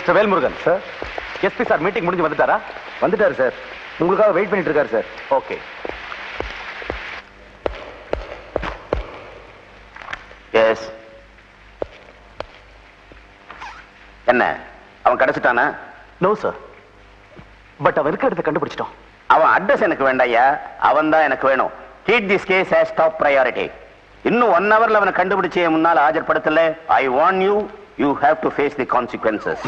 Mister Velmurugan sir SP sir meeting முடிஞ்சு வந்துட்டாரா வந்துட்டாரு சார் உங்களுக்காக வெயிட் பண்ணிட்டு இருக்காரு சார் ஓகே எஸ் என்ன அவன் கிடைச்சிட்டானா நோ சார் பட் அவன் இருக்கிற இடத்தை கண்டுபிடிச்சிட்டோம் அவன் அட்ரஸ் எனக்கு வேண்டாயா அவன் தான் எனக்கு வேணும் treat this case as top priority இன்னும் ஒன் ஹவர்ல அவனை கண்டுபிடிச்சு என் முன்னால் ஆஜர்படுத்தல I want you you have to face the consequences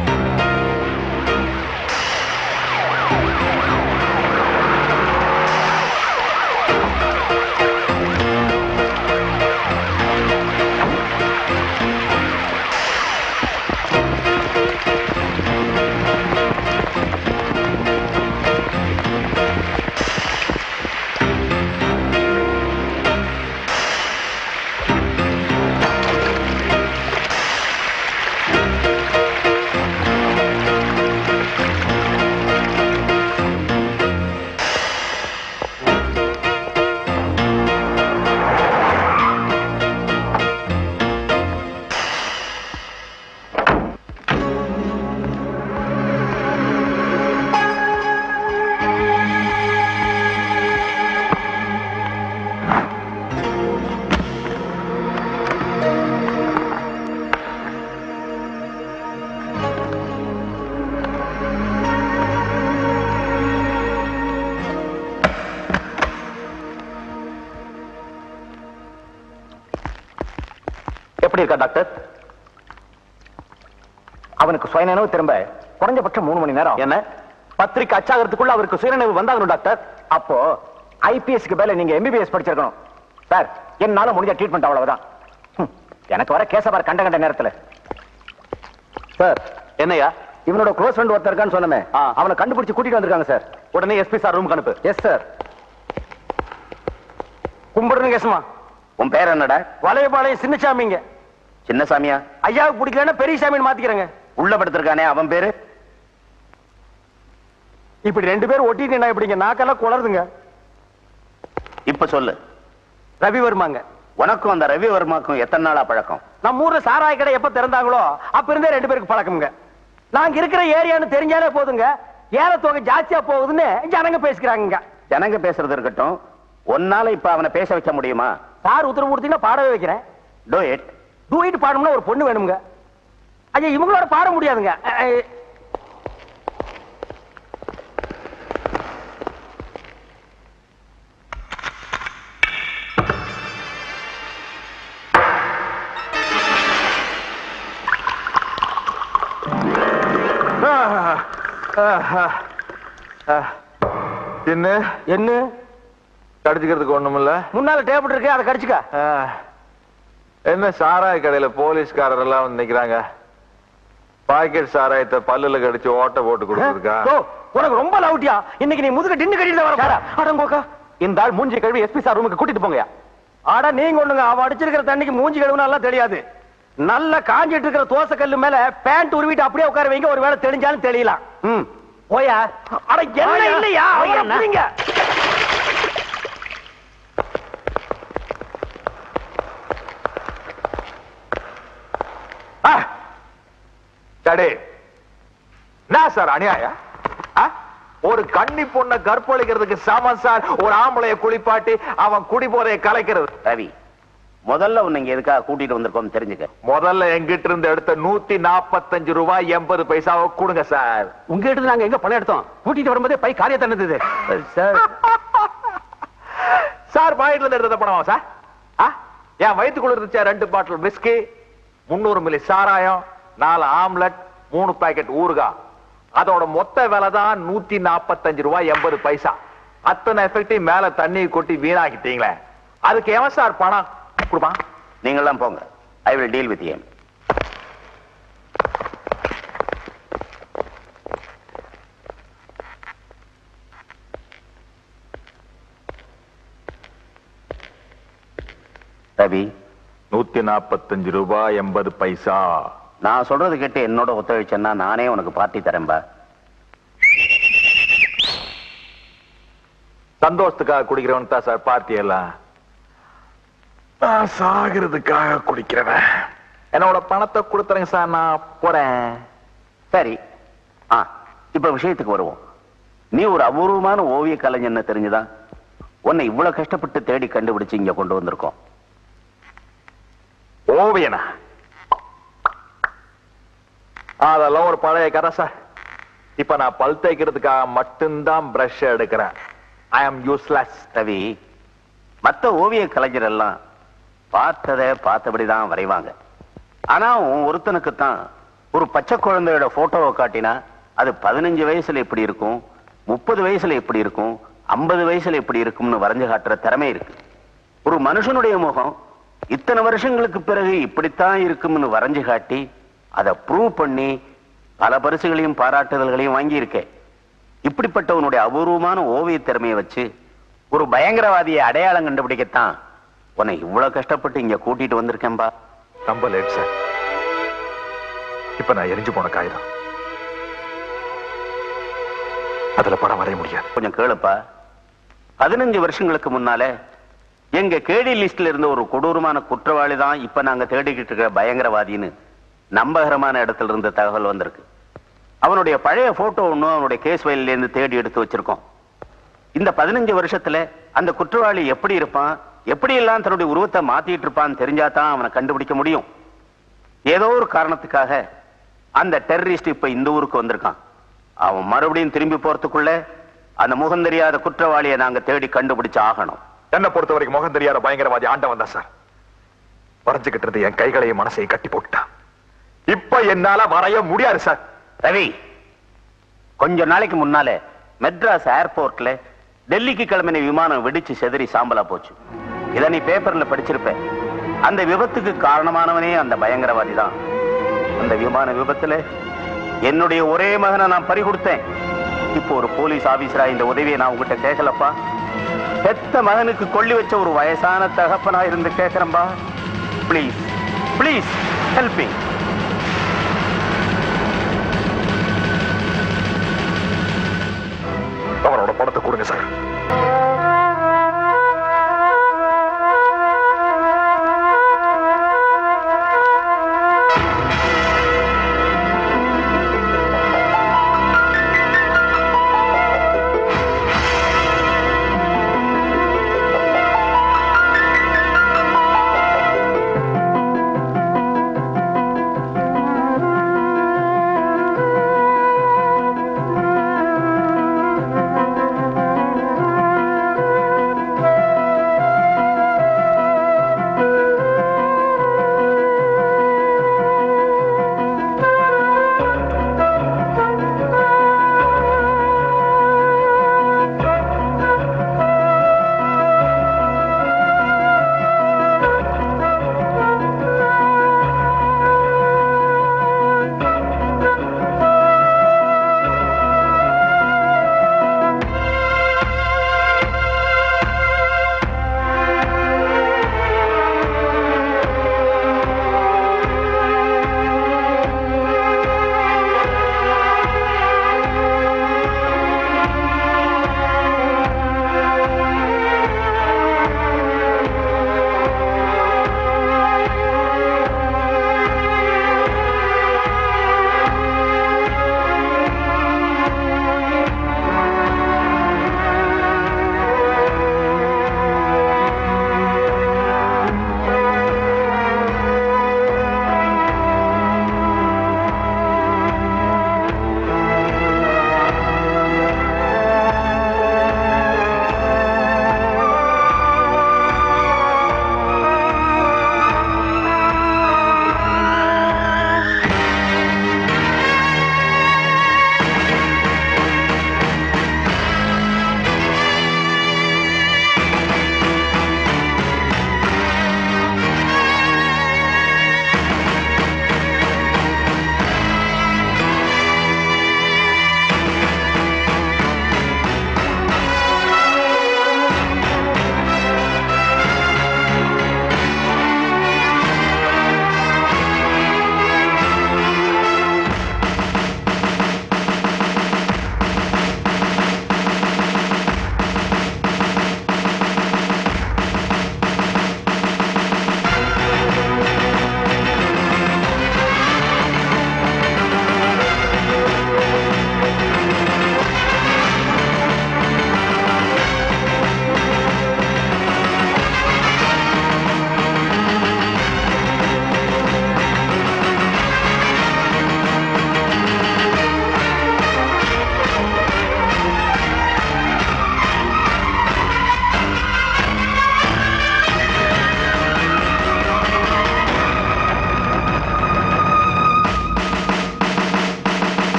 எப்படி இருக்கா டாக்டர் அவனுக்கு சுயநினைவு திரும்ப குறைஞ்சபட்சம் மூணு மணி நேரம் என்ன பத்திரிக்கை அச்சாகிறதுக்குள்ள அவருக்கு சுயநினைவு வந்தாகணும் டாக்டர் அப்போ ஐபிஎஸ்க்கு மேல நீங்க எம்பிபிஎஸ் படிச்சிருக்கணும் சார் என்னால முடிஞ்ச ட்ரீட்மெண்ட் அவ்வளவுதான் ஹம், எனக்கு வர கேசவர் கண்ட கண்ட நேரத்துல சார் என்னையா இவனோட க்ளோஸ் ஃப்ரெண்ட் ஒருத்தர் இருக்கான்னு சொன்னமே ஆ. அவனை கண்டுபிடிச்சு கூட்டிட்டு வந்திருக்காங்க சார் உடனே எஸ்பி சார் ரூமுக்கு அனுப்பு எஸ் சார் கும்பிடுறேன் கேசமா உன் பேர் என்னடா வளையபாளையம் சின்னசாமிங்க சின்னசாமியா ஐயாவுக்கு பிடிக்கலன்னா பெரிய சாமின்னு மாத்திக்கிறேங்க உள்ள படுத்திருக்கானே அவன் பேரு இப்படி ரெண்டு பேரும் ஒட்டிட்டு என்ன இப்படிங்க நாக்கெல்லாம் குளருதுங்க இப்ப சொல்லு ரவிவர்மாங்க உனக்கும் அந்த ரவிவர்மாக்கும் எத்தனை நாளா பழக்கம் நம்ம ஊர்ல சாராய கடை எப்ப திறந்தாங்களோ அப்ப இருந்தே ரெண்டு பேருக்கு பழக்கம்ங்க நாங்க இருக்கிற ஏரியான்னு தெரிஞ்சாலே போதுங்க ஏலத்தொகை ஜாஸ்தியா போகுதுன்னு ஜனங்க பேசிக்கிறாங்க ஜனங்க பேசுறது இருக்கட்டும் ஒன்னால இப்ப அவனை பேச வைக்க முடியுமா சார் உத்தரவு கொடுத்தீங்கன்னா பாடவே வைக்கிறேன் டூ இட் டூயிட் பாடணும்னா ஒரு பொண்ணு வேணுங்க ஐயா இவங்களோட பாட முடியாதுங்க அஹ், அஹ், என்ன என்ன கடிச்சுக்கிறதுக்கு ஒண்ணுமில்ல முன்னால டேபிள் இருக்கு அதை கடிச்சுக்க ஆ. என்ன சாராய கடையில போலீஸ்காரர் எல்லாம் வந்து நிக்கிறாங்க பாக்கெட் சாராயத்தை பல்லுல கடிச்சு ஓட்ட போட்டு கொடுக்குறதுக்கா ஓ, உனக்கு ரொம்ப லவுட்டியா இன்னைக்கு நீ முதுக டின்னு கட்டிட்டு வர போற அடங்கோக்கா இந்த ஆள் மூஞ்சி கழுவி எஸ்பி சார் ரூமுக்கு கூட்டிட்டு போங்கயா ஆட நீங்க ஒண்ணுங்க அவ அடிச்சிருக்கிற தண்ணிக்கு மூஞ்சி கழுவுனா எல்லாம் தெரியாது நல்ல காஞ்சிட்டு இருக்கிற தோசை கல்லு மேல பேண்ட் உருவிட்டு அப்படியே உட்கார வைங்க ஒரு வேளை தெளிஞ்சாலும் தெளியலாம் ம் போயா அட என்ன இல்லையா அவரை புடிங்க. ஆ. டடே என்ன சார் அநியாயம் ஆ? ஒரு கன்னி பொண்ணை கற்பழிக்கிறதுக்கு சமம் சார் ஒரு ஆம்பளைய குளிப்பாட்டி அவன் குடி போதைய கலைக்கிறது ரவி முதல்ல உன்னை இங்க எதுக்காக கூட்டிட்டு வந்திருக்கோம் தெரிஞ்சுக்க முதல்ல எங்கிட்ட இருந்து எடுத்த நூத்தி நாற்பத்தஞ்சு ரூபாய் எண்பது பைசாவை கொடுங்க சார் உங்க கிட்ட நாங்க எங்க பணம் எடுத்தோம் கூட்டிட்டு வரும்போதே பை காரியத்தை நடந்தது சார் சார் பாயிண்ட்ல இருந்து எடுத்தத பணமா சார் ஆ? என் வயிற்றுக்குள்ள இருந்துச்சா ரெண்டு பாட்டில் விஸ்கி முன்னூறு மில்லி சாராயம் நாலு ஆம்லெட் மூணு பாக்கெட் ஊறுகாய் அதோட மொத்த விலை தான் நூத்தி நாற்பத்தஞ்சு ரூபாய் எண்பது பைசா அத்தனை எஃபெக்டையும் மேல தண்ணி கொட்டி வீணாக்கிட்டீங்களே அதுக்கு எவன் சார் பணம் கொடுப்பான் நீங்களாம் போங்க I will deal with him Ravi நூத்தி நாற்பத்தஞ்சு ரூபாய் எண்பது பைசா நான் சொல்றது கேட்டு என்னோட ஒத்துழைச்சேன்னா நானே உனக்கு பார்ட்டி தரேன்பா சந்தோஷத்துக்காக குடிக்கிறவன் தான் சார் பார்ட்டி எல்லாம் நான் சாகிறதுக்காக குடிக்கிறவன் என்னோட பணத்தை கொடுத்துறேங்க சார் நான் போறேன் சரி ஆ இப்ப விஷயத்துக்கு வருவோம் நீ ஒரு அபூர்வமான ஓவிய கலைஞன்னு தெரிஞ்சுதா உன்னை இவ்வளவு கஷ்டப்பட்டு தேடி கண்டுபிடிச்சு இங்க கொண்டு வந்திருக்கோம் ஓவியனா அதெல்லாம் ஒரு பழைய கதை சார் இப்ப நான் பல் தேய்க்கிறதுக்காக மட்டும்தான் பிரஷ் எடுக்கிறேன் ஐ அம் யூஸ்லெஸ் ரவி மத்த ஓவிய கலைஞர் எல்லாம் பார்த்ததை பார்த்தபடிதான் வரைவாங்க ஆனா உன் ஒருத்தனுக்கு தான் ஒரு பச்சை குழந்தையோட போட்டோவை காட்டினா அது பதினஞ்சு வயசுல எப்படி இருக்கும் முப்பது வயசுல எப்படி இருக்கும் ஐம்பது வயசுல எப்படி இருக்கும்னு வரைஞ்சு காட்டுற திறமை இருக்கு ஒரு மனுஷனுடைய முகம் இத்தனை வருஷங்களுக்கு பிறகு இப்படித்தான் இருக்கும்னு வரைஞ்சு காட்டி அதை ப்ரூவ் பண்ணி பல பரிசுகளையும் பாராட்டுதல்களையும் வாங்கியிருக்கேன் இப்படிப்பட்டவனுடைய அபூர்வமான ஓவிய திறமையை வச்சு ஒரு பயங்கரவாதியை அடையாளம் கண்டுபிடிக்கத்தான் உன்னை இவ்வளவு கஷ்டப்பட்டு இங்க கூட்டிட்டு வந்திருக்கேன்பா ரொம்ப லேட் சார் இப்ப நான் எரிஞ்சு போன காகிதம் அதுல படம் வரைய முடியாது கொஞ்சம் கேளுப்பா பதினஞ்சு வருஷங்களுக்கு முன்னால எங்க கேடி லிஸ்ட்ல இருந்த ஒரு கொடூரமான குற்றவாளி தான் இப்ப நாங்க தேடிக்கிட்டு இருக்கிற பயங்கரவாதின்னு நம்பகரமான இடத்துல இருந்து தகவல் வந்திருக்கு அவனுடைய பழைய போட்டோ ஒன்னும் அவனுடைய கேஸ் ஃபைல்ல இருந்து தேடி எடுத்து வச்சிருக்கோம் இந்த பதினஞ்சு வருஷத்துல அந்த குற்றவாளி எப்படி இருப்பான் எப்படி எல்லாம் தன்னுடைய உருவத்தை மாத்திட்டு இருப்பான்னு தெரிஞ்சாதான் அவனை கண்டுபிடிக்க முடியும் ஏதோ ஒரு காரணத்துக்காக அந்த டெரரிஸ்ட் இப்ப இந்த ஊருக்கு வந்திருக்கான் அவன் மறுபடியும் திரும்பி போறதுக்குள்ள அந்த முகம் தெரியாத குற்றவாளியை நாங்க தேடி கண்டுபிடிச்சு ஆகணும் என்ன பொறுத்த வரைக்கும் முகம் தெரியாத பயங்கரவாதி ஆண்டவன் தான் சார் வரைஞ்சுகிட்டு இருந்த என் கைகளையும் மனசையும் கட்டி போட்டுட்டான் இப்ப என்னால வரைய முடியாது சார் ரவி கொஞ்ச நாளைக்கு முன்னால மெட்ராஸ் ஏர்போர்ட்ல டெல்லிக்கு கிளம்பின விமானம் வெடிச்சு செதறி சாம்பலா போச்சு இத நீ பேப்பர்ல படிச்சிருப்ப அந்த விபத்துக்கு காரணமானவனே அந்த பயங்கரவாதி தான் அந்த விமான விபத்துல என்னுடைய ஒரே மகனை நான் பறி கொடுத்தேன் இப்போ ஒரு போலீஸ் ஆபீசரா இந்த உதவியை நான் உங்ககிட்ட கேட்கலப்பா பெத்த மகனுக்கு கொள்ளி வச்ச ஒரு வயசான தகப்பனா இருந்து கேட்கிறேன்பா ப்ளீஸ் ப்ளீஸ் ஹெல்பிங் அவனோட படத்தை கொடுங்க சார்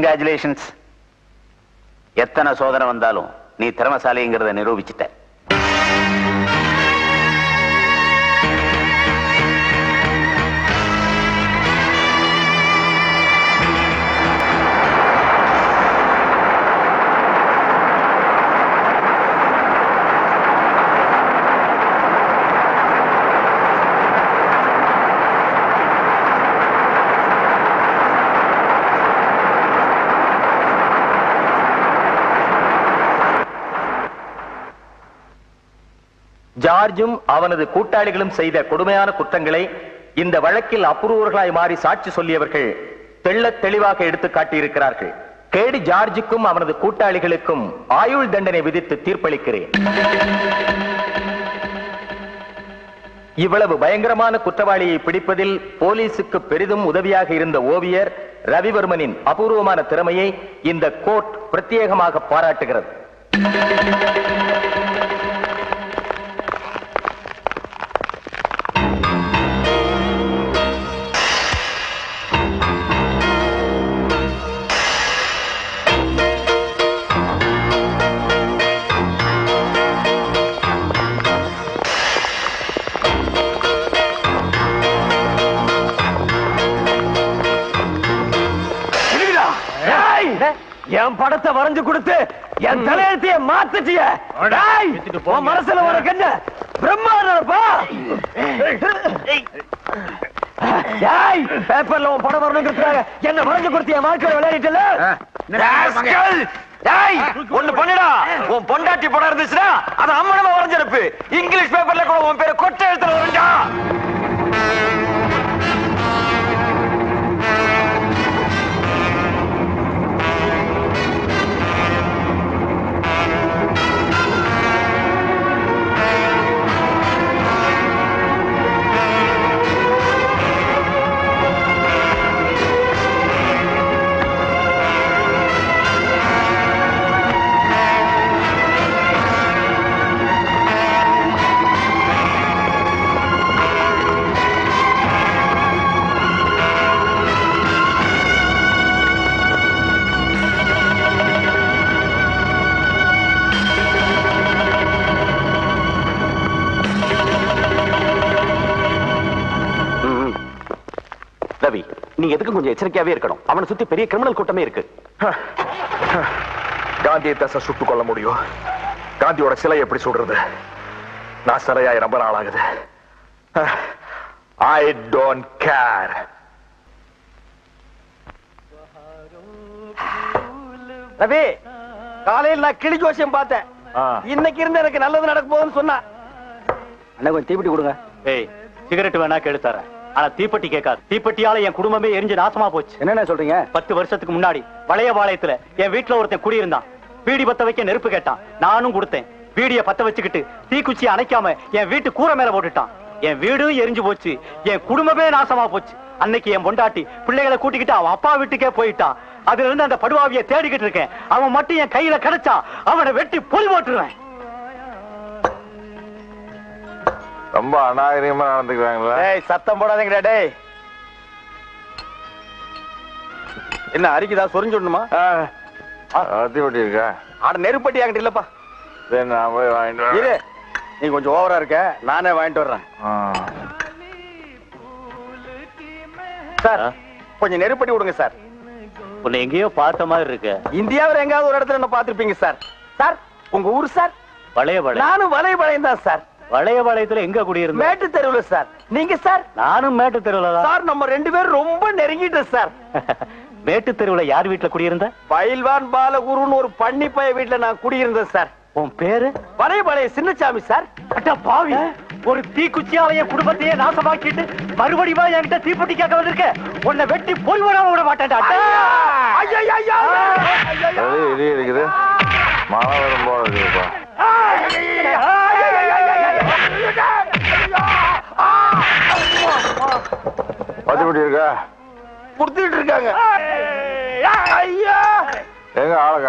கங்காச்சுலேஷன்ஸ் எத்தனை சோதனை வந்தாலும் நீ திறமசாலிங்கிறத நிரூபிச்சிட்ட ஜார்ஜும் அவனது கூட்டாளிகளும் செய்த கொடுமையான குற்றங்களை இந்த வழக்கில் அப்புறவர்களாய் மாறி சாட்சி சொல்லியவர்கள் தெள்ளத் தெளிவாக எடுத்து காட்டியிருக்கிறார்கள் கேடி ஜார்ஜுக்கும் அவனது கூட்டாளிகளுக்கும் ஆயுள் தண்டனை விதித்து தீர்ப்பளிக்கிறேன் இவ்வளவு பயங்கரமான குற்றவாளியை பிடிப்பதில் போலீசுக்கு பெரிதும் உதவியாக இருந்த ஓவியர் ரவிவர்மனின் அபூர்வமான திறமையை இந்த கோர்ட் பிரத்யேகமாக பாராட்டுகிறது இருக்குதா? ஏய், என் படத்தை வரைஞ்சு கொடுத்து என் தலையெழுத்தைய மாத்துச்சிய டேய், உன் மனசுல ஒரு கண்ண பிரம்மாண்டப்பா டேய் பேப்பர்ல உன் படம் வரணுங்கிறதுக்காக என்ன வரைஞ்சு கொடுத்து என் வாழ்க்கையில விளையாடிட்டல ராஸ்கல்! டேய் ஒண்ணு பண்ணுடா உன் பொண்டாட்டி படம் இருந்துச்சுன்னா அது அம்மனமா வரைஞ்சிருப்பு இங்கிலீஷ் பேப்பர்ல கூட உன் பேரை கொட்டை எழுத்துல வரைஞ்சா ரவி நீ எதுக்கும் கொஞ்சம் எச்சரிக்கையாவே இருக்கணும் அவனை சுத்தி பெரிய கிரிமினல் கூட்டமே இருக்கு காந்தியை தசை சுட்டுக் கொள்ள முடியும் காந்தியோட சிலை எப்படி சுடுறது நான் சிலையாய் ரொம்ப நாள் ஆகுது ஐ டோன்ட் கேர் ரவி காலையில் நான் கிளி ஜோசியம் பார்த்தேன் இன்னைக்கு இருந்து எனக்கு நல்லது நடக்க போகுதுன்னு சொன்னா அண்ணா கொஞ்சம் தீப்பிட்டி கொடுங்க ஏய் சிகரெட் வேணா கெடுத்தாரேன் ஆனா தீப்பெட்டி கேட்காது தீப்பெட்டியால என் குடும்பமே எரிஞ்சு நாசமா போச்சு என்னென்ன சொல்றீங்க பத்து வருஷத்துக்கு முன்னாடி வளையபாளையத்துல என் வீட்டுல ஒருத்தன் குடியிருந்தான் பீடி பத்த வைக்க நெருப்பு கேட்டான் நானும் கொடுத்தேன் பீடிய பத்த வச்சுக்கிட்டு தீக்குச்சி அணைக்காம என் வீட்டு கூரை மேல போட்டுட்டான் என் வீடும் எரிஞ்சு போச்சு என் குடும்பமே நாசமா போச்சு அன்னைக்கு என் பொண்டாட்டி பிள்ளைகளை கூட்டிக்கிட்டு அவன் அப்பா வீட்டுக்கே போயிட்டான் அதுல இருந்து அந்த படுவாவிய தேடிக்கிட்டு இருக்கேன் அவன் மட்டும் என் கையில கிடைச்சா அவனை வெட்டி பொலி போட்டுருவேன் ரொம்ப அநாகரிகமா நடந்துக்கிறாங்களா டேய் சத்தம் போடாதீங்கடா டேய் என்ன அரிக்குதா சொரிஞ்சு விடணுமா அத்திப்பட்டி இருக்கா ஆட நெருப்பட்டி என்கிட்ட இல்லப்பா சரி நான் போய் வாங்கிட்டு இரு வரேன் நீ கொஞ்சம் ஓவரா இருக்க நானே வாங்கிட்டு வர்றேன் ஆ. சார் கொஞ்சம் நெருப்பட்டி விடுங்க சார் உன்னை எங்கேயோ பார்த்த மாதிரி இருக்கு இந்தியாவில் எங்காவது ஒரு இடத்துல என்ன பார்த்திருப்பீங்க சார் சார் உங்க ஊர் சார் வளையபாளையம் நானும் வலைபாளையம் தான் சார் வளையபாளையத்துல எங்க குடியிருந்த மேட்டு தெருவுல சார் நீங்க சார் நானும் மேட்டு தெருவுல தான் சார் நம்ம ரெண்டு பேரும் ரொம்ப நெருங்கிட்டோம் சார் மேட்டு தெருவுல யார் வீட்டுல குடியிருந்த பயில்வான் பாலகுருன்னு ஒரு பண்ணி பைய வீட்டுல நான் குடியிருந்தேன் சார் உன் பேரு வலைபாளைய சின்னசாமி சார் அட்ட பாவி ஒரு தீக்குச்சியால என் குடும்பத்தையே நாசமாக்கிட்டு மறுபடியும் என்கிட்ட தீப்பெட்டி கேட்க வந்திருக்க உன்னை வெட்டி போய் வராம விட மாட்டேன்டா ஐயையையோ! அது இடி இருக்குது மழை வரும் போல இருக்குப்பா அத்திப்பட்டி இருக்கா குடுத்துட்டு இருக்காங்க ஐயா! எங்க ஆளை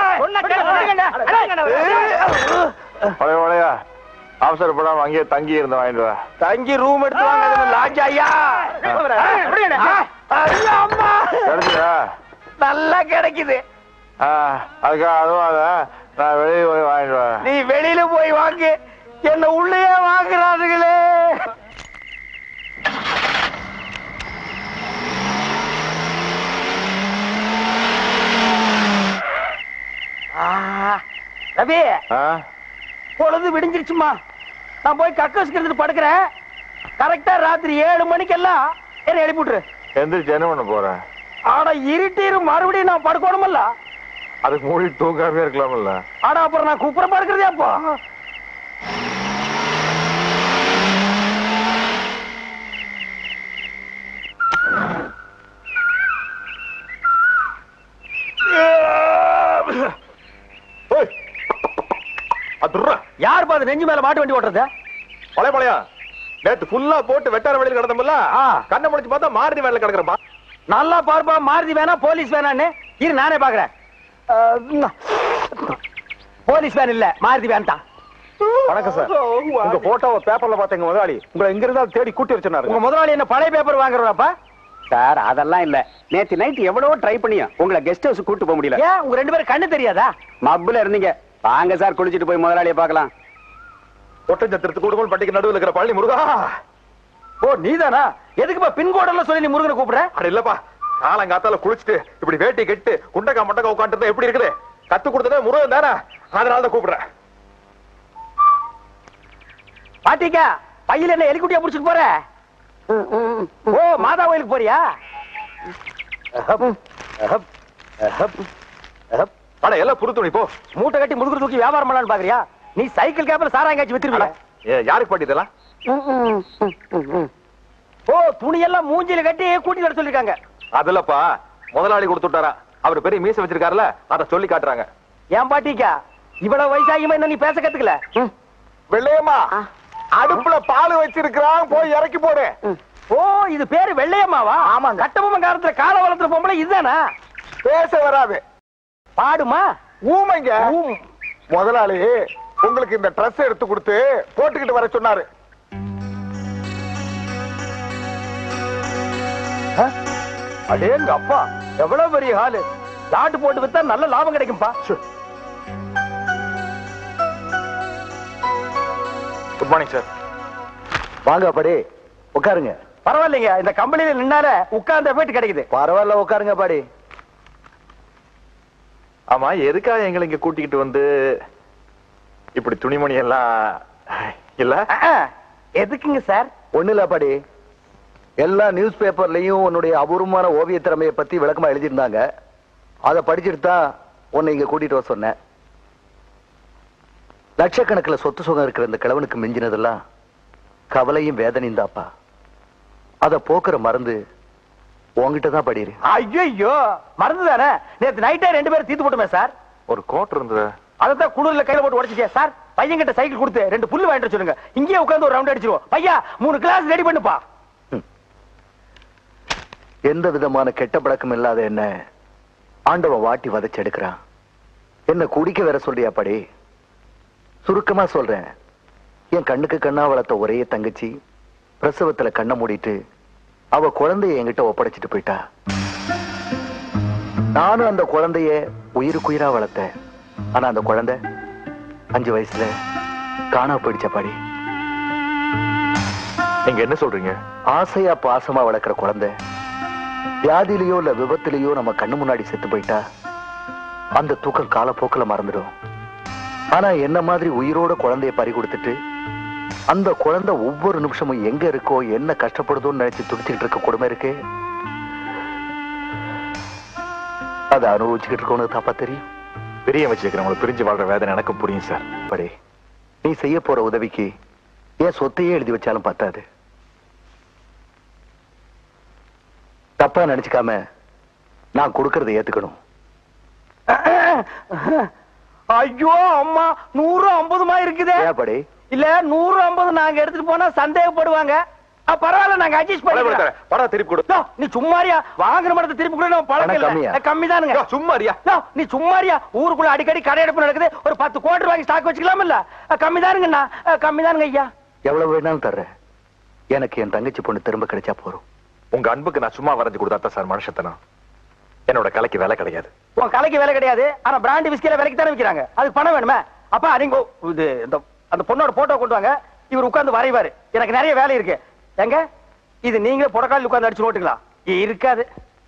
பழைய பழையா அவசரப்படாம அங்கேயே தங்கி இருந்து வாங்கிட்டு வா தங்கி ரூம் எடுத்து வாங்க லாட்ஜ் ஐயா ஐயா, அம்மா கிடைச்சதா நல்லா கிடைக்குது அதுக்காக அதுவும் அத நான் வெளியே போய் வாங்கிட்டு வரேன் நீ வெளியில போய் வாங்கு என்ன உள்ளேயே வாங்குறானுங்களே ஆ, ரவி ஆ? பொழுது விடிஞ்சிருச்சுமா நான் போய் கக்கசுக்கு இருந்துட்டு படுக்கிறேன் கரெக்டா ராத்திரி ஏழு மணிக்கெல்லாம் என்ன எழுப்பி விட்டுரு எந்திரிச்சு என்ன பண்ண போறேன் ஆனா இருட்டிரு மறுபடியும் நான் படுக்கணுமல்ல அதுக்கு மூடி தூங்காமே இருக்கலாம்ல ஆனா அப்புறம் நான் குப்புற படுக்கிறதே அப்போ ஓய் அதுர்றா யார் பாது நெஞ்சு மேல மாட்டு வண்டி ஓட்டுறது பழைய பழையா நேத்து ஃபுல்லா போட்டு வெட்டார வெளியில கிடந்தோம்ல ஆ. கண்ணை முடிச்சு பார்த்தா மாருதி வேலை கிடக்குறப்பா நல்லா பார்ப்பா மாருதி வேணா போலீஸ் வேணான்னு இரு நானே பாக்குறேன் அஹ், போலீஸ் வேன் இல்ல மாருதி வேன் தான் வணக்கம் சார் உங்க போட்டோவை பேப்பர்ல பார்த்தேங்க முதலாளி உங்களை இங்க இருந்தா தேடி கூட்டி வச்சிருந்தாரு உங்க முதலாளி என்ன பழைய பேப்பர் வாங்குறப்பா சார் அதெல்லாம் இல்ல நேத்து நைட் எவ்வளவோ ட்ரை பண்ணியும் உங்களை கெஸ்ட் ஹவுஸ் கூட்டு போக முடியல ஏன் உங்க ரெண்டு பேரும் கண்ணு தெரியாதா மப்புல இருந்தீங்க வாங்க சார் குளிச்சிட்டு போய் முதலாளியை பார்க்கலாம் ஒட்டஞ்சத்திரத்து கூடுகோள் பட்டிக்கு நடுவில் இருக்கிற பழனி முருகா ஓ நீதானா எதுக்குப்பா பின்கோடெல்லாம் சொல்லி நீ முருகனை கூப்பிடுற அட இல்லப்பா காலங்காத்தால குளிச்சுட்டு இப்படி வேட்டி கெட்டு குண்டக்கா மண்டக்கா உட்காந்துருந்தா எப்படி இருக்குது கத்து கொடுத்ததே முருகன் தானே அதனால தான் கூப்பிடுறேன் பாட்டிக்கா பையில என்ன எலிக்குட்டியா புடிச்சிட்டு போற ஓ மாதா கோயிலுக்கு போறியா அஹப், அஹப், அஹப், அஹப். அட எல்லாம் புது துணி போ மூட்டை கட்டி முதுகுறு தூக்கி வியாபாரம் பண்ணலாம்னு பாக்குறியா நீ சைக்கிள் கேப்ல சாராயம் காய்ச்சி வித்துருவியா ஏ, யாருக்கு பாட்டி இதெல்லாம் ஓ துணியெல்லாம் மூஞ்சில கட்டி கூட்டி வர சொல்லிருக்காங்க அதுலப்பா முதலாளி கொடுத்து விட்டாரா அவர் பெரிய மீசை வச்சிருக்காருல அத சொல்லி காட்டுறாங்க ஏன் பாட்டிக்கா இவ்வளவு வயசாகியுமா இன்னும் நீ பேச கத்துக்கல வெள்ளையம்மா அடுப்புல பால் வச்சிருக்கிறான் போய் இறக்கி போடு ஓ இது பேரு வெள்ளையம்மாவா ஆமா கட்டபொம்ம காலத்துல கால வளர்த்துற பொம்பளை இதுதானா பேச வராது பாடுமா ஊமைங்க ஊம். முதலாளி உங்களுக்கு இந்த ட்ரெஸ் எடுத்து கொடுத்து போட்டுக்கிட்டு வர சொன்னாரு அடேங்க அப்பா எவ்வளவு பெரிய ஹாலு லாட்டு போட்டு வித்தா நல்ல லாபம் கிடைக்கும்பா குட் மார்னிங் சார் வாங்க பாடி உட்காருங்க பரவாயில்லைங்க இந்த கம்பெனில நின்னால உட்கார்ந்த போயிட்டு கிடைக்குது பரவாயில்ல உட்காருங்க பாடி ஆமா எதுக்காக எங்களை இங்க கூட்டிக்கிட்டு வந்து இப்படி துணிமணி எல்லாம் இல்ல அஹ், எதுக்குங்க சார் ஒண்ணு இல்ல பாடி எல்லா நியூஸ் பேப்பர்லயும் உன்னுடைய அபூர்வமான ஓவிய திறமையை பத்தி விளக்கமா எழுதியிருந்தாங்க அதை படிச்சுட்டு தான் உன்னை இங்க கூட்டிட்டு வர சொன்னேன் லட்சக்கணக்கில் சொத்து சுகம் இருக்கிற இந்த கிழவனுக்கு மிஞ்சினதெல்லாம் கவலையும் வேதனையும் தாப்பா அதை போக்குற மருந்து உன்கிட்ட தான் படிரு ஐயோ மறந்து தானே நேத்து நைட்டே ரெண்டு பேரும் தீத்து போட்டுமே சார் ஒரு கோட் இருந்தது அதான் குளிர்ல கையில போட்டு உடச்சிட்டே சார் பையன் கிட்ட சைக்கிள் கொடுத்து ரெண்டு புல்லு வாங்கிட்டு வர சொல்லுங்க இங்கேயே உட்கார்ந்து ஒரு ரவுண்ட் அடிச்சிருவோம் பையா மூணு கிளாஸ் ரெடி பண்ணுப்பா எந்த விதமான கெட்ட பழக்கம் இல்லாத என்ன ஆண்டவன் வாட்டி வதச்சு எடுக்கிறான் என்ன குடிக்க வேற சொல்றியா படி சுருக்கமா சொல்றேன் என் கண்ணுக்கு கண்ணா வளர்த்த ஒரே தங்கச்சி பிரசவத்துல கண்ணை மூடிட்டு அவ குழந்தைய என்கிட்ட ஒப்படைச்சிட்டு போயிட்டா நானும் அந்த குழந்தைய உயிருக்குயிரா வளர்த்தேன் ஆனா அந்த குழந்தை அஞ்சு வயசுல காணா போயிடுச்சா பாடி நீங்க என்ன சொல்றீங்க ஆசையா பாசமா வளர்க்கிற குழந்தை வியாதியிலயோ இல்ல விபத்திலேயோ நம்ம கண்ணு முன்னாடி செத்து போயிட்டா அந்த தூக்கம் காலப்போக்கில் மறந்துடும் ஆனா என்ன மாதிரி உயிரோட குழந்தைய பறி கொடுத்துட்டு அந்த குழந்தை ஒவ்வொரு நிமிஷமும் எங்க இருக்கோ என்ன கஷ்டப்படுதோன்னு நினைச்சு துடிச்சுக்கிட்டு இருக்க கொடுமை இருக்கு அதை அனுபவிச்சுக்கிட்டு இருக்கவனுக்கு தாப்பா தெரியும் பெரிய வச்சிருக்கிறவங்களை பிரிஞ்சு வாழ்ற வேதனை எனக்கு புரியும் சார் படி நீ செய்ய போற உதவிக்கு ஏன் சொத்தையே எழுதி வச்சாலும் பத்தாது தப்பா நினைச்சுக்காம நான் கொடுக்கறதை ஏத்துக்கணும் ஐயோ அம்மா நூறு ஐம்பதுமா இருக்குதே ஏன் படி இல்ல நூறு ஐம்பது நாங்க எடுத்துட்டு போனா சந்தேகப்படுவாங்க அஹ், பரவாயில்ல நாங்க அட்ஜஸ்ட் பண்ணிக்கிறோம் படம் திருப்பி கொடு யோ, நீ சும்மாரியா வாங்குற மரத்தை திருப்பி கூட நம்ம பழக்கம் பணம் கம்மியா? இல்ல கம்மி தானுங்க யோ, சும்மா இருயா. நீ சும்மாரியா ஊருக்குள்ள அடிக்கடி கடையெடுப்பு நடக்குது ஒரு பத்து கோடி ரூபாய்க்கு ஸ்டாக் வச்சுக்கலாம் இல்ல கம்மி தானுங்கண்ணா கம்மி தானுங்க ஐயா எவ்வளவு வேணாலும் தர்றேன் எனக்கு என் தங்கச்சி பொண்ணு திரும்ப கிடைச்சா போறோம் உங்க அன்புக்கு நான் சும்மா வரைஞ்சு கொடுத்தா சார் மனுஷத்தனம் என்னோட கலைக்கு வேலை கிடையாது உன் கலைக்கு வேலை கிடையாது ஆனா பிராண்டி விஸ்கில விலைக்கு தானே விக்கிறாங்க அதுக்கு பணம் வேணுமே அப்பா நீங்க இது இந்த அந்த பொண்ணோட போட்டோ கொண்டு வாங்க இவர் உட்கார்ந்து வரைவாரு எனக்கு நிறைய வேலை இருக்கு எங்க இது நீங்களே புடக்காலில் உட்கார்ந்து அடிச்சு ஓட்டுங்களா இருக்காது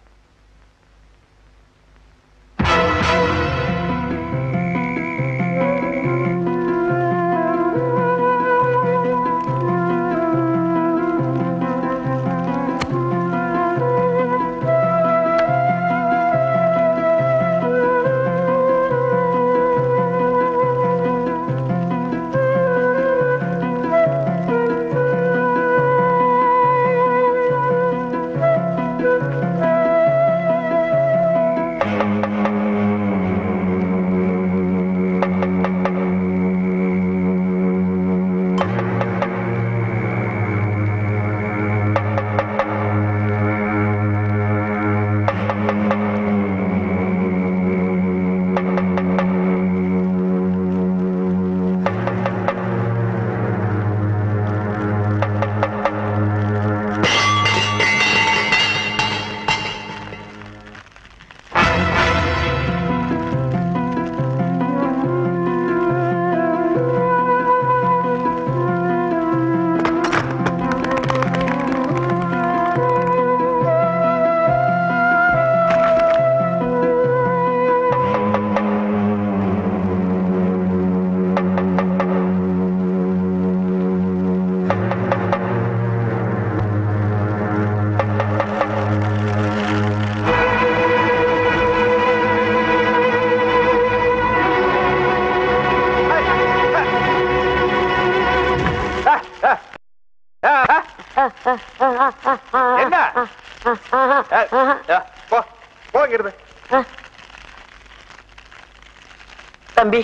என்ன ஏய், ஏய், போ போங்கிறது தம்பி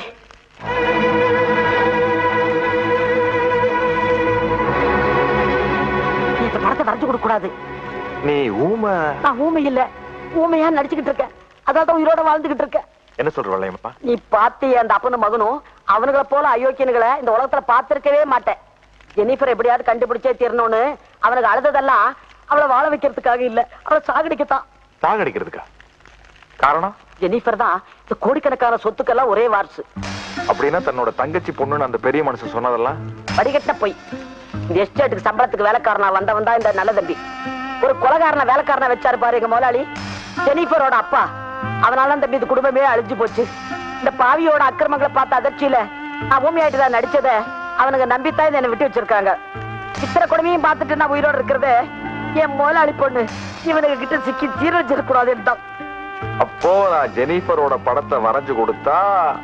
நீ இந்த படத்தை வரைஞ்சு கொடுக்க கூடாது நீ ஊமை நான் ஊமை இல்ல ஊமையா நடிச்சுக்கிட்டு இருக்கேன் அதான் தான் உயிரோட வாழ்ந்துகிட்டு இருக்கேன் என்ன சொல்ற வள்ளையம்மா நீ பாத்திய அந்த அப்பனும் மகனும் அவனுங்களை போல அயோக்கியனுங்களை இந்த உலகத்துல பார்த்திருக்கவே மாட்டேன் ஜெனிஃபர் எப்படியாவது கண்டுபிடிச்சே தீரணும்னு அவனுக்கு அழுததெல்லாம் அவளை வாழ வைக்கிறதுக்காக இல்ல அவளை சாகடிக்கத்தான் சாகடிக்கிறதுக்கா காரணம் ஜெனிஃபர் தான் இந்த கோடிக்கணக்கான சொத்துக்கெல்லாம் ஒரே வாரிசு அப்படின்னா தன்னோட தங்கச்சி பொண்ணுன்னு அந்த பெரிய மனுஷன் சொன்னதெல்லாம் வடிகட்ட போய் இந்த எஸ்டேட்டுக்கு சம்பளத்துக்கு வேலைக்காரனா வந்தவன் தான் இந்த நல்ல தம்பி ஒரு கொலகாரன வேலைக்காரனா வச்சாரு பாரு எங்க முதலாளி ஜெனிஃபரோட அப்பா அவனால தம்பி இந்த குடும்பமே அழிஞ்சு போச்சு இந்த பாவியோட அக்கிரமங்களை பார்த்த அதிர்ச்சியில நான் பூமியாயிட்டு தான் நடிச்சத அவனுங்க நம்பித்தான் இதை என்னை விட்டு வச்சிருக்காங்க இத்தனை கொடுமையும் பார்த்துட்டு நான் உயிரோட இருக்கிறது என் முதலாளி பொண்ணு இவனுங்க கிட்ட சிக்கி சீரழிச்சிட கூடாதுன்னு தான் அப்போ நான் ஜெனிஃபரோட படத்தை வரைஞ்சு கொடுத்தா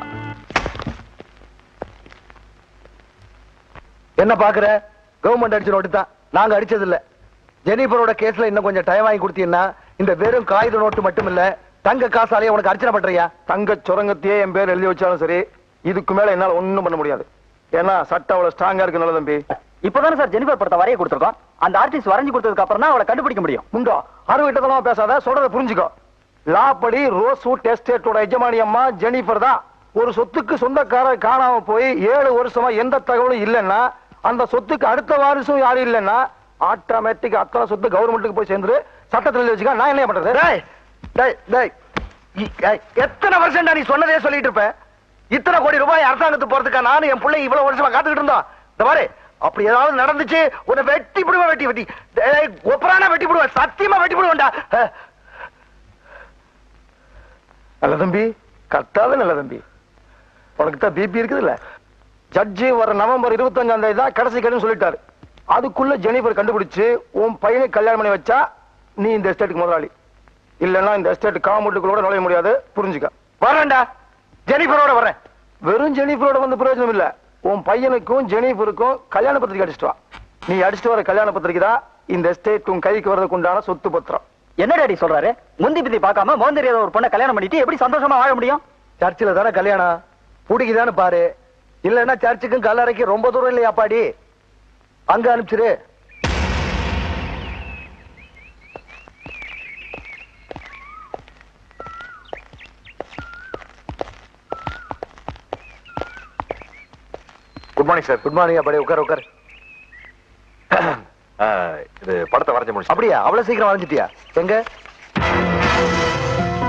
என்ன பாக்குற கவர்மெண்ட் அடிச்ச நோட்டு தான் நாங்க அடிச்சது இல்ல ஜெனிஃபரோட கேஸ்ல இன்னும் கொஞ்சம் டைம் வாங்கி கொடுத்தீங்கன்னா இந்த வெறும் காகித நோட்டு மட்டும் இல்ல தங்க காசாலேயே உனக்கு அர்ச்சனை பண்றியா தங்க சுரங்கத்தையே என் பேர் எழுதி வச்சாலும் சரி இதுக்கு மேல என்னால ஒண்ணும் பண்ண முடியாது ஏன்னா சட்டம் அவ்வளவு ஸ்ட்ராங்கா இருக்கு நல்ல தம்பி இப்பதானே சார் ஜெனிஃபர் படத்தை வரைய கொடுத்துருக்கோம் அந்த ஆர்டிஸ்ட் வரைஞ்சு கொடுத்ததுக்கு அப்புறம் தான் அவளை கண்டுபிடிக்க முடியும் முண்டோ அறுவிட்டதெல்லாம் பேசாத சொல்றத புரிஞ்சுக்கோ லா படி ரோஸ்வுட் எஸ்டேட்டோட எஜமானி அம்மா ஜெனிஃபர் தான் ஒரு சொத்துக்கு சொந்தக்காரர் காணாம போய் ஏழு வருஷமா எந்த தகவலும் இல்லைன்னா அந்த சொத்துக்கு அடுத்த வாரிசும் யாரும் இல்லைன்னா ஆட்டோமேட்டிக் அத்தனை சொத்து கவர்மெண்ட்டுக்கு போய் சேர்ந்து சட்டத்தில் எழுதி வச்சுக்க நான் என்ன பண்றது டேய் டேய் டேய் இ- ஏய், எத்தனை வருஷம் நீ சொன்னதே சொல்லிட்டு இருப்ப இத்தனை கோடி ரூபாய் அரசாங்கத்துக்கு போறதுக்கா நானும் என் பிள்ளை இவ்வளவு வருஷமா காத்துக்கிட்டு இருந்தோம் இந்த பாரு அப்படி ஏதாவது நடந்துச்சு உன்னை வெட்டி விடுவேன் வெட்டி வெட்டி டேய், ஒப்பரானா வெட்டி விடுவேன் சத்தியமா வெட்டி விடுவேன்டா அஹ். நல்ல தம்பி கட்டாத நல்ல தம்பி உனக்கு தான் பிபி இருக்குதுல்ல ஜட்ஜி வர நவம்பர் இருபத்தஞ்சாம் தேதி தான் கடைசி கடன் சொல்லிட்டாரு அதுக்குள்ள ஜெனிஃபர் கண்டுபிடிச்சு உன் பையனை கல்யாணம் பண்ணி வச்சா நீ இந்த எஸ்டேட்டுக்கு முதலாளி இல்லைன்னா இந்த எஸ்டேட் காம்பவுண்டுக்குள்ள நுழைய முடியாது புரிஞ்சுக்க வரேன்டா ஜெனிஃபரோட வரேன் வெறும் ஜெனிஃபரோட வந்து பிரயோஜனம் இல்ல உன் பையனுக்கும் ஜெனிஃபருக்கும் கல்யாண பத்திரிக்கை அடிச்சிட்டு வா நீ அடிச்சிட்டு வர கல்யாண பத்திரிக்கை தான் இந்த எஸ்டேட் உன் கைக்கு வர்றதுக்கு உண்டான சொத்து பத்திரம் என்ன டாடி சொல்றாரு முந்தி பிந்தி பார்க்காம மோந்தரியாத ஒரு பொண்ணை கல்யாணம் பண்ணிட்டு எப்படி சந்தோஷமா வாழ முடியும் சர்ச்சில் தானே கல்யாணம் பிடிக்குதானு பாரு இல்லைன்னா சர்ச்சுக்கும் கல்லறைக்கும் ரொம்ப தூரம் இல்லையா பாடி அங்க அனுப்பிச்சிரு good morning sir good morning அப்படி உட்கார் உட்கார் இது படத்தை வரைஞ்சு முடிச்சு அப்படியா அவ்வளவு சீக்கிரம் வரைஞ்சிட்டியா எங்க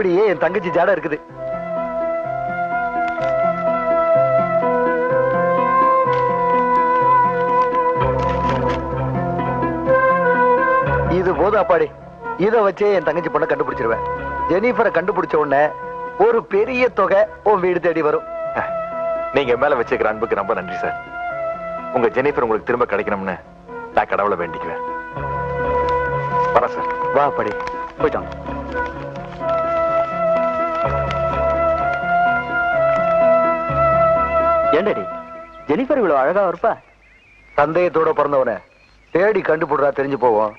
அப்படியே என் தங்கச்சி ஜாட இருக்குது இது போதும் அப்பாடி இத வச்சே என் தங்கச்சி பொண்ணை கண்டுபிடிச்சிருவேன் ஜெனிஃபரை கண்டுபிடிச்ச உடனே ஒரு பெரிய தொகை உன் வீடு தேடி வரும் நீங்க என் மேல வச்சிருக்கிற அன்புக்கு ரொம்ப நன்றி சார் உங்க ஜெனிஃபர் உங்களுக்கு திரும்ப கிடைக்கணும்னு நான் கடவுளை வேண்டிக்குவேன் வரேன் சார் வா அப்பாடி போயிட்டாங்க ஏண்டடி ஜெனிஃபர் இவ்வளவு அழகா இருப்பா சந்தேகத்தோட பிறந்தவனை தேடி கண்டுபிடுறா தெரிஞ்சு போவோம்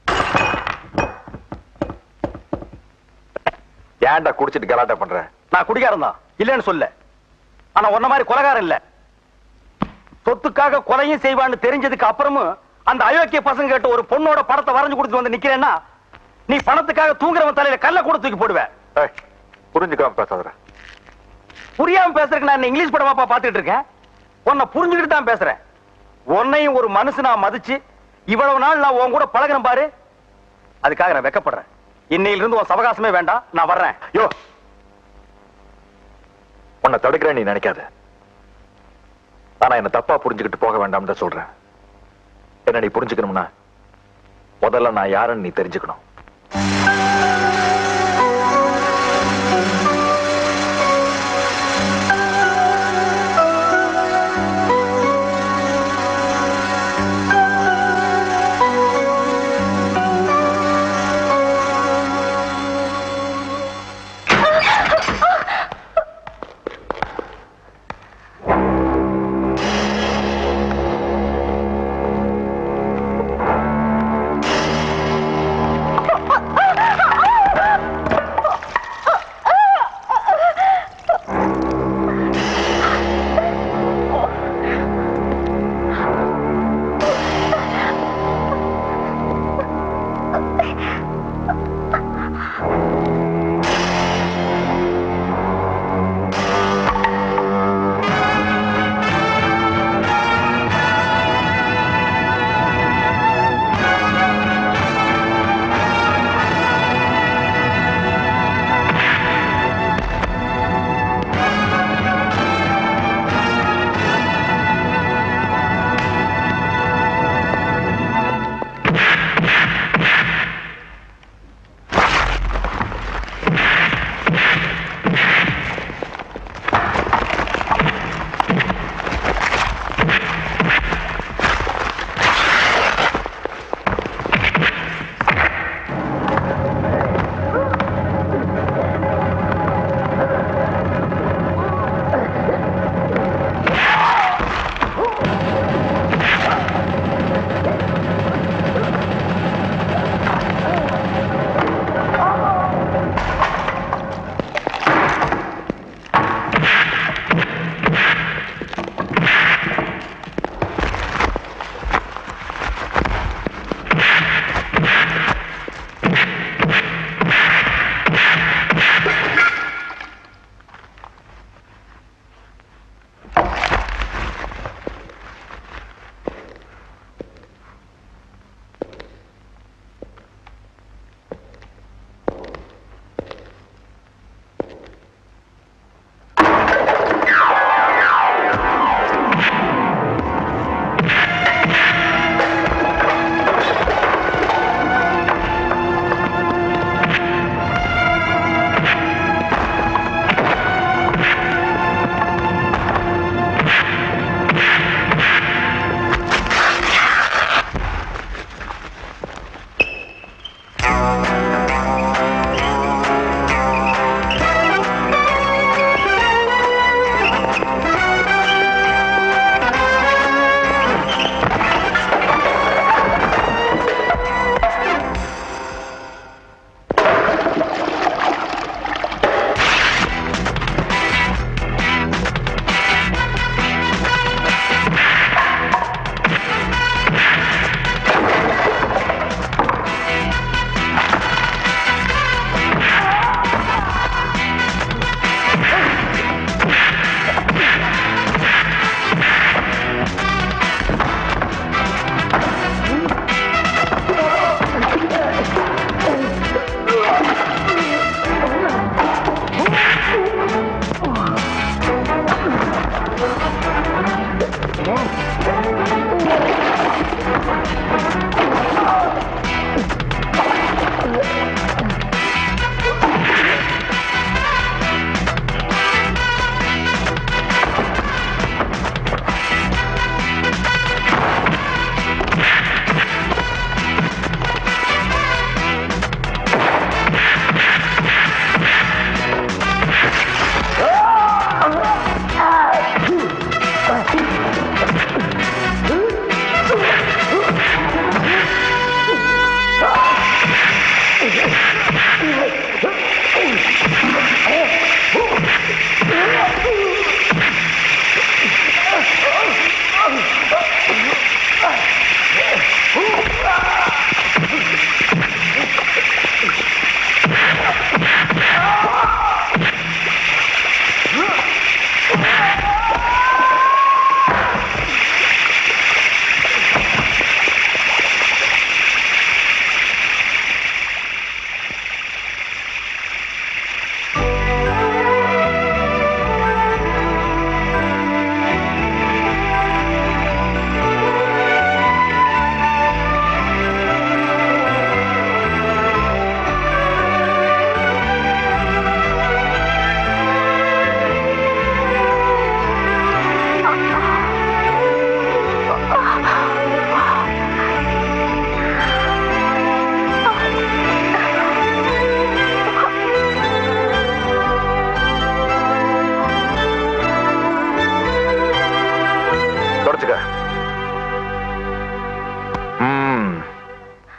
ஏன்டா குடிச்சிட்டு கலாட்டா பண்ற நான் குடிகாரன் தான் இல்லைன்னு சொல்ல ஆனா உன்ன மாதிரி கொலகாரம் இல்ல சொத்துக்காக கொலையும் செய்வான்னு தெரிஞ்சதுக்கு அப்புறமும் அந்த அயோக்கிய பசங்க கிட்ட ஒரு பொண்ணோட படத்தை வரைஞ்சு கொடுத்து வந்து நிக்கிறேன்னா நீ பணத்துக்காக தூங்குறவன் தலையில கல்ல கூட தூக்கி போடுவ ஏய், புரிஞ்சுக்காம பேசாதடா புரியாம பேசுறதுக்கு நான் என்ன இங்கிலீஷ் படமாப்பா பாத்துட்டு இருக்கேன் உன்னை புரிஞ்சுக்கிட்டு தான் பேசுறேன் உன்னையும் ஒரு மனுஷனா மதிச்சு இவ்வளவு நாள் நான் உன் கூட பழகுறேன் பாரு அதுக்காக நான் வெக்கப்படுறேன் இன்னையில இருந்து உன் சவகாசமே வேண்டாம் நான் வர்றேன் யோ உன்னை தடுக்கிறேன் நீ நினைக்காத ஆனா என்ன தப்பா புரிஞ்சுக்கிட்டு போக வேண்டாம் தான் சொல்றேன் என்ன நீ புரிஞ்சுக்கணும்னா முதல்ல நான் யாருன்னு நீ தெரிஞ்சுக்கணும்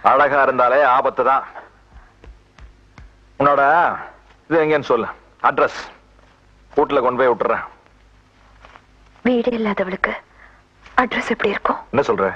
அழகா இருந்தாலே ஆபத்து தான் உன்னோட இது எங்கன்னு சொல்லு அட்ரஸ் வீட்டுல கொண்டு போய் விட்டுறேன் வீடு இல்லாதவளுக்கு அட்ரஸ் எப்படி இருக்கும் என்ன சொல்ற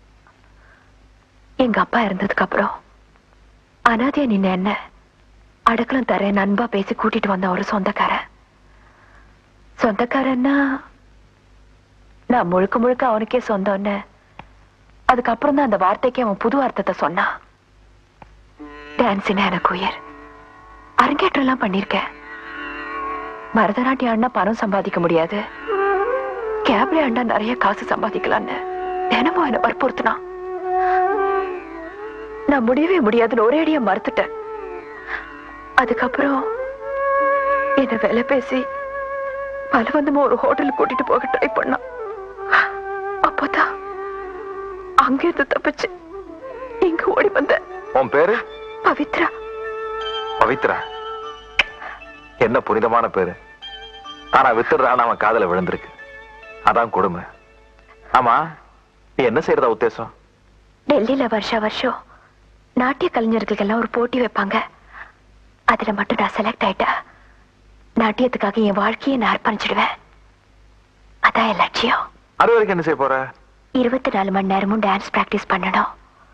எங்க அப்பா இறந்ததுக்கு அப்புறம் அனாதையா நின்ன என்ன அடக்கலம் தரேன் நண்பா பேசி கூட்டிட்டு வந்த ஒரு சொந்தக்காரன் சொந்தக்காரன்னா நான் முழுக்க முழுக்க அவனுக்கே சொந்தம்னு அதுக்கப்புறம் தான் அந்த வார்த்தைக்கு அவன் புது அர்த்தத்தை சொன்னான் டான்ஸினா எனக்கு உயிர் அரங்கேற்றம் எல்லாம் பண்ணிருக்கேன் பரதநாட்டியம் ஆடினா பணம் சம்பாதிக்க முடியாது கேப்ரே ஆண்டா நிறைய காசு சம்பாதிக்கலான்னு தினமும் என்ன வற்புறுத்தினான் நான் முடியவே முடியாதுன்னு ஒரேடியா மறுத்துட்டேன் அதுக்கப்புறம் என்ன வேலை பேசி பலவந்தமா ஒரு ஹோட்டலுக்கு கூட்டிட்டு போக ட்ரை பண்ணான் அப்போதான் அங்கிருந்து தப்பிச்சு இங்க ஓடி வந்தேன் உன் பேரு பவித்ரா பவித்ரா என்ன புனிதமான பேரு ஆனா வித்துடுறான்னு அவன் காதுல விழுந்திருக்கு அதான் கொடுமை ஆமா நீ என்ன செய்யறதா உத்தேசம் டெல்லியில வருஷா வருஷம் நாட்டிய கலைஞர்களுக்கெல்லாம் ஒரு போட்டி வைப்பாங்க அதுல மட்டும் நான் செலக்ட் ஆயிட்டா நாட்டியத்துக்காக என் வாழ்க்கையை நான் அர்ப்பணிச்சிடுவேன் அதான் என் லட்சியம் அது வரைக்கும் என்ன செய்ய போற இருபத்தி நாலு மணி நேரமும் டான்ஸ் பிராக்டிஸ் பண்ணணும்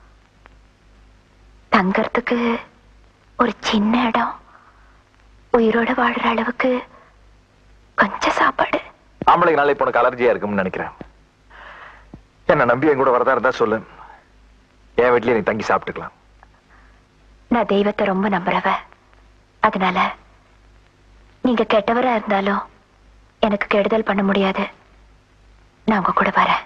தங்கறதுக்கு ஒரு சின்ன இடம் உயிரோட வாழ்ற அளவுக்கு கொஞ்சம் சாப்பாடு ஆம்பளைக்கு நாளை உனக்கு அலர்ஜியா இருக்கும்னு நினைக்கிறேன் என்ன நம்பி என் கூட வரதா இருந்தா சொல்லு என் வீட்லயே நீ தங்கி சாப்பிட்டுக்கலாம் நான் தெய்வத்தை ரொம்ப நம்புறவ அதனால நீங்க கெட்டவரா இருந்தாலும் எனக்கு கெடுதல் பண்ண முடியாது நான் உங்க கூட வரேன்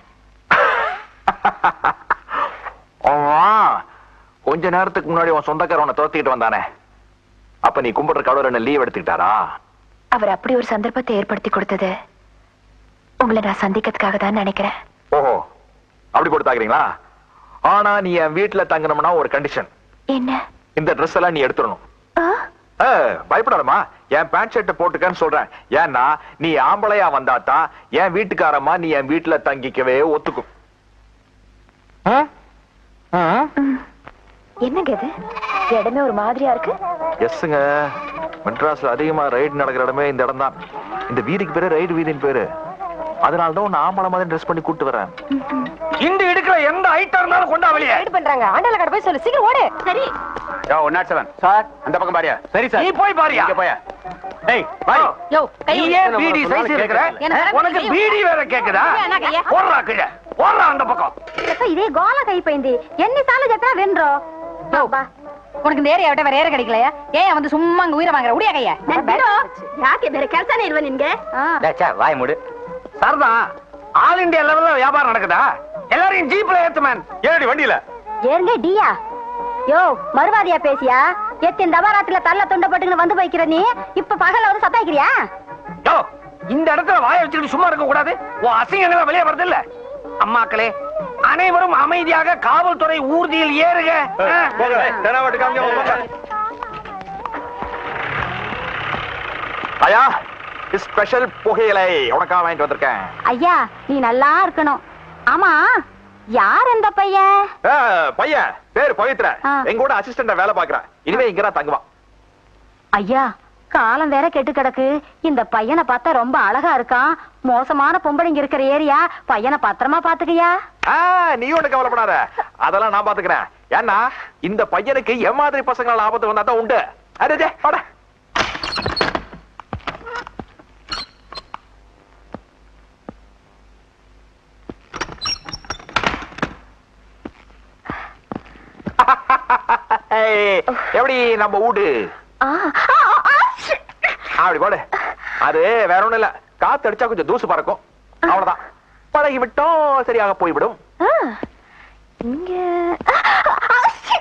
ஆமா கொஞ்ச நேரத்துக்கு முன்னாடி உன் சொந்தக்காரன் உன்னை துரத்திட்டு வந்தானே அப்ப நீ கும்பிடுற கடவுள் என்ன லீவ் எடுத்துக்கிட்டாரா அவர் அப்படி ஒரு சந்தர்ப்பத்தை ஏற்படுத்தி கொடுத்தது உங்களை நான் சந்திக்கிறதுக்காக தான் நினைக்கிறேன் ஓஹோ அப்படி போட்டு தாக்குறீங்களா ஆனா நீ என் வீட்டுல தங்கணும்னா ஒரு கண்டிஷன் என்ன இந்த ட்ரெஸ் எல்லாம் நீ எடுத்துடணும் ஆ? ஏ, பயப்படாதம்மா என் பேண்ட் ஷர்ட்டை போட்டுக்கன்னு சொல்றேன் ஏன்னா நீ ஆம்பளையா வந்தாதான் என் வீட்டுக்காரம்மா நீ என் வீட்டுல தங்கிக்கவே ஒத்துக்கும் ஆ? ஆ? என்னங்க இது இடமே ஒரு மாதிரியா இருக்கு எஸ்ஸுங்க மெட்ராஸ்ல அதிகமா ரைடு நடக்கிற இடமே இந்த இடம் தான் இந்த வீதிக்கு பேரு ரைடு வீதின்னு பேரு அதனால தான் உன்னை ஆம்பளை மாதிரி ட்ரெஸ் பண்ணி கூட்டு வரேன் இண்டு எடுக்கிற எந்த ஐட்டம் இருந்தாலும் கொண்டா வெளியே பண்றாங்க ஆண்டாள கடை போய் சொல்லு சீக்கிரம் ஓடு சரி ஒன் நாட் செவன் சார் அந்த பக்கம் பாரியா சரி நீ போய் பாரியா இங்க போயா டேய் பாய் யோ நீ ஏன் பீடி சைஸ் இருக்கிற எனக்கு உனக்கு தெரியும். பீடி வேற கேக்குதா என்ன கையா? போடுறா கீழே போடுறா அந்த பக்கம் ఇదే గోల కైపోయింది ఎన్నిసార్లు చెప్పినా వినరు உனக்கு இந்த ஏரியா விட்ட வேற ஏற கிடைக்கலையா ஏன் வந்து சும்மா அங்க உயிரை வாங்குற உடியா கையா ಯಾಕೆ ಬೇರೆ ಕೆಲಸನೇ ಇಲ್ವಾ ನಿನ್ಗೆ வாய் மூடு சரிதான் ஆல் இந்தியா லெவல்ல வியாபாரம் நடக்குதா எல்லாரையும் ஜீப்ல ஏத்துமேன் ஏடி வண்டியில ஏங்க டியா யோ மறுவாதியா பேசியா எத்தின் தபாராத்துல தள்ள துண்ட போட்டுக்கின்னு வந்து வைக்கிற நீ இப்ப பகல்ல வந்து சத்தாய்க்கிறியா யோ இந்த இடத்துல வாய வச்சுட்டு சும்மா இருக்க கூடாது உன் அசிங்கங்கள வெளியே வருது இல்ல அம்மாக்களே அனைவரும் அமைதியாக காவல்துறை ஊர்தியில் ஏறுக ஐயா ஸ்பெஷல் புகையிலை உனக்காக வாங்கிட்டு வந்திருக்கேன் ஐயா நீ நல்லா இருக்கணும் ஆமா யார் இந்த பையன் ஏ, பையன் பேரு பவித்ர ஆ. எங்க கூட அசிஸ்டண்டா வேலை பாக்குறேன் இனிமே இங்கதான் தங்குவான் ஐயா காலம் வேற கெட்டு கிடக்கு இந்த பையனை பார்த்தா ரொம்ப அழகா இருக்கான் மோசமான பொம்பளைங்க இருக்கிற ஏரியா பையனை பத்திரமா பாத்துக்கயா ஆ, நீ ஒண்ணு கவலைப்படாத அதெல்லாம் நான் பாத்துக்கிறேன் ஏன்னா இந்த பையனுக்கு என் மாதிரி பசங்களால ஆபத்து வந்தா தான் உண்டு அரே வாடா ஏய், எப்படி நம்ம வீடு ஆ, ஆ, ஆ, ஷ். அப்படி போடு அது வேற ஒண்ணும் இல்ல காத்து அடிச்சா கொஞ்சம் தூசு பறக்கும் அவ்வளவுதான் பழகி விட்டோம் சரியாக போய்விடும் ஆ, இங்க ஆ, ஆ, ஷ்.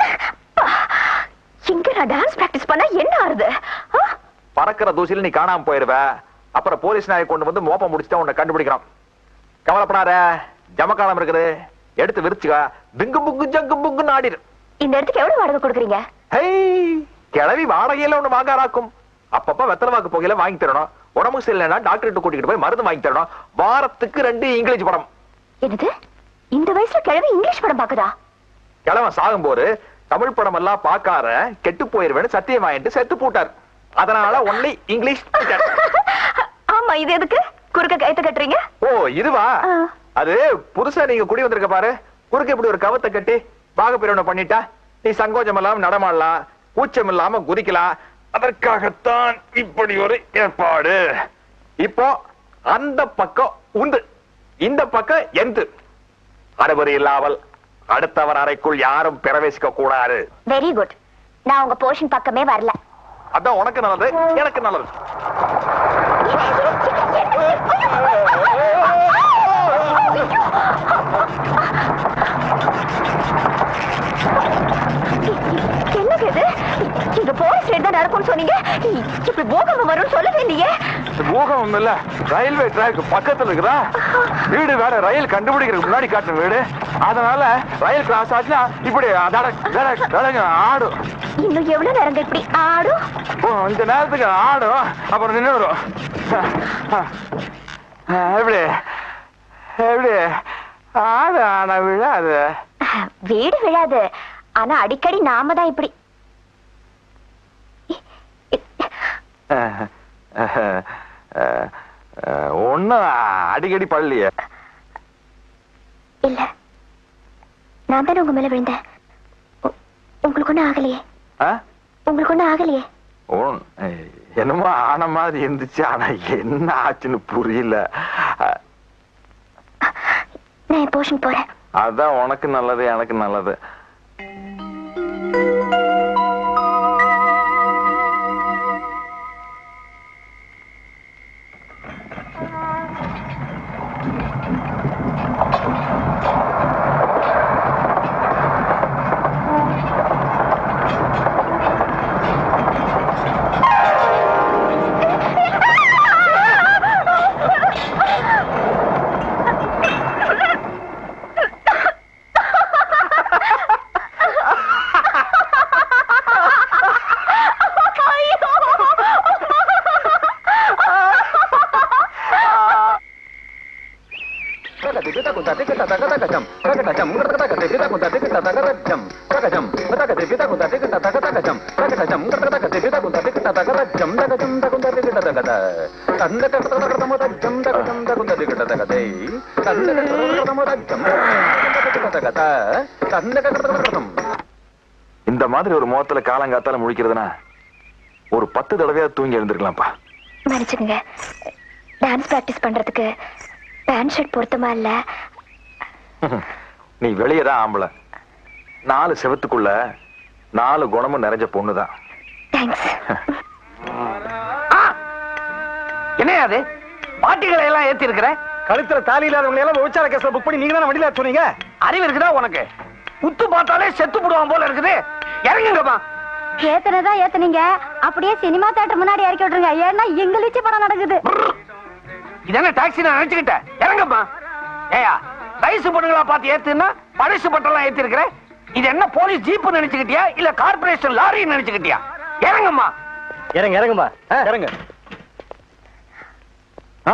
இங்க நான் டான்ஸ் பிராக்டிஸ் பண்ணா என்ன ஆறுது ஆ? பறக்கிற தூசில நீ காணாம போயிருவ அப்புறம் போலீஸ் நாயை கொண்டு வந்து மோப்பம் முடிச்சுட்டு உன்னை கண்டுபிடிக்கணும் கவலைப்படாத ஜமக்காலம் இருக்குது எடுத்து விரிச்சுக்க திங்கு புக்கு ஜங்கு புக்குன்னு ஆடிடு இந்த இடத்துக்கு எவ்வளவு வாடகை கொடுக்குறீங்க ஹை கிளவி வாடகையில ஒண்ணு வாங்காராக்கும் அப்பப்ப வெத்தலை வாக்கு புகையில வாங்கி தரணும் உடம்பு சரியில்லைன்னா டாக்டர் கூட்டிட்டு போய் மருந்து வாங்கி தரணும் வாரத்துக்கு ரெண்டு இங்கிலீஷ் படம் என்னது இந்த வயசுல கிழவி இங்கிலீஷ் படம் பாக்குதா கிழவன் சாகும்போது தமிழ் படம் எல்லாம் பார்க்கார கெட்டு போயிருவேன்னு சத்தியம் வாங்கிட்டு செத்து போட்டார் அதனால ஒன்லி இங்கிலீஷ் teacher. ஆமா இது எதுக்கு குறுக்க கயத்து கட்டுறீங்க ஓ இதுவா ஆ. அது புதுசா நீங்க குடி வந்திருக்க பாரு குறுக்கு இப்படி ஒரு கவத்தை கட்டி பாகப்பிரிவினை பண்ணிட்டா நீ சங்கோஜம் இல்லாம நடமாடலாம் கூச்சம் இல்லாம குதிக்கலாம் அதற்காகத்தான் இப்படி ஒரு ஏற்பாடு இப்போ அந்த பக்கம் உந்து இந்த பக்கம் எந்து அனுமதி இல்லாமல் அடுத்தவர் அறைக்குள் யாரும் பிரவேசிக்க கூடாது வெரி குட் நான் உங்க போர்ஷன் பக்கமே வரல அதான் உனக்கு நல்லது எனக்கு நல்லது என்னங்க இது இங்க போலீஸ் ஸ்டேட் தான் நடக்கும்னு சொன்னீங்க இப்படி பூகம்பம் வரும்னு சொல்லவே இல்லையே பூகம்பம் இல்ல ரயில்வே ட்ராக் பக்கத்துல இருக்குதா வீடு வேற ரயில் கண்டுபிடிக்கிறதுக்கு முன்னாடி காட்டுற வீடு அதனால ரயில் கிராஸ் ஆச்சுன்னா இப்படி தடக், தடக், தடக் ஆடும் இன்னும் எவ்வளவு நேரங்க இப்படி ஆடும் ஓ, இந்த நேரத்துக்கு ஆடும் அப்புறம் நின்னுடும் எப்படி எப்படி ஆடு ஆனா விழாது வீடு விழாது ஆனா அடிக்கடி நாம தான் இப்படி ஒன்னும் அடிக்கடி பள்ளிய இல்ல நான் தானே உங்க மேல விழுந்தேன் உ- உங்களுக்கு ஒண்ணும் ஆகலையே உங்களுக்கு ஒண்ணும் ஆகலையே என்னமோ ஆன மாதிரி இருந்துச்சு ஆனா என்ன ஆச்சுன்னு புரியல அஹ், நான் என் போர்ஷன் போறேன் அதான் உனக்கு நல்லது எனக்கு நல்லது இந்த மாதிரி ஒரு முகத்துல காலங்காத்தால முழிக்கிறதுனா ஒரு பத்து தடவையா தூங்கி எழுந்திருக்கலாம்ப்பா மன்னிச்சுக்கங்க டான்ஸ் பிராக்டிஸ் பண்றதுக்கு பேண்ட் ஷர்ட் பொருத்தமா இல்ல நீ வெளியே தான் ஆம்பளை நாலு செவத்துக்குள்ள நாலு குணமும் நிறைஞ்ச பொண்ணுதான் தேங்க்ஸ் என்னையா அது பாட்டிகளை எல்லாம் ஏத்தி இருக்கிற கழுத்துல தாலி இல்லாதவங்க எல்லாம் விபச்சார கேஸ்ல புக் பண்ணி நீங்க தானே வண்டியில சொன்னீங்க அறிவு இருக்குதா உனக்கு உத்து பார்த்தாலே செத்து போடுவான் போல இருக்குது இறங்குங்கப்பா ஏத்தனதான் ஏத்துனீங்க அப்படியே சினிமா தியேட்டர் முன்னாடி இறக்கி விட்டுருங்க ஏன்னா இங்கிலீஷ் படம் நடக்குது இதென்ன டாக்ஸி நான் நினைச்சுக்கிட்டேன் இறங்கப்பா ஏயா வயசு பொண்ணுங்களா பார்த்து ஏத்துன்னா பழசு பட்டெல்லாம் ஏத்தி இருக்கிற இது என்ன போலீஸ் ஜீப் நினைச்சுக்கிட்டியா இல்ல கார்பரேஷன் லாரி நினைச்சுக்கிட்டியா இறங்கம்மா இறங்க இறங்குமா இறங்க ஆ?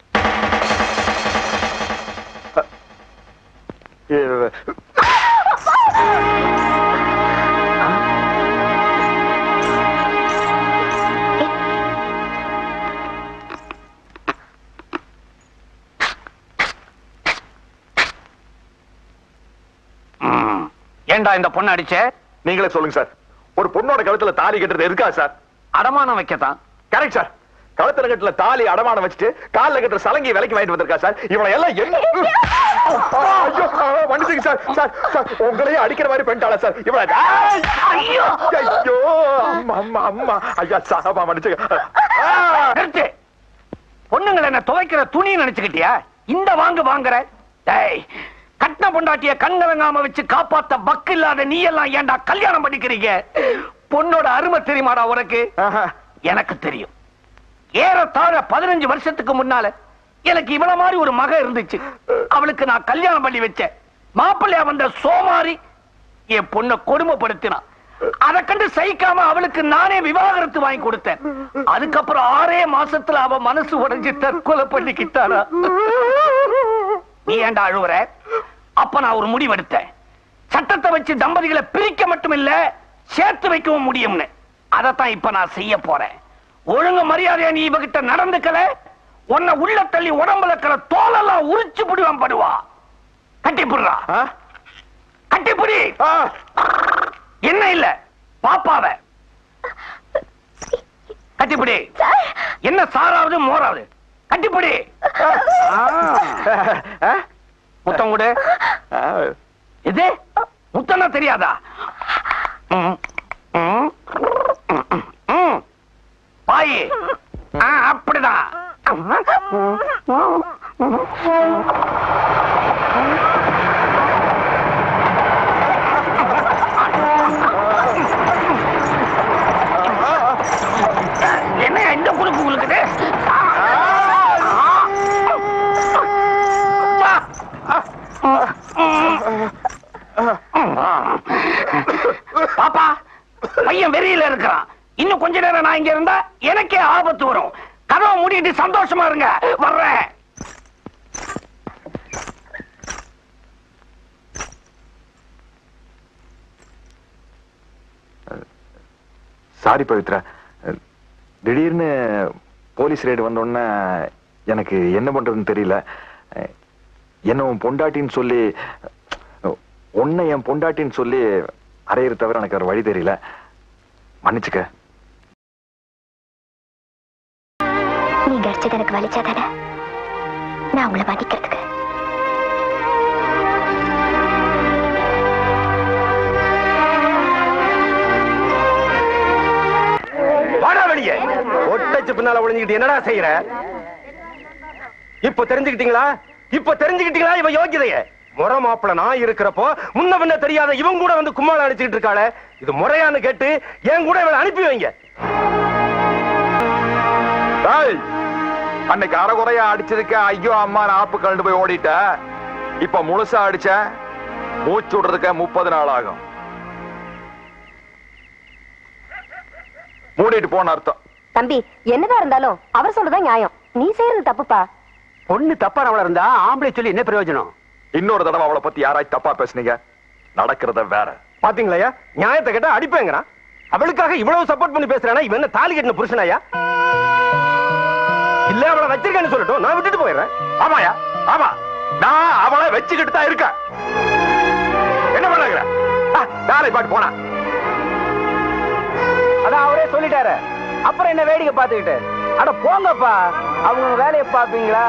அ- ம். ஏன்டா இந்த பொண்ணு அடிச்ச நீங்களே சொல்லுங்க சார் ஒரு பொண்ணோட கழுத்துல தாலி கட்டுறது இருக்கா சார் அடமானம் வைக்கத்தான் கரெக்ட் சார் கழுத்துல கட்டுல தாலி அடமானம் வச்சுட்டு கால்ல கட்டுற சலங்கி விலைக்கு வாங்கிட்டு வந்திருக்கா சார் இவனை எல்லாம் என்ன அப்பா, ஐயோ ஆ, மன்னிச்சுங்க சார் சார் சார் உங்களையே அடிக்கிற மாதிரி பண்ணிட்டாளா சார் இவனை ஐய், ஐயோ! ஐயோ அம்மா அம்மா அம்மா ஐயா சாபா மன்னிச்சுங்க ஆ! நிறுத்து பொண்ணுங்களை என்ன துவைக்கிற துணி நினைச்சுக்கிட்டியா இந்த வாங்கு வாங்குற டேய் கட்டின பொண்டாட்டிய கண்கலங்காம வச்சு காப்பாத்த பக்கு இல்லாத நீ எல்லாம் ஏன்டா கல்யாணம் பண்ணிக்கிறீங்க பொண்ணோட அருமை தெரியுமாடா உனக்கு ஆஹா. எனக்கு தெரியும் ஏறத்தாழ பதினஞ்சு வருஷத்துக்கு முன்னால எனக்கு இவ்வளவு மாதிரி ஒரு மக இருந்துச்சு அவளுக்கு நான் கல்யாணம் பண்ணி வச்சேன் மாப்பிள்ளையா வந்த சோமாரி என் பொண்ணை கொடுமைப்படுத்தினான் அதை கண்டு சகிக்காம அவளுக்கு நானே விவாகரத்து வாங்கி கொடுத்தேன் அதுக்கப்புறம் ஆறே மாசத்துல அவ மனசு உடைஞ்சு தற்கொலை பண்ணிக்கிட்டாரா நீ ஏன்டா அழுவுற அப்ப நான் ஒரு முடிவெடுத்தேன் சட்டத்தை வச்சு தம்பதிகளை பிரிக்க மட்டும் இல்ல சேர்த்து வைக்கவும் முடியும்னு அதத்தான் இப்ப நான் செய்ய போறேன் ஒழுங்கு மரியாதையா நீ இவகிட்ட நடந்துக்கல உன்னை உள்ள தள்ளி உடம்புல இருக்கிற தோலெல்லாம் உரிச்சு புடிவான் படுவா கட்டிப்புடுறா ஆ? கட்டிப்புடி ஆ! என்ன இல்ல பாப்பாவ கட்டிப்புடி என்ன சாராவது மோராவது கட்டிப்புடி ஆ? முத்தம் கொடு ஆ. இது முத்தம்னா தெரியாதா ம், ம், ம், ம். பாயி ஆ, அப்படிதான் என்ன இந்த குறுக்கு குறுக்குது பாப்பா பையன் வெறியில இருக்கிறான் இன்னும் கொஞ்ச நேரம் நான் இங்க இருந்தா எனக்கே ஆபத்து வரும் கதவை மூடிட்டு சந்தோஷமா இருங்க வர்றேன் சாரி பவித்ரா திடீர்னு போலீஸ் ரைடு வந்த உடனே எனக்கு என்ன பண்றதுன்னு தெரியல என்ன உன் பொண்டாட்டின்னு சொல்லி உன்னை என் பொண்டாட்டின்னு சொல்லி அறையிற தவிர எனக்கு ஒரு வழி தெரியல மன்னிச்சுக்க நீங்க அடிச்சது எனக்கு வலிச்சாதானே நான் உங்களை மன்னிக்கிறதுக்கு வாடா வெளியே ஒட்டச்சு பின்னால ஒளிஞ்சுக்கிட்டு என்னடா செய்யற இப்ப தெரிஞ்சுக்கிட்டீங்களா இப்ப தெரிஞ்சுக்கிட்டீங்களா இவ யோகிதைய முறை மாப்பிள நான் இருக்கிறப்போ முன்ன பின்ன தெரியாத இவன் கூட வந்து கும்மாள அடிச்சுக்கிட்டு இருக்காளே இது முறையான்னு கேட்டு என் கூட இவளை அனுப்பி வைங்க டேய், அன்னைக்கு அறகுறையா அடிச்சதுக்கு ஐயோ அம்மா ஆப்பு கண்டு போய் ஓடிட்ட இப்ப முழுசா அடிச்ச மூச்சு விடுறதுக்கு முப்பது நாள் ஆகும் மூடிட்டு போன அர்த்தம் தம்பி என்னதான் இருந்தாலும் அவர் சொல்றதுதான் நியாயம் நீ செய்யறது தப்புப்பா பொண்ணு தப்பானவள இருந்தா ஆம்பளை சொல்லி என்ன பிரயோஜனம் இன்னொரு தடவை அவளை பத்தி யாராச்சும் தப்பா பேசுனீங்க நடக்கிறத வேற பாத்தீங்களா நியாயத்தை கேட்டா அடிப்பேங்கிறான் அவளுக்காக இவ்வளவு சப்போர்ட் பண்ணி பேசுறானா இவன் என்ன தாலி கட்டின புருஷனாயா இல்ல அவளை வச்சிருக்கேன்னு சொல்லட்டும் நான் விட்டுட்டு போயிடுறேன் ஆமாயா ஆமா நான் அவளை வச்சுக்கிட்டு தான் இருக்கேன் என்ன பண்ணுகிற வேலை பாட்டு போனா அதான் அவரே சொல்லிட்டாரு அப்புறம் என்ன வேடிக்கை பார்த்துக்கிட்டு அட போங்கப்பா அவங்க வேலையை பாப்பீங்களா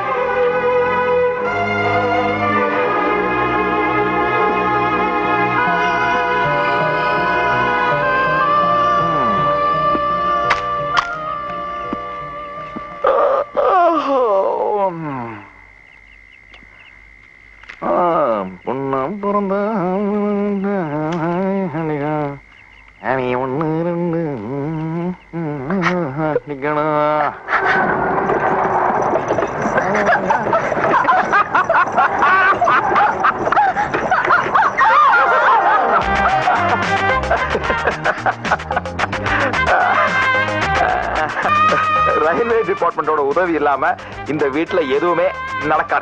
பொண்ணம் பிறந்த அணி ஒண்ணு ரெண்டு நிக்கணும் ரயில்வே டிபார்ட்மெண்டோட உதவி இல்லாம இந்த வீட்டுல எதுவுமே நடக்காது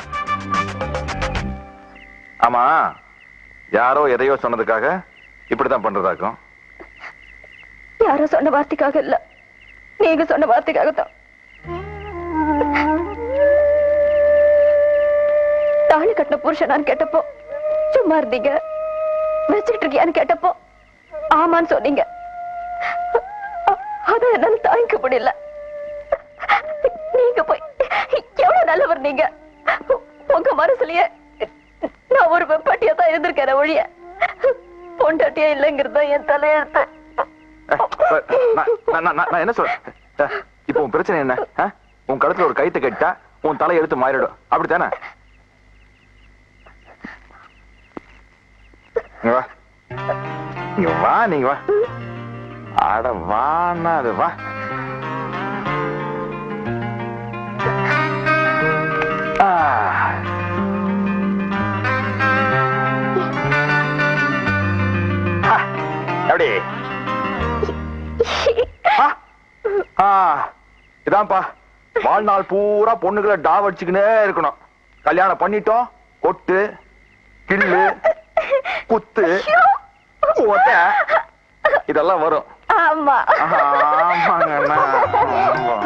ஆமா யாரோ எதையோ சொன்னதுக்காக இப்படிதான் பண்றதாக்கும் யாரோ சொன்ன வார்த்தைக்காக இல்ல நீங்க சொன்ன வார்த்தைக்காக தான் தாலி கட்டின புருஷனான்னு கேட்டப்போ சும்மா இருந்தீங்க வச்சுட்டு இருக்கியான்னு கேட்டப்போ ஆமான்னு சொன்னீங்க அ- அதை என்னால தாங்கிக்க முடியல நீங்க போய் எவ்வளவு நல்லவர் நீங்க உங்க மனசுலயே நான் ஒரு வெப்பாட்டியா தான் இருந்திருக்கேன் ஒழிய பொண்டாட்டியா இல்லைங்கிறது தான் என் தலையெழுத்து நான் நான்- நான்- நான் என்ன சொல்றேன் அஹ், இப்போ உன் பிரச்சனை என்ன அஹ்? உன் கழுத்துல ஒரு கைத்தை கட்டா உன் தலை எடுத்து மாறிடும் அப்படித்தானே இங்க வா இங்க வா நீங்க வா அட வான்னா அது வா ஆ. ஆ, எப்படி ஆ, ஆ, இதான்ப்பா வாழ்நாள் பூரா பொண்ணுகளை டாவ் அடிச்சுக்கினே இருக்கணும் கல்யாணம் பண்ணிட்டோம் கொட்டு கிள்ளு குத்து ஓட்ட இதெல்லாம் வரும் ஆமா ஆஹா, ஆமாங்க அண்ணா. ஆமா.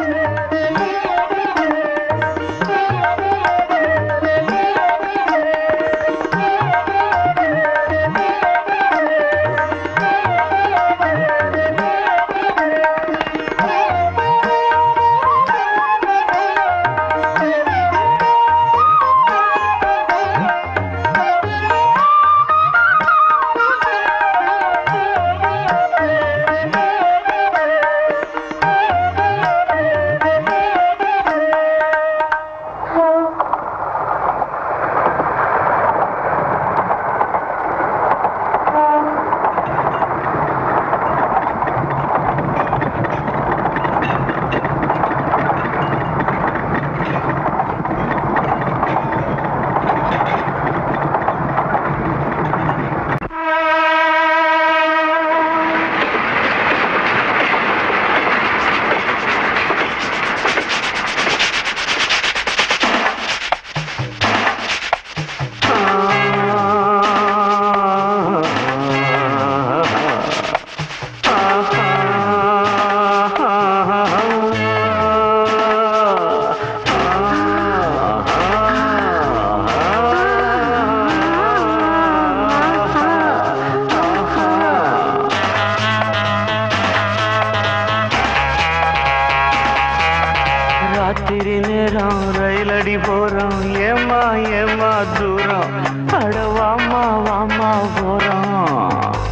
ராத்திரி நேரம் ரயில் அடி போறோம் ஏமா ஏமா தூரம் அட வாமா வாமா போறோம்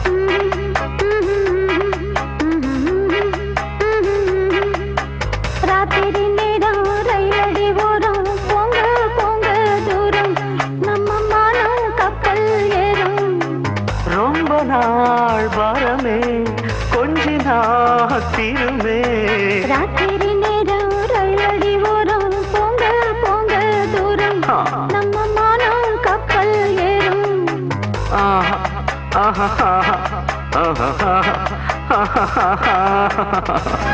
ராத்திரி நேரம் ரயிலடி ஓரம் போங்க போங்க தூரம் நம்ம மானம் கப்பல் ஏறும் ரொம்ப நாள் பாரமே கொஞ்ச நாள் தீருமே ராத்திரி நேரம் ரயிலடி ஓரம் போங்க போங்க தூரம் ஆ. நம்ம மானம் கப்பல் ஏறும் ஆஹா, ஆஹா, ஆஹா, ஆஹா, ஆஹா.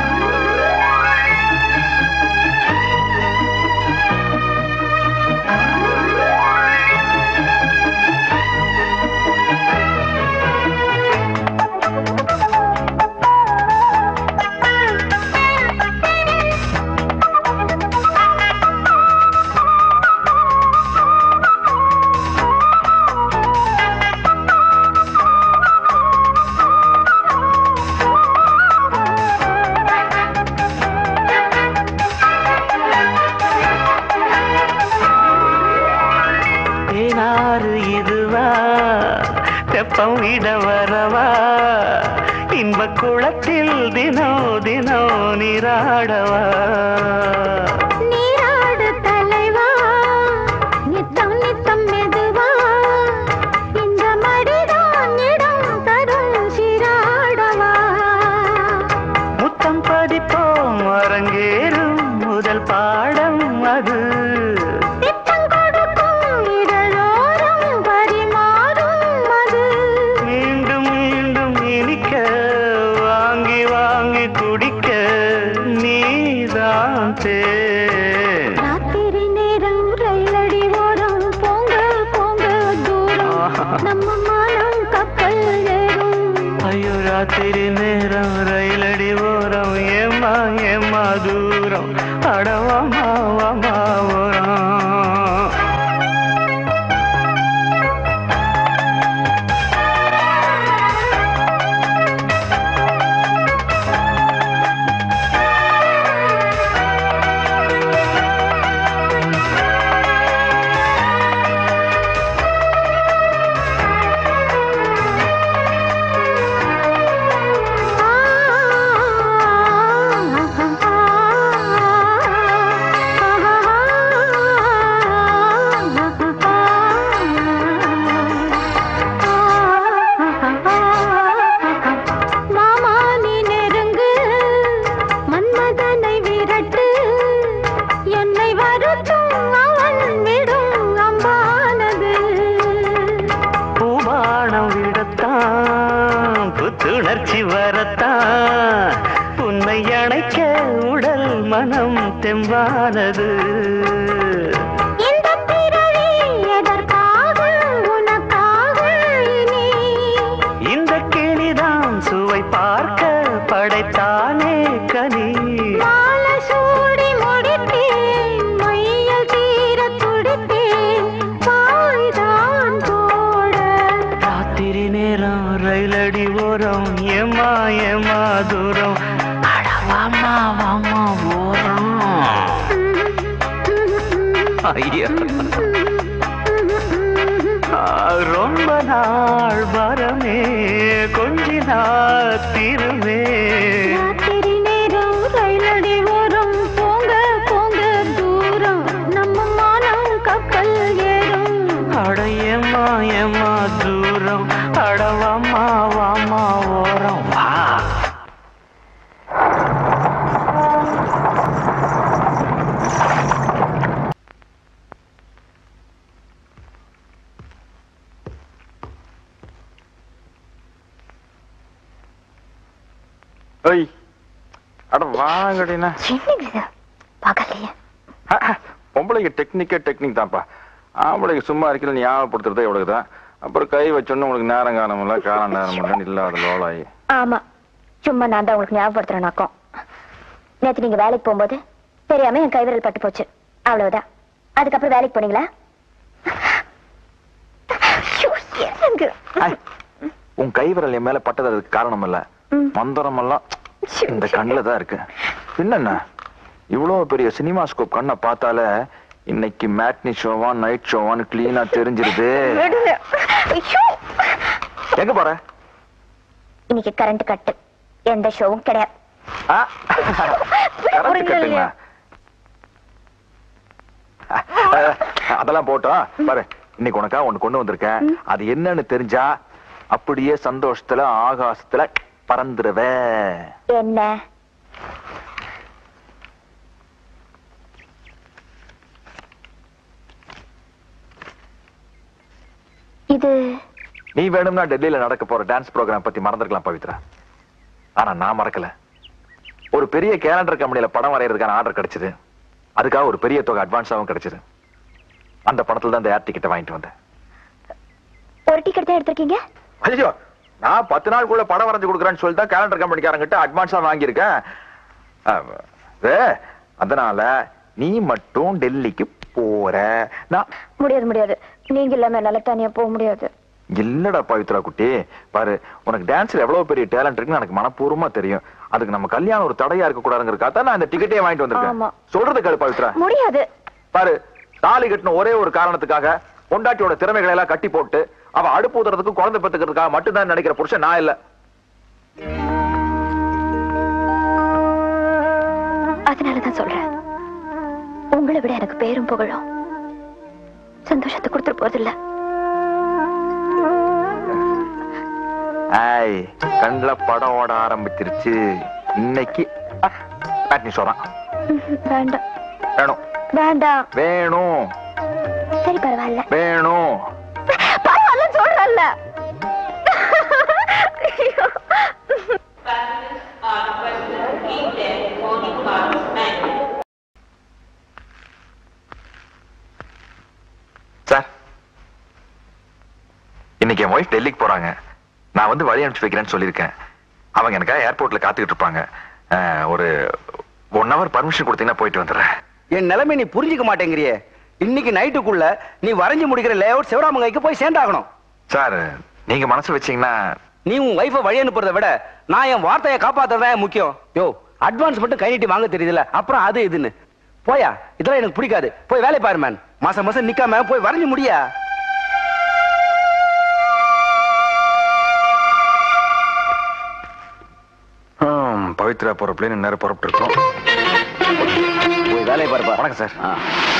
தேனாறு இதுவா தெப்பம் விட வரவா இன்ப குளத்தில் தினோ தினோ நீராடவா நீராடு தலைவா நித்தம் நித்தம் மெதுவா இந்த மடிதான் இடம் தரும் சிராடவா முத்தம் பதிப்போம் அரங்கேறும் முதல் பாடம் அது திட்டம் கொடுக்கும் இதழோரம் பரிமாறும் அது மீண்டும் மீண்டும் இனிக்க வாங்கி வாங்கி குடிக்க நீதான் தேன் ராத்திரி நேரம் ரயிலடி ஓரம் போங்க போங்க தூரம் நம்ம மானம் கப்பல் ஏறும் ஐயோ ராத்திரி நேரம் ரயிலடி ஓரம் ஏமா ஏமா தூரம் அடவாமா வாமா ஓரம் மாமா நீ நெருங்கு மன்மதனை விரட்டு என்னை வருத்தும் அவன் விடும் அம்பானது பூபானம் விடத்தான் புத்துணர்ச்சி வரத்தான் உன்னை அணைக்க உடல் மனம் தெம்பானது இந்த பிறவி எதற்காக உனக்காக நேரம் ரயிலடி ஓரம் ஏமா ஏமா தூரம் அட வாமா வாமா ஓரம் ஐயா ஆ, ரொம்ப நாள் வரமே கொஞ்ச நாள் திருமே ராத்திரி நேரம் ரயிலடி ஓரம் போங்க போங்க தூரம் நம்ம மானம் கப்பல் ஏறும் அட ஏமா ஏமா தூரம் அட வாமா வாமா ஓரம் வா ஐய் அட வாங்கடினா என்னங்க இது பகலையே பொம்பளைக்கு டெக்னிக்கே டெக்னிக் தான்ப்பா ஆம்பளைக்கு சும்மா இருக்கிறது ஞாபகப்படுத்துறதே இவ்வளவு தான் அப்புறம் கை வச்சோன்னு உங்களுக்கு நேரம் காலம் இல்லை காலம் நேரம் இல்லை இல்லாத லோலாயி ஆமா சும்மா நான் தான் உங்களுக்கு ஞாபகப்படுத்துறேன் நாக்கம் நேத்து நீங்க வேலைக்கு போகும்போது தெரியாம என் கைவிரல் பட்டு போச்சு அவ்வளவுதான் அதுக்கப்புறம் வேலைக்கு போனீங்களா ஐயோ, என்னங்க? ஐய், உன் கைவிரல் என் மேல பட்டது அதுக்கு காரணம் இல்ல ம். மந்திரம் எல்லாம் இந்த கண்ணுல தான் இருக்கு என்னென்ன இவ்வளவு பெரிய சினிமா ஸ்கோப் கண்ணை பார்த்தாலே இன்னைக்கு மேட்னி ஷோவா நைட் ஷோவான்னு கிளீனா தெரிஞ்சிருது விடுங்க. ஐயோ. எங்க போற இன்னைக்கு கரண்ட் கட்டு எந்த ஷோவும் கிடையாது ஆ? கரண்ட் கட்டுங்களா அதெல்லாம் போட்டோம் பாரு இன்னைக்கு உனக்கா ஒண்ணு கொண்டு வந்திருக்கேன் அது என்னன்னு தெரிஞ்சா அப்படியே சந்தோஷத்துல ஆகாசத்துல பறந்துருவ என்ன இது நீ வேணும்னா டெல்லியில நடக்க போற டான்ஸ் ப்ரோக்ராம் பத்தி மறந்துருக்கலாம் பவித்ரா ஆனா நான் மறக்கல ஒரு பெரிய கேலண்டர் கம்பெனில படம் வரையறதுக்கான ஆர்டர் கிடைச்சது அதுக்காக ஒரு பெரிய தொகை அட்வான்ஸாவும் கிடைச்சது அந்த பணத்துல தான் இந்த ஏர் டிக்கெட்டை வாங்கிட்டு வந்தேன் ஒரு டிக்கெட் தான் எடுத்திருக்கீங்க ஐயோ நான் பத்து நாளுக்குள்ள படம் வரைஞ்சு கொடுக்குறேன்னு சொல்லி தான் கேலண்டர் கம்பெனிக்காரங்கிட்ட அட்வான்ஸா வாங்கியிருக்கேன் அஹ், இது, அதனால நீ மட்டும் டெல்லிக்கு போற நான் முடியாது முடியாது நீங்க இல்லாம என்னால தனியா போக முடியாது இல்லடா பவித்ரா குட்டி பாரு உனக்கு டான்ஸ்ல எவ்வளவு பெரிய டேலண்ட் இருக்குன்னு எனக்கு மனப்பூர்வமா தெரியும் அதுக்கு நம்ம கல்யாணம் ஒரு தடையா இருக்க கூடாதுங்கிறதுக்காக தான் நான் இந்த டிக்கெட்டே வாங்கிட்டு ஆமா. வந்திருக்கேன் சொல்றது கேளு பவித்ரா முடியாது பாரு தாலி கட்டின ஒரே ஒரு காரணத்துக்காக பொண்டாட்டியோட திறமைகளை எல்லாம் கட்டி போட்டு அவ அடுப்பு ஊதுறதுக்கு குழந்தை பெத்துக்கிறதுக்காக மட்டும்தான் நினைக்கிற புருஷன் நான் இல்ல அதனாலதான் சொல்றேன் உங்களை விட எனக்கு பேரும் புகழும் சந்தோஷத்தை கொடுத்துட்டு போறதில்ல ஐய் கண்ணுல படம் ஓட ஆரம்பிச்சிருச்சு இன்னைக்கு பேட்னி சொல்றான் வேண்டாம் வேணும் வேண்டாம் வேணும் சரி பரவாயில்ல வேணும் பரவாயில்ல சொல்றல்ல சார் இன்னைக்கு என் ஒய்ஃப் டெல்லிக்கு போறாங்க நான் வந்து வழி அனுப்பிச்சு வைக்கிறேன்னு சொல்லியிருக்கேன் அவங்க எனக்காக ஏர்போர்ட்ல காத்துக்கிட்டு இருப்பாங்க அஹ், ஒரு ஒன் ஹவர் பர்மிஷன் கொடுத்தீங்கன்னா போயிட்டு வந்துடுறேன் என் நிலைமை நீ புரிஞ்சுக்க மாட்டேங்கிறியே இன்னைக்கு நைட்டுக்குள்ள நீ வரைஞ்சு முடிக்கிற லேஅவுட் சிவராமங்கைக்கு போய் சேர்ந்தாகணும் சார் நீங்க மனசு வச்சீங்கன்னா நீ உன் வைஃபை வழி அனுப்புறதை விட நான் என் வார்த்தையை காப்பாத்துறதா முக்கியம் யோ அட்வான்ஸ் மட்டும் கை நீட்டி வாங்க தெரியுதுல அப்புறம் அது இதுன்னு போயா இதெல்லாம் எனக்கு பிடிக்காது போய் வேலை பாரு மேன் மாசம் மாசம் நிக்காம போய் வரைஞ்சு முடியா ஹம், பவித்ரா போற பிளேன் நேரம் புறப்பட்டு இருக்கோம் போய் வேலையை பாருப்பா வணக்கம் சார் ஆ.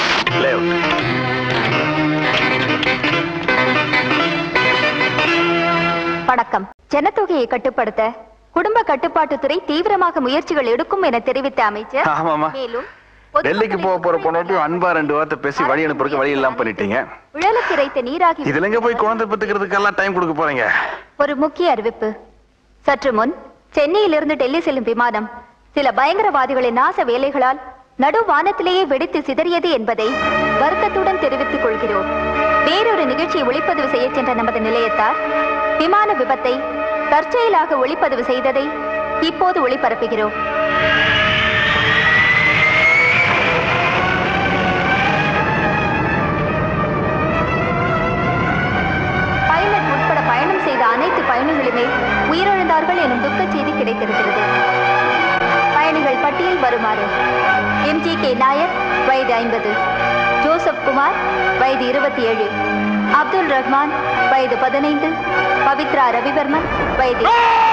வணக்கம் ஜனத்தொகையை கட்டுப்படுத்த குடும்ப கட்டுப்பாட்டுத்துறை தீவிரமாக முயற்சிகள் எடுக்கும் என தெரிவித்த அமைச்சர் ஆமாமா. மேலும் டெல்லிக்கு போக போற பொண்ணாட்டியும் அன்பா ரெண்டு வார்த்தை பேசி வழி அனுப்புறதுக்கு வழி இல்லாம பண்ணிட்டீங்க உழலுக்கு இறைத்த நீராகி இதுல எங்க போய் குழந்தை பெத்துக்கிறதுக்கெல்லாம் டைம் கொடுக்க போறீங்க ஒரு முக்கிய அறிவிப்பு சற்று முன் சென்னையிலிருந்து டெல்லி செல்லும் விமானம் சில பயங்கரவாதிகளின் நாச வேலைகளால் நடு வானத்திலேயே வெடித்து சிதறியது என்பதை வருத்தத்துடன் தெரிவித்துக் கொள்கிறோம் வேறொரு நிகழ்ச்சியை ஒளிப்பதிவு செய்ய சென்ற நமது நிலையத்தார் விமான விபத்தை தற்செயலாக ஒளிப்பதிவு செய்ததை இப்போது ஒளிபரப்புகிறோம் பைலட் உட்பட பயணம் செய்த அனைத்து உயிரிழந்தார்கள் எனும் துக்க செய்தி கிடைத்திருக்கிறது பயணிகள் பட்டியல் வருமாறு எம்ஜி கே நாயர் வயது ஐம்பது ஜோசப் குமார் வயது இருபத்தி ஏழு அப்துல் ரஹ்மான் வயது பதினைந்து பவித்ரா ரவிவர்மன் வயது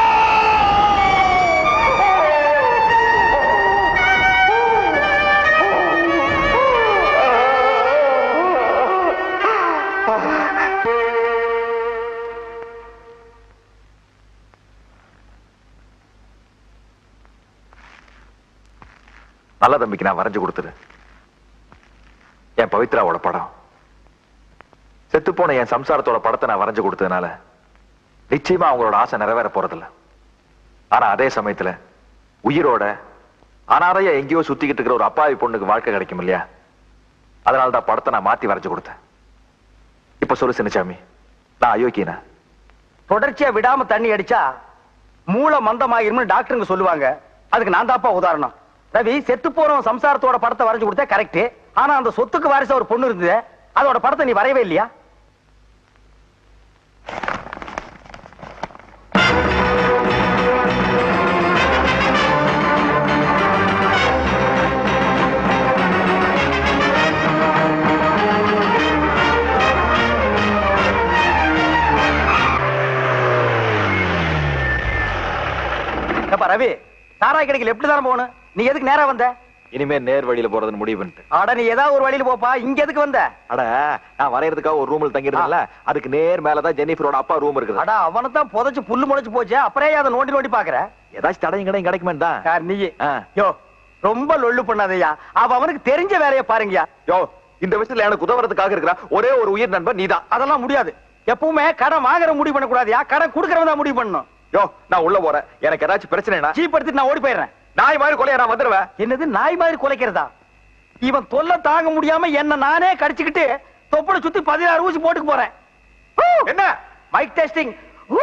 நல்ல தம்பிக்கு நான் வரைஞ்சு கொடுத்துரு என் பவித்ராவோட படம் செத்து போன என் சம்சாரத்தோட படத்தை நான் வரைஞ்சு கொடுத்ததுனால நிச்சயமா அவங்களோட ஆசை நிறைவேற போறதில்ல ஆனா அதே சமயத்துல உயிரோட அனாதையா எங்கேயோ சுத்திக்கிட்டு இருக்கிற ஒரு அப்பாவி பொண்ணுக்கு வாழ்க்கை கிடைக்கும் இல்லையா அதனால தான் படத்தை நான் மாத்தி வரைஞ்சு கொடுத்தேன் இப்ப சொல்லு சின்னசாமி நான் அயோக்கியனா தொடர்ச்சியா விடாம தண்ணி அடிச்சா மூளை மந்தமாயிரும்னு டாக்டருங்க சொல்லுவாங்க அதுக்கு நான் தாப்பா உதாரணம் ரவி செத்து போறவன் சம்சாரத்தோட படத்தை வரைஞ்சு கொடுத்தா கரெக்ட் ஆனா அந்த சொத்துக்கு வாரிசு ஒரு பொண்ணு இருந்தது அதோட படத்தை நீ வரையவே இல்லையா ஏப்பா ரவி சாராய் கடைக்கு எப்படி தானே போகணும் நீ எதுக்கு நேரா வந்த இனிமே நேர் வழியில போறதுன்னு முடிவு பண்ணிட்டு அட நீ ஏதாவது ஒரு வழியில போப்பா இங்க எதுக்கு வந்த அட நான் வரையறதுக்காக ஒரு ரூம்ல தங்கியிருந்தேன்ல அதுக்கு நேர் மேலதான் ஜெனிஃபரோட அப்பா ரூம் இருக்குது அடா அவனை தான் புதைச்சு புல்லு முளைச்சு போச்சு அப்புறம் ஏன் அதை நோண்டி நோண்டி பாக்குற ஏதாச்சும் தடையும் கடையும் கிடைக்குமே தான் யார் நீ யோ ரொம்ப லொள்ளு பண்ணாதயா அவ அவனுக்கு தெரிஞ்ச வேலையை பாருங்கயா யோ இந்த விஷயத்துல எனக்கு உதவுறதுக்காக இருக்கிற ஒரே ஒரு உயிர் நண்பன் நீதான் அதெல்லாம் முடியாது எப்பவுமே கடன் வாங்குற முடிவு பண்ண கூடாதுயா கடன் குடுக்கறவன் தான் முடிவு பண்ணணும் யோ நான் உள்ள போறேன் எனக்கு ஏதாச்சும் பிரச்சனைனா ஜீப் எடுத்துட்டு நான் ஓடி போயிடுறேன் நாய் மாதிரி கொலையா நான் வந்துருவேன் என்னது நாய் மாதிரி குலைக்கிறதா இவன் தொல்லை தாங்க முடியாம என்ன நானே கடிச்சுக்கிட்டு தொப்புளை சுத்தி பதினாறு ஊசி போட்டுக்கு போறேன் என்ன மைக் டெஸ்டிங்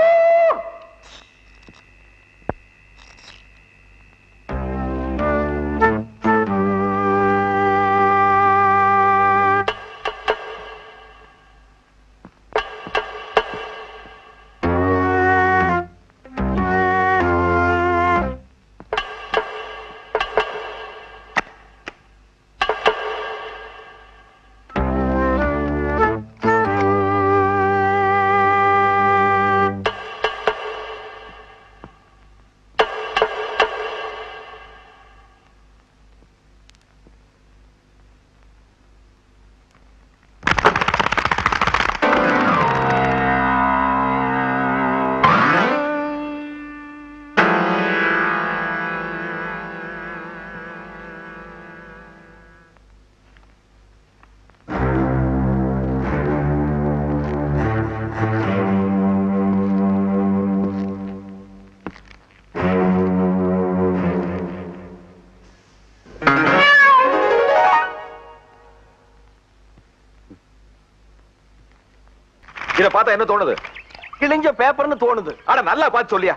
இத பார்த்தா என்ன தோணுது கிழிஞ்ச பேப்பர்னு தோணுது அட நல்லா பார்த்து சொல்லியா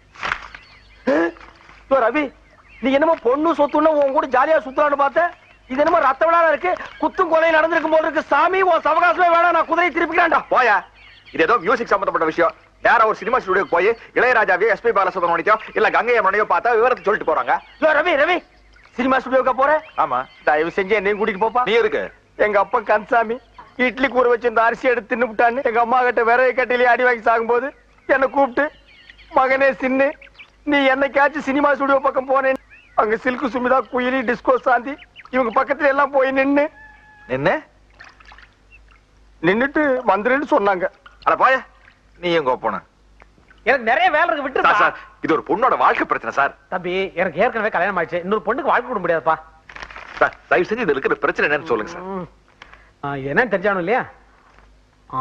யோ, ரவி நீ என்னமோ பொண்ணு சொத்துன்னு உன் கூட ஜாலியா சுத்தலான்னு பார்த்த இது என்னமோ ரத்த விழா இருக்கு குத்தும் கொலை நடந்திருக்கும் போல இருக்கு சாமி உன் சவகாசமே வேணாம் நான் குதிரை திருப்பிக்கிறான்டா போயா இது ஏதோ மியூசிக் சம்பந்தப்பட்ட விஷயம் நேரா ஒரு சினிமா ஸ்டுடியோக்கு போய் இளையராஜாவையோ எஸ்பி பாலசுப்ரமணியோ இல்ல கங்கை அம்மனையோ பார்த்தா விவரத்தை சொல்லிட்டு போறாங்க யோ, ரவி ரவி சினிமா ஸ்டுடியோக்கா போற ஆமா தயவு செஞ்சு என்னையும் கூட்டிட்டு போப்பா நீ இருக்கு எங்க அப்பா கன்சாமி இட்லி கூற வச்சு இந்த அரிசி எடுத்து தின்னு விட்டான்னு எங்க அம்மா கிட்ட விறகு கட்டிலே அடி வாங்கி சாகும்போது என்னை கூப்பிட்டு மகனே சின்னு நீ என்னைக்காச்சும் சினிமா ஸ்டுடியோ பக்கம் போனேன் அங்க சில்கு சுமிதா குயிலி டிஸ்கோ சாந்தி இவங்க பக்கத்துல எல்லாம் போய் நின்னு என்ன நின்னுட்டு வந்துருன்னு சொன்னாங்க அட போய நீ எங்க போன எனக்கு நிறைய வேலை இருக்கு விட்டு சார் சார் இது ஒரு பொண்ணோட வாழ்க்கை பிரச்சனை சார் தம்பி எனக்கு ஏற்கனவே கல்யாணம் ஆயிடுச்சு இன்னொரு பொண்ணுக்கு வாழ்க்கை கொடுக்க முடியாதுப்பா சார் தயவு செஞ்சு இது இருக்கிற பிரச்சனை என்னன்னு சொல்லுங்க சார் ம். ஆ, இது என்னன்னு தெரிஞ்சானும் இல்லையா ஆ,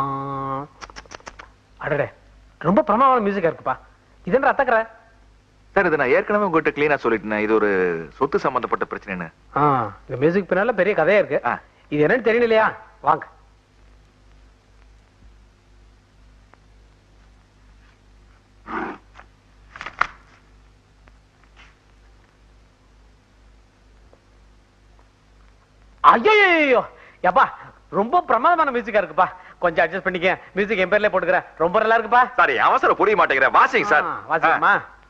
அடடே ரொம்ப பிரமாதமான மியூசிக்கா இருக்குப்பா இது என்ன ரத்தக்கரை சார் இது நான் ஏற்கனவே உங்ககிட்ட கிளீனா சொல்லிட்டேன் இது ஒரு சொத்து சம்பந்தப்பட்ட பிரச்சனைன்னு ஆ இந்த மியூசிக் பின்னால பெரிய கதையா இருக்கு ஆ. இது என்னன்னு தெரியல இல்லையா வாங்க ஐயோ எப்பா ரொம்ப பிரமாதமான மியூசிக்கா இருக்குப்பா கொஞ்சம் அட்ஜஸ்ட் பண்ணிக்க மியூசிக் என் பேர்ல போட்டுக்கிறேன் ரொம்ப நல்லா இருக்குப்பா சாரி அவசரம் புரிய மாட்டேங்கிறேன் வாசிங்க சார் ஆ, வாசிக்கலாமா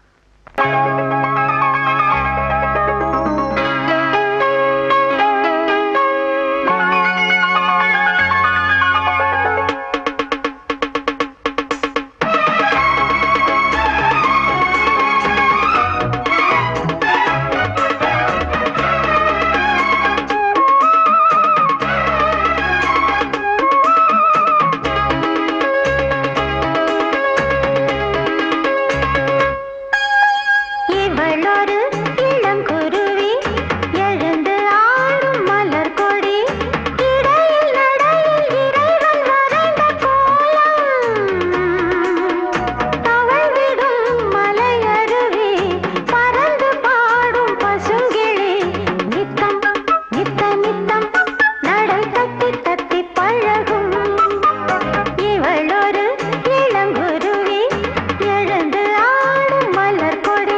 இவளொரு இளங்குருவி எழுந்து ஆடும் மலர் கொடி இடையில் நடையில் இறைவன் வரைந்த கோலம் தவழ்விடும் மலையருவி பறந்து பாடும் பசுங்கிளி நித்தம் நித்த நித்தம் நடை தத்தி தத்தி பழகும் இவளொரு இளங்குருவி எழுந்து ஆடும் மலர் கொடி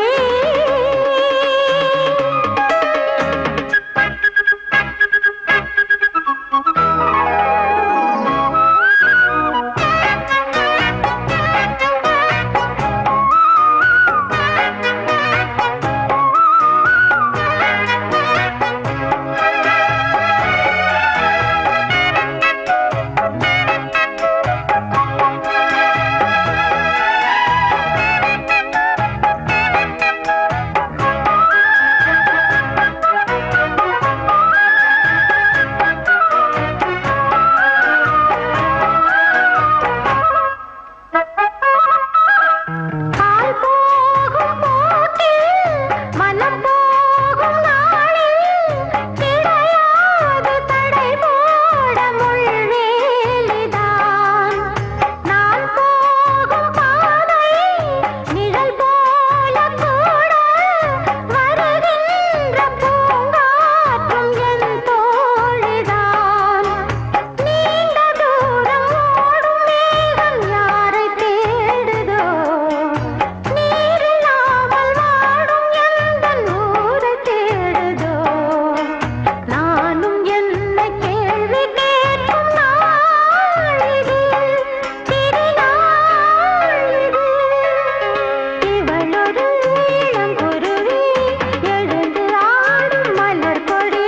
கால் போகும் போக்கில் மனம் போகும் நாளில் கிடையாது தடை போட முள்வேலிதான் நான் போகும் பாதை நிழல் போல கூட வருகின்ற பூங்காற்றும் என் தோழிதான் நீண்ட தூரம் ஓடும் மேகம் யாரை தேடுதோ நீரில்லாமல் வாடும் எந்தன் ஊரை தேடுதோ நானும் என்ன கேள்வி கேட்கும் நாளிது திருநாளிது இவளொரு இளங்குருவி எழுந்து ஆடும் மலர் கொடி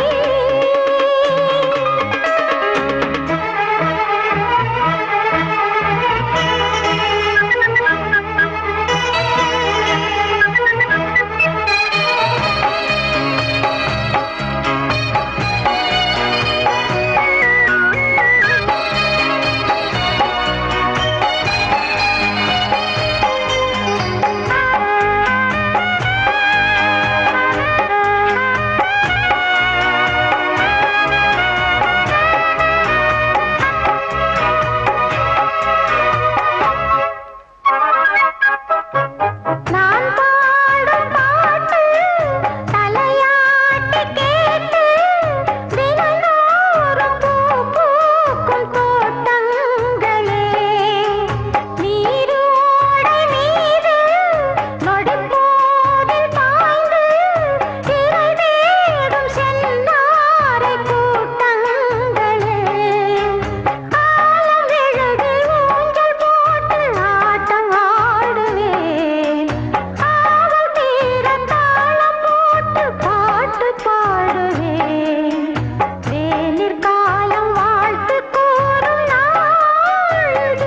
நான் பாடும் பாட்டு தலையாட்டி கேட்டு தினந்தோறும் பூ பூக்கும் தோட்டங்களே நீரோடை மீது நொடிப்போதில் பாய்ந்து இறை தேடும் சென்னாரை கூட்டங்களே ஆலம் எழுதி ஊஞ்சல் போட்டு ஆட்டம் ஆடுவேன் ஆவல் தீர தாளம் போட்டு பாட்டு பாடுவேன் வேனிற் காலம் வாழ்த்து கூறும் நாளிது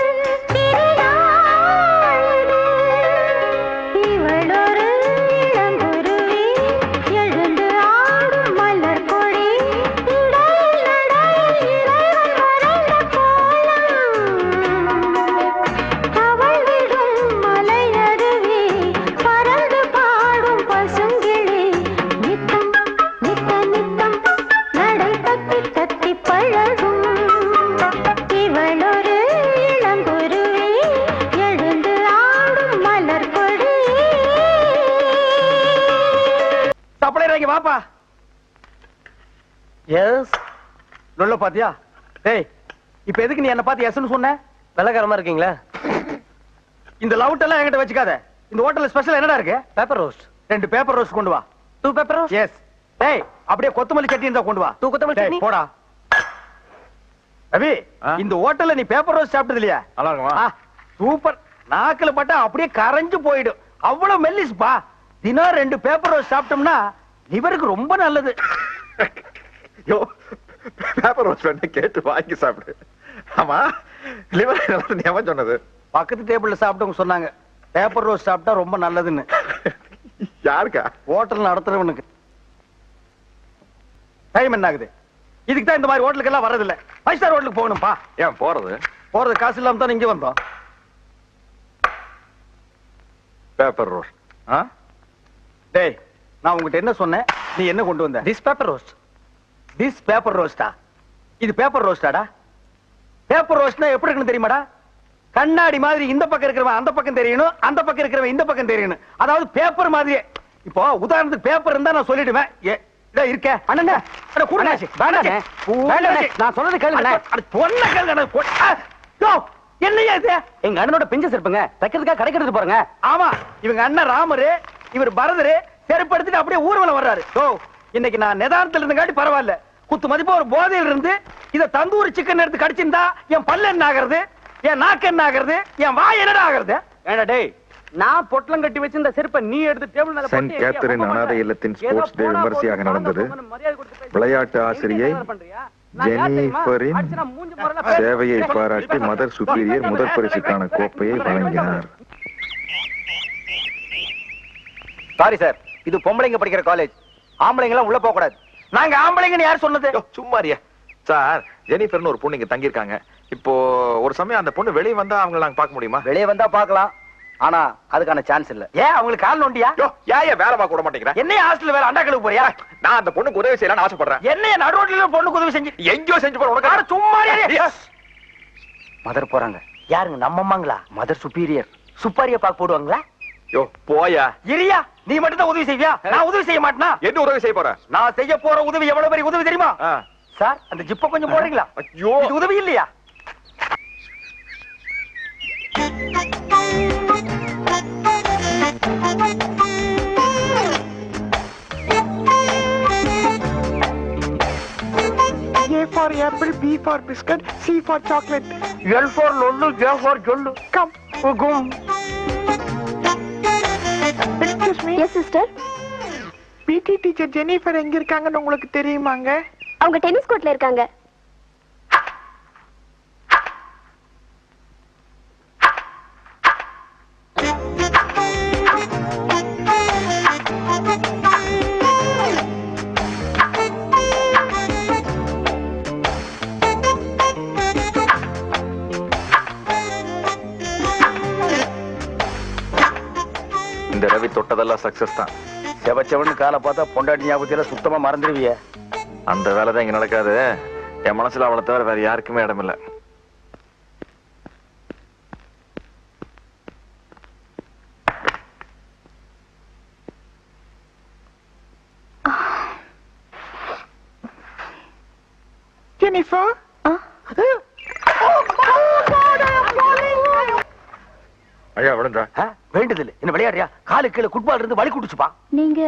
திருநாளிது இவளொரு இளங்குருவி எழுந்து ஆடும் மலர் கொடி இடையில் நடையில் இறைவன் வரைந்த கோலம் தவழ்விடும் மலையருவி பறந்து பாடும் பசுங்கிளி நித்தம் நித்த நித்தம் நடை தத்தி தத்தி பழகும் இவளொரு இளங்குருவி எழுந்து ஆடும் மலர் கொடி சப்ளை இறங்கி வாப்பா எஸ் லொல்ல பாத்தியா டேய் இப்ப எதுக்கு நீ என்ன பார்த்து எஸ்னு சொன்ன வெள்ளக்காரமா இருக்கீங்களா இந்த லவுட் எல்லாம் என்கிட்ட வச்சுக்காத இந்த ஹோட்டல்ல ஸ்பெஷல் என்னடா இருக்கு பேப்பர் ரோஸ்ட் ரெண்டு பேப்பர் ரோஸ்ட் கொண்டு வா டூ பேப்பர் ரோஸ்ட் எஸ் டேய் அப்படியே கொத்தமல்லி சட்னி இருந்தா கொண்டு வா டூ கொத்தமல்லி சட்னி போடா ரவி இந்த ஹோட்டல்ல நீ பேப்பர் ரோஸ் சாப்பிட்டது இல்லையா நல்லா இருக்குமா ஆ, சூப்பர் நாக்குல பட்டா அப்படியே கரைஞ்சு போயிடும் அவ்வளவு மெல்லிஸ்பா தினம் ரெண்டு பேப்பர் ரோஸ் சாப்பிட்டோம்னா லிவருக்கு ரொம்ப நல்லது யோ பேப்பர் ரோஸ் வேணா கேட்டு வாங்கி சாப்பிடு ஆமா லிவர் நல்லது எவன் சொன்னது பக்கத்து டேபிள்ல சாப்பிட்டவங்க சொன்னாங்க பேப்பர் ரோஸ் சாப்பிட்டா ரொம்ப நல்லதுன்னு யாருக்கா ஹோட்டல் நடத்துறவனுக்கு டைம் என்ன ஆகுது இதுக்கு தான் இந்த மாதிரி ஹோட்டலுக்கு எல்லாம் வரதில்ல ஃபைவ் ஸ்டார் ஹோட்டலுக்கு போகணும்பா ஏன் போறது போறது காசு இல்லாம தான் இங்க வந்தோம் பேப்பர் ரோஸ் ஆ டேய் நான் உங்ககிட்ட என்ன சொன்னேன் நீ என்ன கொண்டு வந்த this paper roast this paper ரோஸ்டா இது பேப்பர் ரோஸ்டாடா பேப்பர் ரோஸ்ட்னா எப்படி இருக்குன்னு தெரியுமாடா கண்ணாடி மாதிரி இந்த பக்கம் இருக்கிறவன் அந்த பக்கம் தெரியணும் அந்த பக்கம் இருக்கிறவன் இந்த பக்கம் தெரியணும் அதாவது பேப்பர் மாதிரியே இப்போ உதாரணத்துக்கு பேப்பர் இருந்தா நான் சொல்லிடுவேன் ஏ, இதோ இருக்கே அண்ணே அட கூடுங்க வேண்டாண்ணே. வேண்டாண்ணே. நான் சொல்றது கேளுங்கண்ணே. சொன்ன கேளுங்க என்னையா இது எங்க அண்ணனோட பிஞ்சு இருப்புங்க தைக்கிறதுக்காக கடைக்கிறது போறேங்க ஆமா இவங்க அண்ணன் ராமரு இவர் பரதரு செருப்பு எடுத்துட்டு அப்படியே ஊர்வலம் வர்றாரு ஓ இன்னைக்கு நான் நிதானத்துல இருந்தங்காட்டி பரவாயில்ல குத்து மதிப்பா ஒரு போதையில் இருந்து இத தந்தூரி சிக்கன் எடுத்து கடிச்சிருந்தா என் பல்லு என்ன ஆகுறது என் நாக்கு என்ன ஆகுறது என் வாய் என்னடா ஆகுறது ஏண்டா டேய் நான் பொட்டலம் கட்டி வச்சு இந்த செருப்பை நீ எடுத்து டேபிள் மேல செயின்ட் போட்டு எங்கேயா கேத்தரின் போக அனாதை மாட்டே. இல்லத்தின் ஏதோ ஸ்போர்ட்ஸ் டே போனா விமரிசையாக போகுது, நடந்தது போனா போகுதுன்னு மரியாதை கொடுத்து பேசு. விளையாட்டு என்ன ஆசிரியை என்ன பண்றியா? நான் யார் தெரியுமா? ஜெனிஃபரின் அடிச்சா மூஞ்சி முறையில பேசு. சேவையை பேசு. பாராட்டி மதர் சுப்பீரியர் முதல் பரிசுக்கான கோப்பையை வழங்கினார் சாரி சார் இது பொம்பளைங்க படிக்கிற காலேஜ் ஆம்பளைங்க எல்லாம் உள்ள போக கூடாது நாங்க ஆம்பளைங்கன்னு யார் சொன்னது யோ, சும்மாரியா சார் ஜெனிஃபர்னு ஒரு பொண்ணு இங்க தங்கியிருக்காங்க இப்போ ஒரு சமயம் அந்த பொண்ணு வெளியே வந்தா அவங்கள நாங்க பார்க்க முடியுமா வெளியே வந்தா பார்க்கலாம் ஆனா அதுக்கான சான்ஸ் இல்ல ஏன் அவங்களுக்கு கால் நோண்டியா யோ ஏன் ஏன் வேலை பார்க்க விட மாட்டேங்கிறேன் என்னைய ஹாஸ்டல் வேலை அண்டா கழுவு போறியா நான் அந்த பொண்ணுக்கு உதவி செய்யலாம்னு ஆசைப்படுறேன் என்னைய நடுரோட்ல பொண்ணுக்கு உதவி செஞ்சு எங்கேயோ செஞ்சு போற உனக்கு யாரு சும்மா இரு. மதர் போறாங்க யாருங்க நம்ம அம்மாங்களா மதர் சுப்பீரியர் சுப்பாரிய பாக்க போடுவாங்களா யோ போயா இரியா நீ மட்டும் தான் உதவி செய்வியா நான் உதவி செய்ய மாட்டேனா என்ன உதவி செய்ய போற நான் செய்ய போற உதவி எவ்வளவு பெரிய உதவி தெரியுமா ஆ. சார் அந்த ஜிப்ப கொஞ்சம் போடுறீங்களா ஐயோ இது உதவி இல்லையா A for apple, B for biscuit, C for chocolate. L for லொல்லு ஜே ஃபார் ஜொல்லு Come. உகும் Excuse me. Yes sister PT teacher Jennifer எங்க இருக்காங்கன்னு உங்களுக்கு தெரியுமாங்க அவங்க டென்னிஸ் கோர்ட்ல இருக்காங்க இந்த ரவி தொட்டதெல்லாம் சக்சஸ் தான் செவச்சவன்னு காலை பார்த்தா பொண்டாட்டி ஞாபகத்தில சுத்தமா மறந்துடுவிய அந்த வேலை தான் இங்க நடக்காது என் மனசுல அவளை தவிர வேற யாருக்குமே இடம் இல்ல ஜெனிஃபர் ஐயா விடுங்க வேண்டுதில்லை என்ன விளையாடுறியா காலு கீழே குட்பால் இருந்து வலி குடிச்சுப்பா நீங்க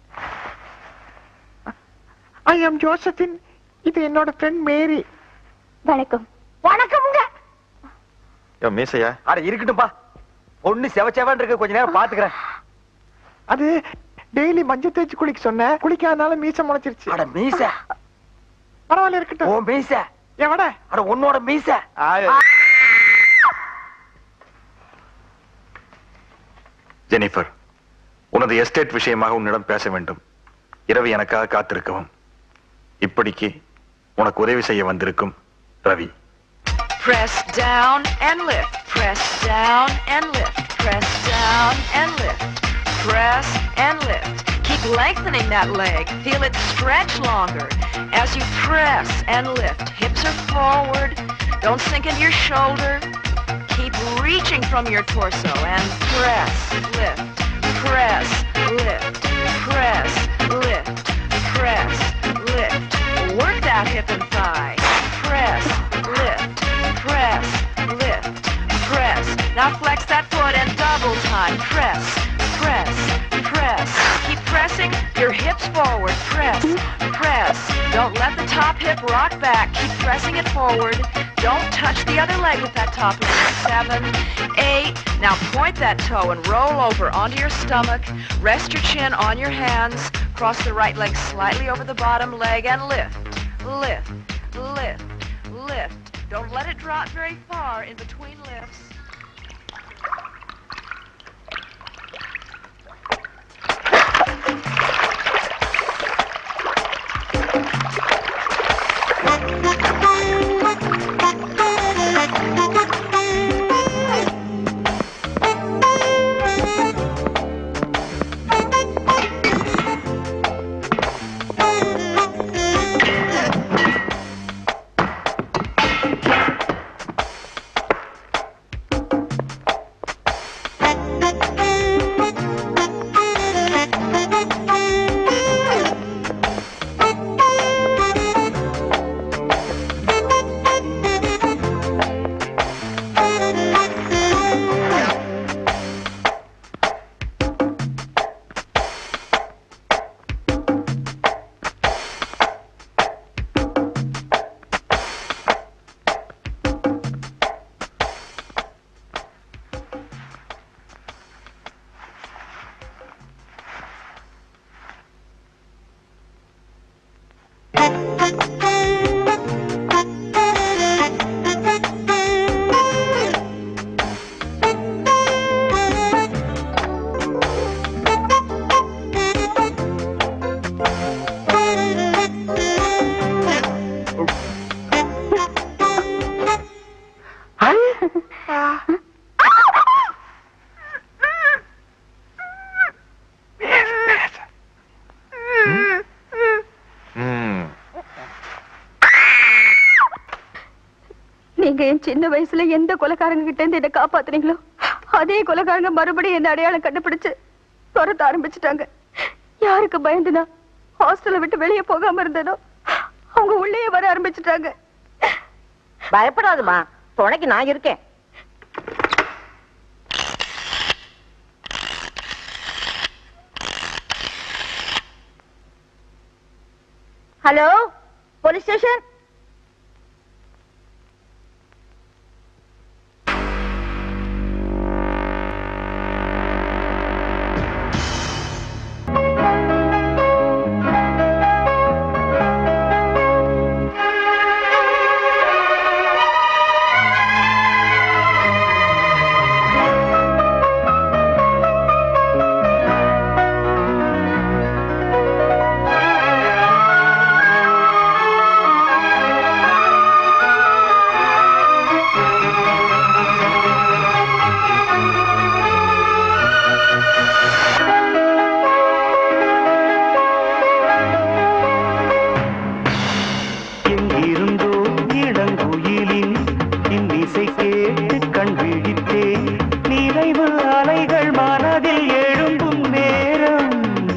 ஐ அம் ஜோசபின் இது என்னோட ஃப்ரெண்ட் மேரி வணக்கம் வணக்கம்ங்க யோ மீசையா அட இருக்கட்டும்பா பொண்ணு செவச்சவன் இருக்கு கொஞ்ச நேரம் பாத்துக்கிறேன் அது டெய்லி மஞ்சள் தேய்ச்சி குளிக்க சொன்னேன் குளிக்காதனால மீச முளைச்சிருச்சு அட மீச பரவாயில்ல ஓ இருக்கட்டும் மீச எவட அட உன்னோட மீச ஜெனிஃபர் உனது எஸ்டேட் விஷயமாக உன்னிடம் பேச வேண்டும் இரவு எனக்காக காத்திருக்கவும் இப்படிக்கு உனக்கு உதவி செய்ய வந்திருக்கும் Ravi Press down and lift. Press down and lift. Press down and lift. Press and lift. Keep lengthening that leg. Feel it stretch longer as you press and lift. Hips are forward. Don't sink into your shoulder. Keep reaching from your torso and press, lift, press, lift, press, lift, press, lift. Work that hip and thigh. Press, lift, press, lift, press. Now flex that foot and double time. Press, press, press. Keep pressing. Your hip hips forward. Press, press. Don't let the top hip rock back. Keep pressing it forward. Don't touch the other leg with that top hip. Seven, eight. Now point that toe and roll over onto your stomach. Rest your chin on your hands. Cross the right leg slightly over the bottom leg and lift, lift, lift, lift. Don't let it drop very far in between lifts. நீங்க என் சின்ன வயசுல எந்த கொலைக்காரங்க கிட்ட இருந்து என்ன காப்பாத்துனீங்களோ அதே கொலைக்காரங்க மறுபடியும் என்ன அடையாளம் கண்டுபிடிச்சு துரத்த ஆரம்பிச்சுட்டாங்க யாருக்கு பயந்துனா ஹாஸ்டலை விட்டு வெளியே போகாம இருந்ததோ அவங்க உள்ளேயே வர ஆரம்பிச்சுட்டாங்க பயப்படாதம்மா துணைக்கு நான் இருக்கேன் ஹலோ போலீஸ் ஸ்டேஷன் எங்கிருந்தோ இளங்குயிலின் இன்னிசை கேட்டு கண் விழித்தேன் நினைவு அலைகள் மனதில் எழும்பும் நேரம்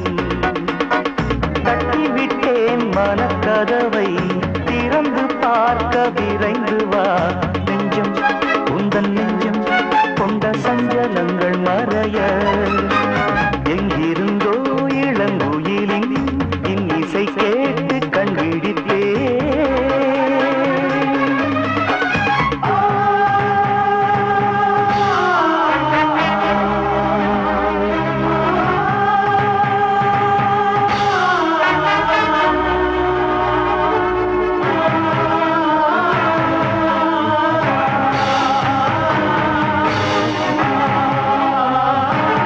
தட்டிவிட்டேன் மனக்கதவை திறந்து பார்க்க விரைந்து வா நெஞ்சம் உந்தன் நெஞ்சம் கொண்ட சஞ்சலங்கள் மறைய எங்கிருந்தோ இளங்குயிலின் இன்னிசை கேட்டு கண் விழித்தேன் ஆ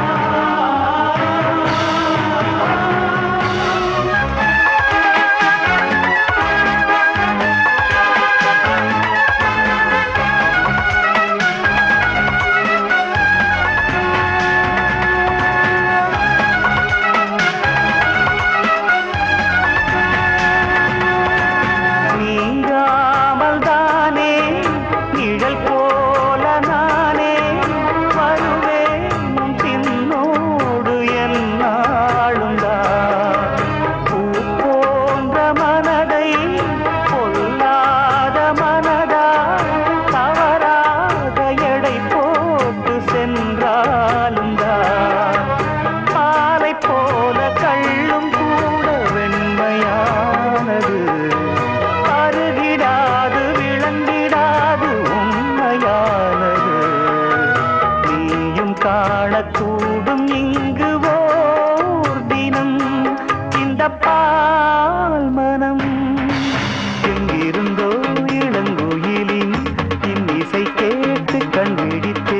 காணக்கூடும் இங்கு ஓர் தினம் இந்த பால் மனம் எங்கிருந்தோ இளங்குயிலின் இன்னிசை கேட்டு கண் விழித்தே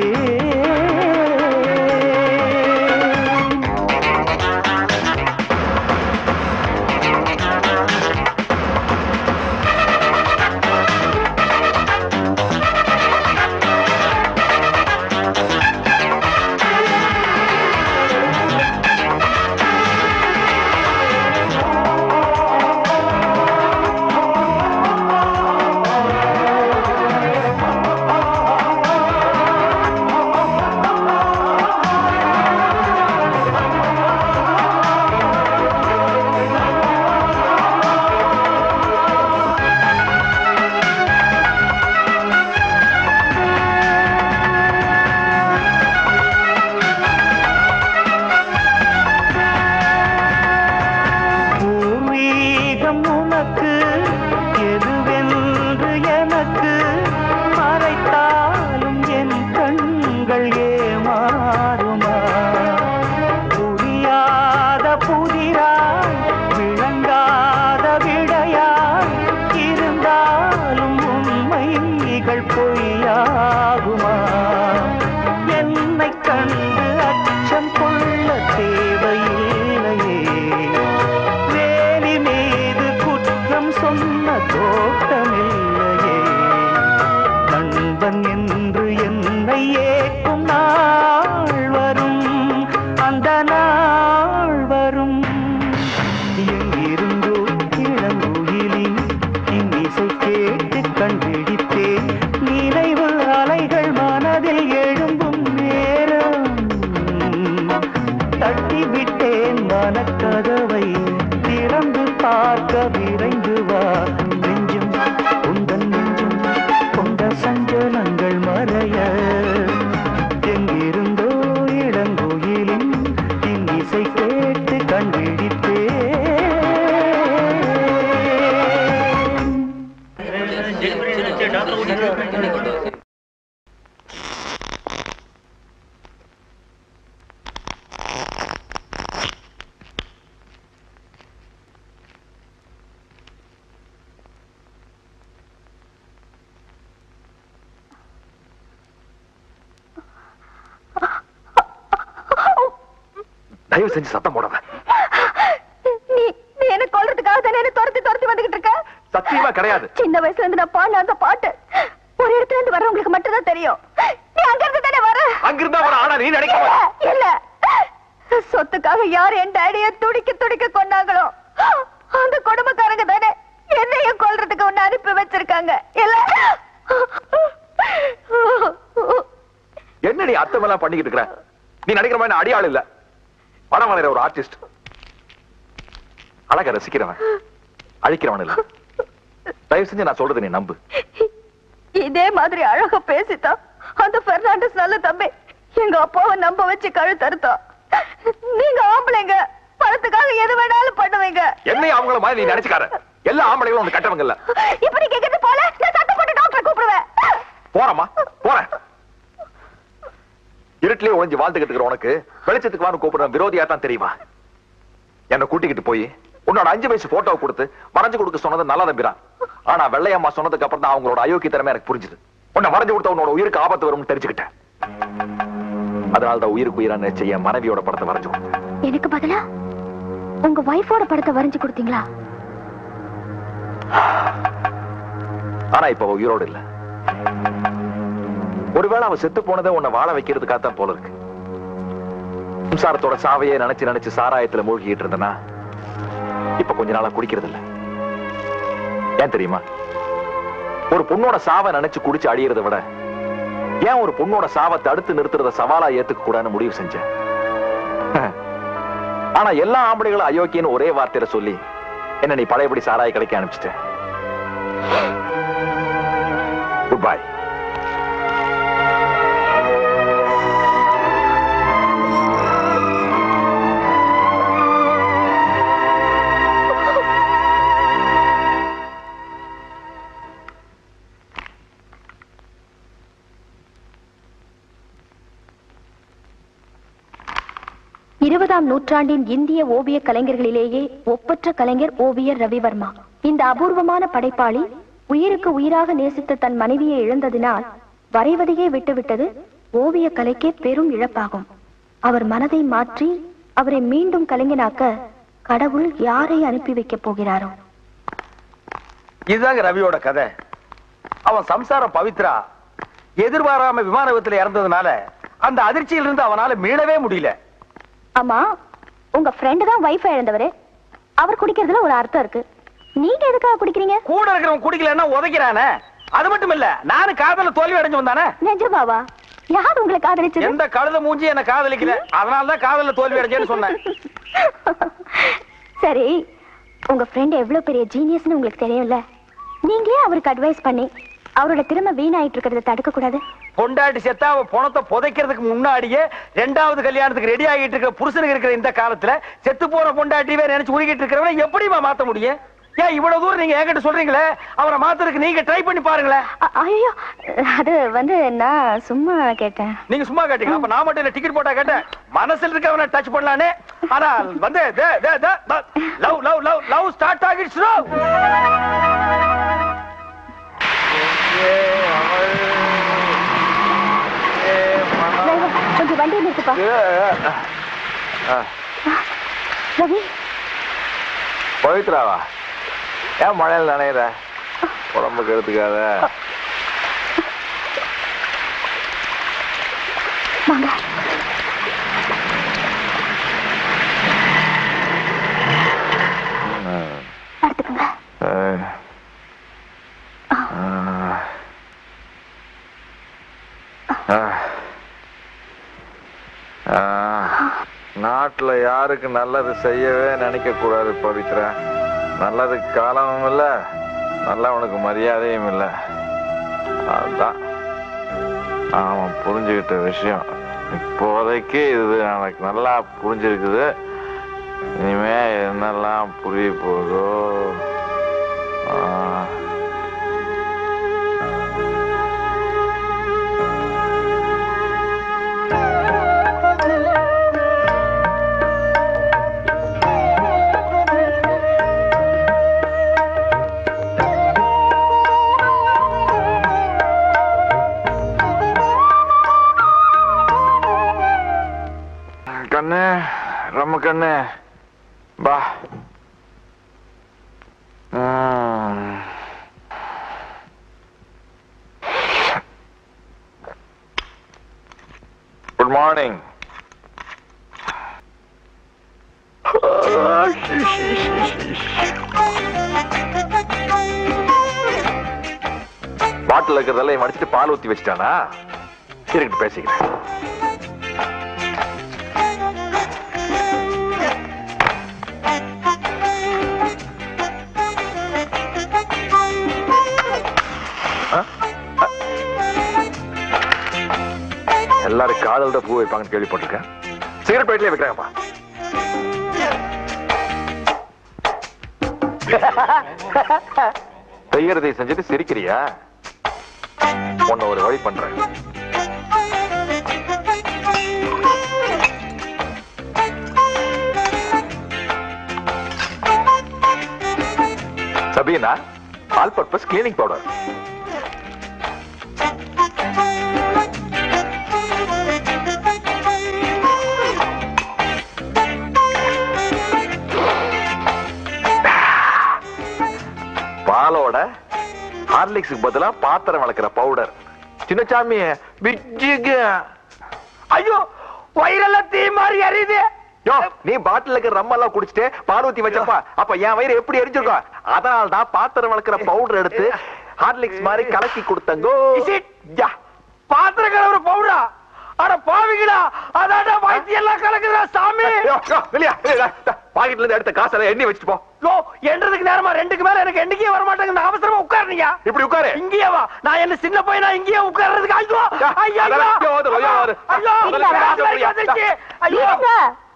பூர்வீகம் உனக்கு எதுவென்று எனக்கு மறைத்தாலும் என் கண்கள் ஏமாறுமா புரியாத புதிராய் விளங்காத விடையாய் இருந்தாலும் உண்மைகள் பொய்யாகுமா என்னை கண்டு அச்சம் கொள்ள தேவையில்லையே வேலி மீது குற்றம் சொன்ன தோட்டமில்லையே நண்பன் என்று என்னை ஏற்கும் நாள் வரும் அந்த நாள் வரும் எங்கிருந்தோ இளங்குயிலின் இன்னிசை கேட்டு கண்டிடித்தேன் நினைவு அலைகள் மனதில் எழும்பும் நேரம் தட்டிவிட்டேன் மனக்கதவை திறந்து பார்க்க விரைந்து வா நெஞ்சும் உந்தன் நெஞ்சும் கொண்ட சஞ்சலங்கள் மறைய எங்கிருந்தோ இளங்குயிலின் இன்னிசை கேட்டு கண்டிடித்தேன் தயவு செஞ்சு சத்தம் போடாத நீ நீ என்ன கொல்றதுக்காக தானே என்ன துரத்தி துரத்தி வந்துகிட்டு இருக்க சத்தியமா கிடையாது சின்ன வயசுல இருந்து நான் பாடின அந்த பாட்டு ஒரு இடத்துல இருந்து வர்றவங்களுக்கு மட்டும் தான் தெரியும் நீ அங்க இருந்து தானே வர அங்கிருந்தா ஒரு ஆனா நீ நினைக்க இல்ல, மாட்ட. இல்ல சொத்துக்காக யார் என் டேடிய துடிக்க துடிக்க கொண்டாங்களோ அந்த குடும்பக்காரங்க தானே என்னையும் கொல்றதுக்கு ஒண்ணு அனுப்பி வச்சிருக்காங்க இல்ல என்ன நீ அத்தமெல்லாம் பண்ணிக்கிட்டு இருக்கிற நீ நினைக்கிற மாதிரி நான் அடியாள் இல்ல படம் வரைகிற ஒரு ஆர்டிஸ்ட் அழக ரசிக்கிறவன் அழிக்கிறவன் இல்ல தயவு செஞ்சு நான் சொல்றது நீ நம்பு இதே மாதிரி அழகா பேசித்தான் அந்த பெர்னாண்டஸ் நல்ல தம்பி எங்க அப்பாவை நம்ப வச்சு கழுத்தறுத்தான் நீங்க ஆம்பளைங்க பணத்துக்காக எது வேணாலும் பண்ணுவீங்க என்னை அவங்கள மாதிரி நீ நினைச்சுக்கார எல்லா ஆம்பளைகளும் ஒண்ணு கட்டவங்க இல்ல இப்படி கேக்குறது போல நான் சத்தம் போட்டு டாக்டரை கூப்பிடுவேன் போறமா போறேன் இருட்டிலே ஒளிஞ்சு வாழ்ந்துகிட்டு இருக்கிற உனக்கு வெளிச்சத்துக்கு வான்னு கூப்பிடுற விரோதியா தான் தெரியுமா என்னை கூட்டிக்கிட்டு போய் உன்னோட அஞ்சு வயசு போட்டோவை கொடுத்து வரைஞ்சு கொடுக்க சொன்னது நல்லா தம்பிரான் ஆனா வெள்ளையம்மா சொன்னதுக்கு அப்புறம் தான் அவங்களோட அயோக்கிய திறமை எனக்கு புரிஞ்சுது உன்னை வரைஞ்சு கொடுத்த உன்னோட உயிருக்கு ஆபத்து வரும்னு தெரிஞ்சுக்கிட்டேன் அதனால தான் உயிருக்கு உயிரா நினைச்ச என் மனைவியோட படத்தை வரைஞ்சு கொடுத்தேன். எனக்கு பதிலா உங்க வைஃபோட படத்தை வரைஞ்சு கொடுத்தீங்களா ஆனா இப்ப அவ உயிரோடு இல்ல ஒருவேளை அவ செத்து போனதை உன்னை வாழ வைக்கிறதுக்காக தான் போல இருக்கு சம்சாரத்தோட சாவையே நினைச்சு நினைச்சு சாராயத்துல மூழ்கிட்டு இருந்தனா இப்ப கொஞ்ச நாளா குடிக்கிறது இல்ல ஏன் தெரியுமா ஒரு பொண்ணோட சாவை நினைச்சு குடிச்சு அழியறதை விட ஏன் ஒரு பொண்ணோட சாவை தடுத்து நிறுத்துறத சவாலா ஏத்துக்க கூடாதுன்னு முடிவு செஞ்சேன் ஆனா எல்லா ஆம்பளைகளும் அயோக்கியன்னு ஒரே வார்த்தையில சொல்லி என்ன நீ பழையபடி சாராய கடைக்கு அனுப்பிச்சிட்ட குட் பை இருபதாம் நூற்றாண்டின் இந்திய ஓவிய கலைஞர்களிலேயே ஒப்பற்ற கலைஞர் ஓவியர் ரவிவர்மா இந்த அபூர்வமான படைப்பாளி உயிருக்கு உயிராக நேசித்த தன் மனைவியை இழந்ததினால் வரைவதையே விட்டுவிட்டது ஓவிய கலைக்கே பெரும் இழப்பாகும் அவர் மனதை மாற்றி அவரை மீண்டும் கலைஞனாக்க கடவுள் யாரை அனுப்பி வைக்கப் போகிறாரோ இதுதாங்க ரவியோட கதை அவன் சம்சாரம் பவித்ரா எதிர்பாராம விமான விபத்துல இறந்ததுனால அந்த அதிர்ச்சியிலிருந்து அவனால மீளவே முடியல ஆமா உங்க ஃப்ரெண்டு தான் வைஃபை இழந்தவரு அவர் குடிக்கிறதுல ஒரு அர்த்தம் இருக்கு நீங்க எதுக்காக குடிக்கிறீங்க கூட இருக்கிறவன் குடிக்கலன்னா உதைக்கிறானே அது மட்டும் இல்ல நானும் காதல தோல்வி அடைஞ்சு வந்தானே நிஜமாவா யார் உங்களை காதலிச்சது எந்த கழுத மூஞ்சி என்ன காதலிக்கல அதனாலதான் காதல்ல தோல்வி அடைஞ்சேன்னு சொன்னேன் சரி உங்க ஃப்ரெண்ட் எவ்வளவு பெரிய ஜீனியஸ்னு உங்களுக்கு தெரியும்ல நீங்களே அவருக்கு அட்வைஸ் பண்ணி அவரோட திறமை வீணாயிட்டு இருக்கிறத தடுக்க கூடாது பொண்டாட்டி செத்தா அவ பணத்தை புதைக்கிறதுக்கு முன்னாடியே ரெண்டாவது கல்யாணத்துக்கு ரெடி ஆகிட்டு இருக்கிற புருஷனுக்கு இருக்கிற இந்த காலத்துல செத்து போன பொண்டாட்டிவே நினைச்சு உருகிட்டு இருக்கிறவன எப்படிமா மாத்த முடியும் ஏன் இவ்வளவு தூரம் நீங்க என்கிட்ட சொல்றீங்களே அவரை மாத்துறதுக்கு நீங்க ட்ரை பண்ணி பாருங்களேன் ஐயோ அது வந்து நான் சும்மா கேட்டேன் நீங்க சும்மா கேட்டீங்க அப்ப நான் மட்டும் இல்ல டிக்கெட் போட்டா கேட்டேன் மனசுல இருக்கவன டச் பண்ணலானே ஆனா வந்து love love love love start ஆகிடுச்சு டிரைவர், கொஞ்சம் வண்டியை நிறுத்துப்பா ரவி பவித்ராவா ஏன் மழையில் நனையிற உடம்புக்கு எடுத்துக்காத வாங்க படுத்துக்கங்க நாட்டுல யாருக்கு நல்லது செய்யவே நினைக்க கூடாது பவித்ரா நல்லதுக்கு காலமும் இல்ல நல்லவனுக்கு மரியாதையும் இல்ல அதுதான் அவன் புரிஞ்சுக்கிட்ட விஷயம் இப்போதைக்கு இது எனக்கு நல்லா புரிஞ்சிருக்குது இனிமே என்னெல்லாம் புரிய போதோ ஆ. கண்ணு ரொம்ப கண்ணு பா குட் மார்னிங் பாட்டில் இருக்கிறதெல்லாம் மடிச்சிட்டு பால் ஊத்தி வச்சுட்டானா இருக்கட்டு பேசிக்கிறேன் எல்லாரும் காதல் தான் பூ வைப்பாங்கன்னு கேள்விப்பட்டிருக்கேன் சிகரெட் பேட்லயே வைக்கிறாங்கப்பா செய்யறதை செஞ்சுட்டு சிரிக்கிறியா உன்னை ஒரு வழி பண்றேன் Sabena all purpose cleaning powder பாலோட ஹார்லிக்ஸுக்கு பதிலா பாத்திரம் வளர்க்கிற பவுடர் சின்னசாமி பிஜிக ஐயோ வயிறெல்லாம் தீ மாதிரி எரியுது யோ நீ பாட்டில் இருக்கிற ரம்மெல்லாம் குடிச்சிட்டு பால் ஊத்தி வச்சப்பா அப்ப என் வயிறு எப்படி எரிஞ்சிருக்கும் அதனால தான் பாத்திரம் வளர்க்கிற பவுடர் எடுத்து ஹார்லிக்ஸ் மாதிரி கலக்கி கொடுத்தங்கோ யா பாத்திர கலவர பவுடா அட பாவிங்களா அதாடா வைத்தி எல்லாம் கலக்குதா சாமி வெளியா பாக்கெட்ல இருந்து எடுத்த காசெல்லாம் எண்ணி வச்சுட்டு போ யோ என்றதுக்கு நேரமா ரெண்டுக்கு மேல எனக்கு என்னைக்கே வர மாட்டேங்க நான் அவசரமா உட்காருனீங்க இப்படி உட்காரு இங்கேயே வா நான் என்ன சின்ன பையனா இங்கேயே உட்கார்றதுக்கு ஐயோ ஐயோ அதெல்லாம் இங்கே ஓடு, ஐயோ, ஓடு. ஐயோ அதெல்லாம் ஐயோ, காசு ஐயோ, வந்துருச்சு. ஐயோ இருங்க.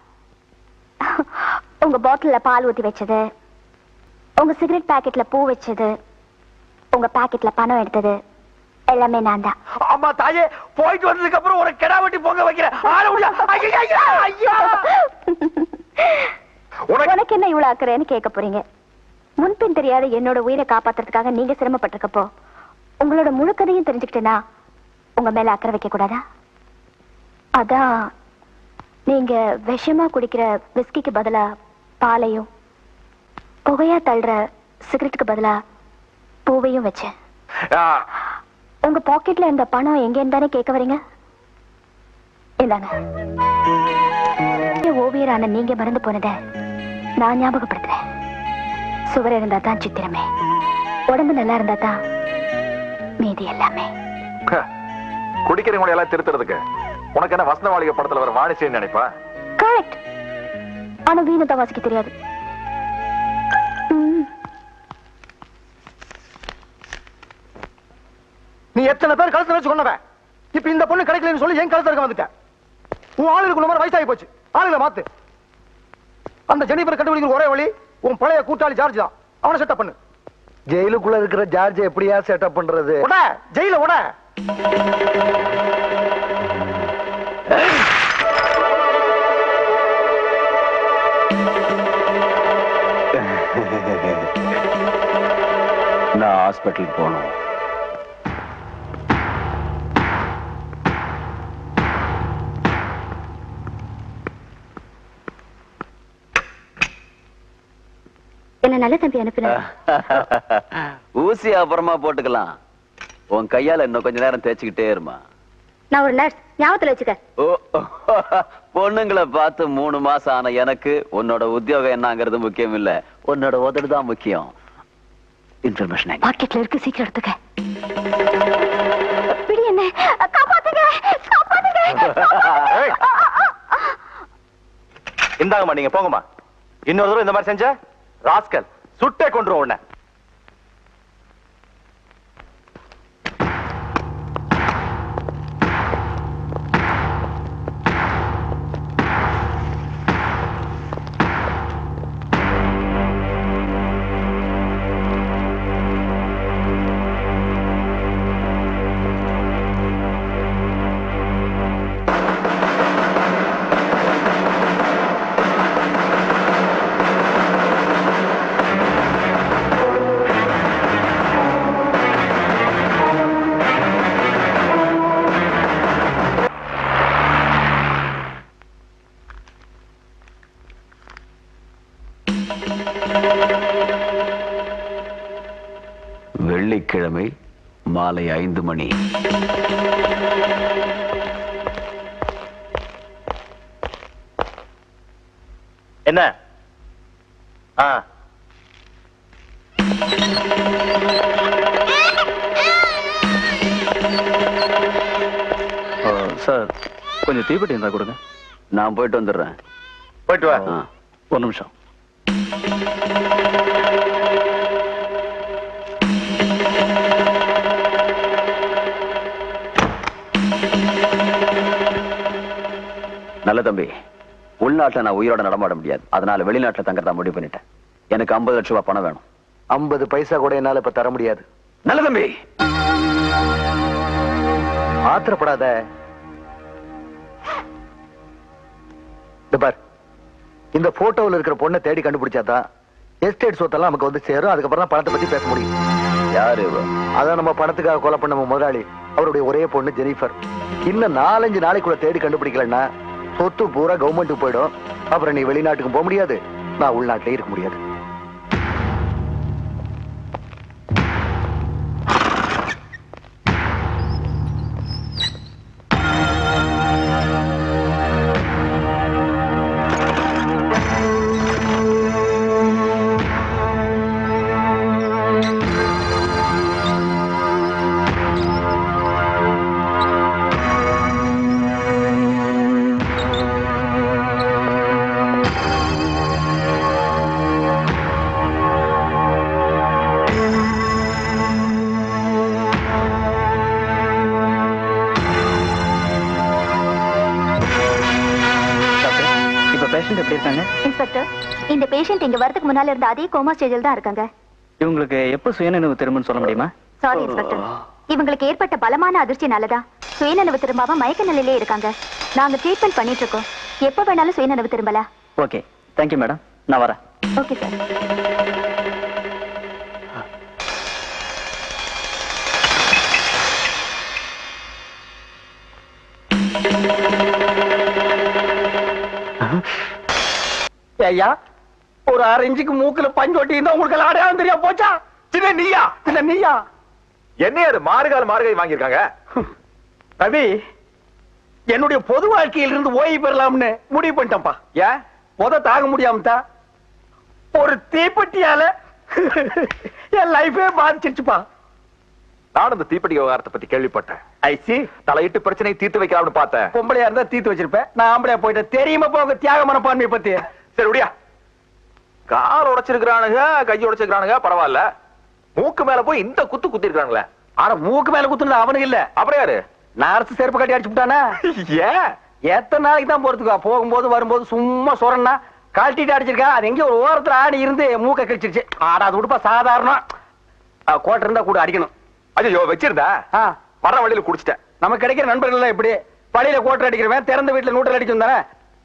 உங்க பாட்டில்ல பால் ஊத்தி வச்சது உங்க சிகரெட் பாக்கெட்ல பூ வச்சது உங்க பாக்கெட்ல பணம் எடுத்தது எல்லாமே நான் தான் அம்மா தாயே போயிட்டு வந்ததுக்கு அப்புறம் ஒரு கெடா வெட்டி பொங்க வைக்கிறேன் ஆள முடியா ஐயோ ஐயோ, ஐயோ உனக்கு என்ன இவ்வளவு அக்கறைன்னு கேட்க போறீங்க முன்பின் தெரியாத என்னோட உயிரை காப்பாத்துறதுக்காக நீங்க சிரமப்பட்டிருக்கப்போ உங்களோட முழு கதையும் தெரிஞ்சுக்கிட்டேனா உங்க மேல அக்கறை வைக்க கூடாதா அதான் நீங்க விஷமா குடிக்கிற விஸ்கிக்கு பதிலா பாலையும் புகையா தள்ளுற சிகரெட்டுக்கு பதிலா பூவையும் வச்சேன் உங்க பாக்கெட்ல இருந்த பணம் எங்கன்னு தானே கேட்க வரீங்க இந்தாங்க ஓவியரான நீங்க மறந்து போனதை நான் ஞாபகப்படுத்துறேன் சுவர் இருந்தா தான் சித்திரமே உடம்பு நல்லா இருந்தா தான் மீதி எல்லாமே குடிக்கிறவங்களை எல்லாம் திருத்துறதுக்கு உனக்கு என்ன வசந்தவாளிக படத்துல வர வாணிசேன்னு நினைப்பா கரெக்ட் ஆனா வீணத்தை வாசிக்க தெரியாது ம். நீ எத்தனை பேர் கழுத்துல வச்சு கொண்டவன் இப்ப இந்த பொண்ணு கிடைக்கலன்னு சொல்லி என் கழுத்துல இருக்க வந்துட்ட உன் ஆளுக்கு மாதிரி வயசாகி போச்சு ஆளுகளை மாத்து அந்த ஜெனிஃபர் கண்டுபிடிக்கிற ஒரே வழி உன் பழைய கூட்டாளி ஜார்ஜ் தான் அவனை செட்டப் பண்ணு ஜெயிலுக்குள்ள இருக்கிற ஜார்ஜ் எப்படியா செட்டப் பண்றது உட ஜெயில உட நான் ஹாஸ்பிட்டலுக்கு போகணும் என்ன நல்ல தம்பி அனுப்புன ஊசி அப்புறமா போட்டுக்கலாம் உன் கையால இன்னும் கொஞ்ச நேரம் தேய்ச்சிக்கிட்டே இருமா நான் ஒரு நர்ஸ் ஞாபகத்துல வச்சுக்க ஓ பொண்ணுங்களை பார்த்து மூணு மாசம் ஆன எனக்கு உன்னோட உத்தியோகம் என்னங்கிறது முக்கியம் இல்ல உன்னோட உதடு தான் முக்கியம் இன்ஃபர்மேஷன் பாக்கெட்ல இருக்கு சீக்கிரம் எடுத்துக்க பிடி என்ன காப்பாத்துங்க காப்பாத்துங்க இந்தாங்கம்மா நீங்க போங்கம்மா இன்னொரு தடவை இந்த மாதிரி செஞ்ச ராஸ்கல் சுட்டே கொண்டுரும் உன்னை வெள்ளிக்கிழமை மாலை ஐந்து மணி என்ன ஆ சார் கொஞ்சம் தீப்பெட்டி இருந்தா கொடுங்க நான் போயிட்டு வந்துடுறேன் போயிட்டு வா ஒரு நிமிஷம் நல்ல தம்பி உள்நாட்டுல நான் உயிரோட நடமாட முடியாது அதனால வெளிநாட்டுல தங்கறதா முடிவு பண்ணிட்டேன் எனக்கு 50 லட்சம் ரூபாய் பணம் வேணும் ஐம்பது பைசா கூட என்னால இப்ப தர முடியாது நல்ல தம்பி ஆத்திரப்படாத இந்த பார் இந்த போட்டோவில் இருக்கிற பொண்ணை தேடி கண்டுபிடிச்சாதான் எஸ்டேட் சொத்தெல்லாம் நமக்கு வந்து சேரும் அதுக்கப்புறம் தான் பணத்தை பத்தி பேச முடியும் யாரு அதான் நம்ம பணத்துக்காக கொலை பண்ண நம்ம முதலாளி அவருடைய ஒரே பொண்ணு ஜெனிஃபர் இன்னும் நாலஞ்சு நாளைக்குள்ள தேடி கண்டுபிடிக்கலன்னா சொத்து பூரா கவர்மெண்ட்டுக்கு போயிடும் அப்புறம் நீ வெளிநாட்டுக்கு போக முடியாது நான் உள்நாட்டிலே இருக்க முடியாது இப்ப பேஷண்ட் எப்படி இருக்காங்க இன்ஸ்பெக்டர் இந்த பேஷண்ட் இங்க வரதுக்கு முன்னால இருந்த அதே கோமா ஸ்டேஜில் தான் இருக்காங்க இவங்களுக்கு எப்ப சுயநினைவு திரும்புன்னு சொல்ல முடியுமா சாரி இன்ஸ்பெக்டர் இவங்களுக்கு ஏற்பட்ட பலமான அதிர்ச்சினாலதான் சுயநலவு திரும்பாம மயக்க நிலையிலே இருக்காங்க நாங்க ட்ரீட்மெண்ட் பண்ணிட்டு இருக்கோம் எப்ப வேணாலும் சுயநனவு திரும்பலாம் ஓகே தேங்க்யூ மேடம் நான் வரேன் ஓகே சார் ஐயா ஒரு அரை இன்ச்சுக்கு மூக்குல பஞ்சு ஒட்டி இருந்தா உங்களுக்கு எல்லாம் அடையாளம் தெரியா போச்சா சின்ன நீயா இல்ல நீயா என்ன அது மாறுகால் மாறுகை வாங்கியிருக்காங்க ரவி என்னுடைய பொது வாழ்க்கையில இருந்து ஓய்வு பெறலாம்னு முடிவு பண்ணிட்டேன்ப்பா ஏன் முத தாங்க முடியாம தான் ஒரு தீப்பெட்டியால என் லைஃபே பாதிச்சிருச்சுப்பா நானும் இந்த தீப்பெட்டி விவகாரத்தை பத்தி கேள்விப்பட்டேன் ஐசி தலையிட்டு பிரச்சனை தீர்த்து வைக்கலாம்னு பார்த்தேன் பொம்பளையா இருந்தா தீர்த்து வச்சிருப்பேன் நான் ஆம்பளையா போயிட்டேன் தெரியுமா போங்க தியாக மனப்பான்மையை பத்தி சரி விடியா கால் உடைச்சிருக்கிறானுங்க கை உடைச்சிருக்கிறானுங்க பரவாயில்ல மூக்கு மேல போய் இந்த குத்து குத்தி இருக்கானுங்களே ஆனா மூக்கு மேல குத்துனது அவனுக்கு இல்ல அப்புறம் யாரு நான் அரசு செருப்பு கட்டி அடிச்சு விட்டானா ஏன் எத்தனை நாளைக்கு தான் போறதுக்கா போகும்போது வரும்போது சும்மா சொரன்னா கழட்டிட்டு அடிச்சிருக்கா அது எங்கேயோ ஒரு ஓரத்துல ஆடி இருந்து மூக்க கழிச்சிருச்சு ஆடா அது விடுப்பா சாதாரணம் கோட்டை இருந்தா கூட அடிக்கணும் ஐயோ வச்சிருந்தா ஆ, வர வழியில குடிச்சிட்டேன் நமக்கு கிடைக்கிற நண்பர்கள் எல்லாம் இப்படி பழியில கோட்டை அடிக்கிறவன் திறந்த வீட்டுல நூற்றல் அடிக்கும் தானே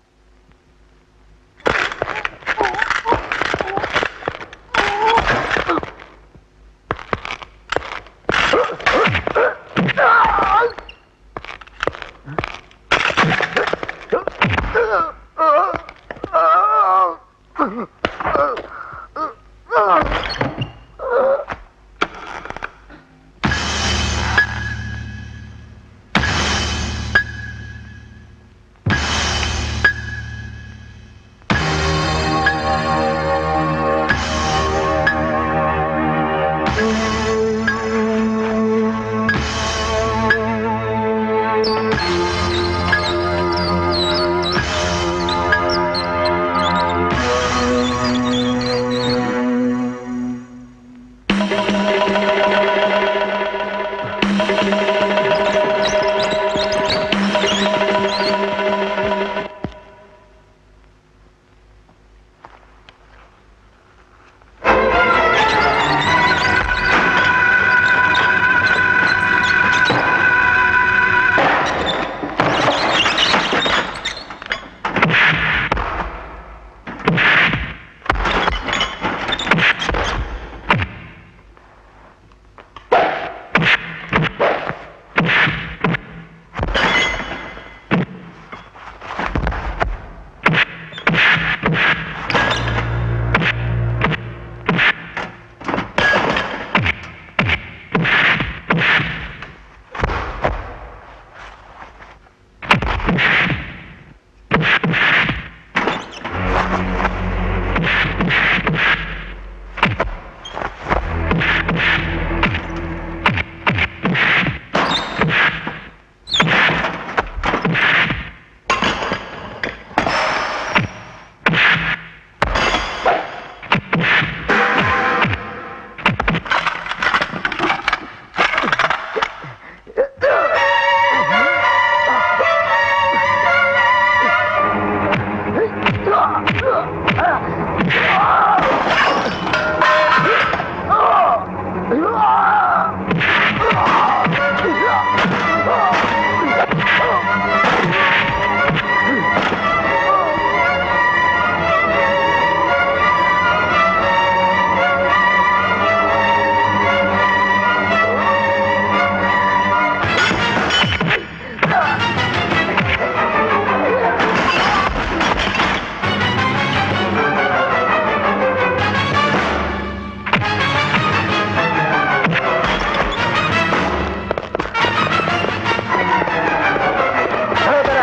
கதவு தர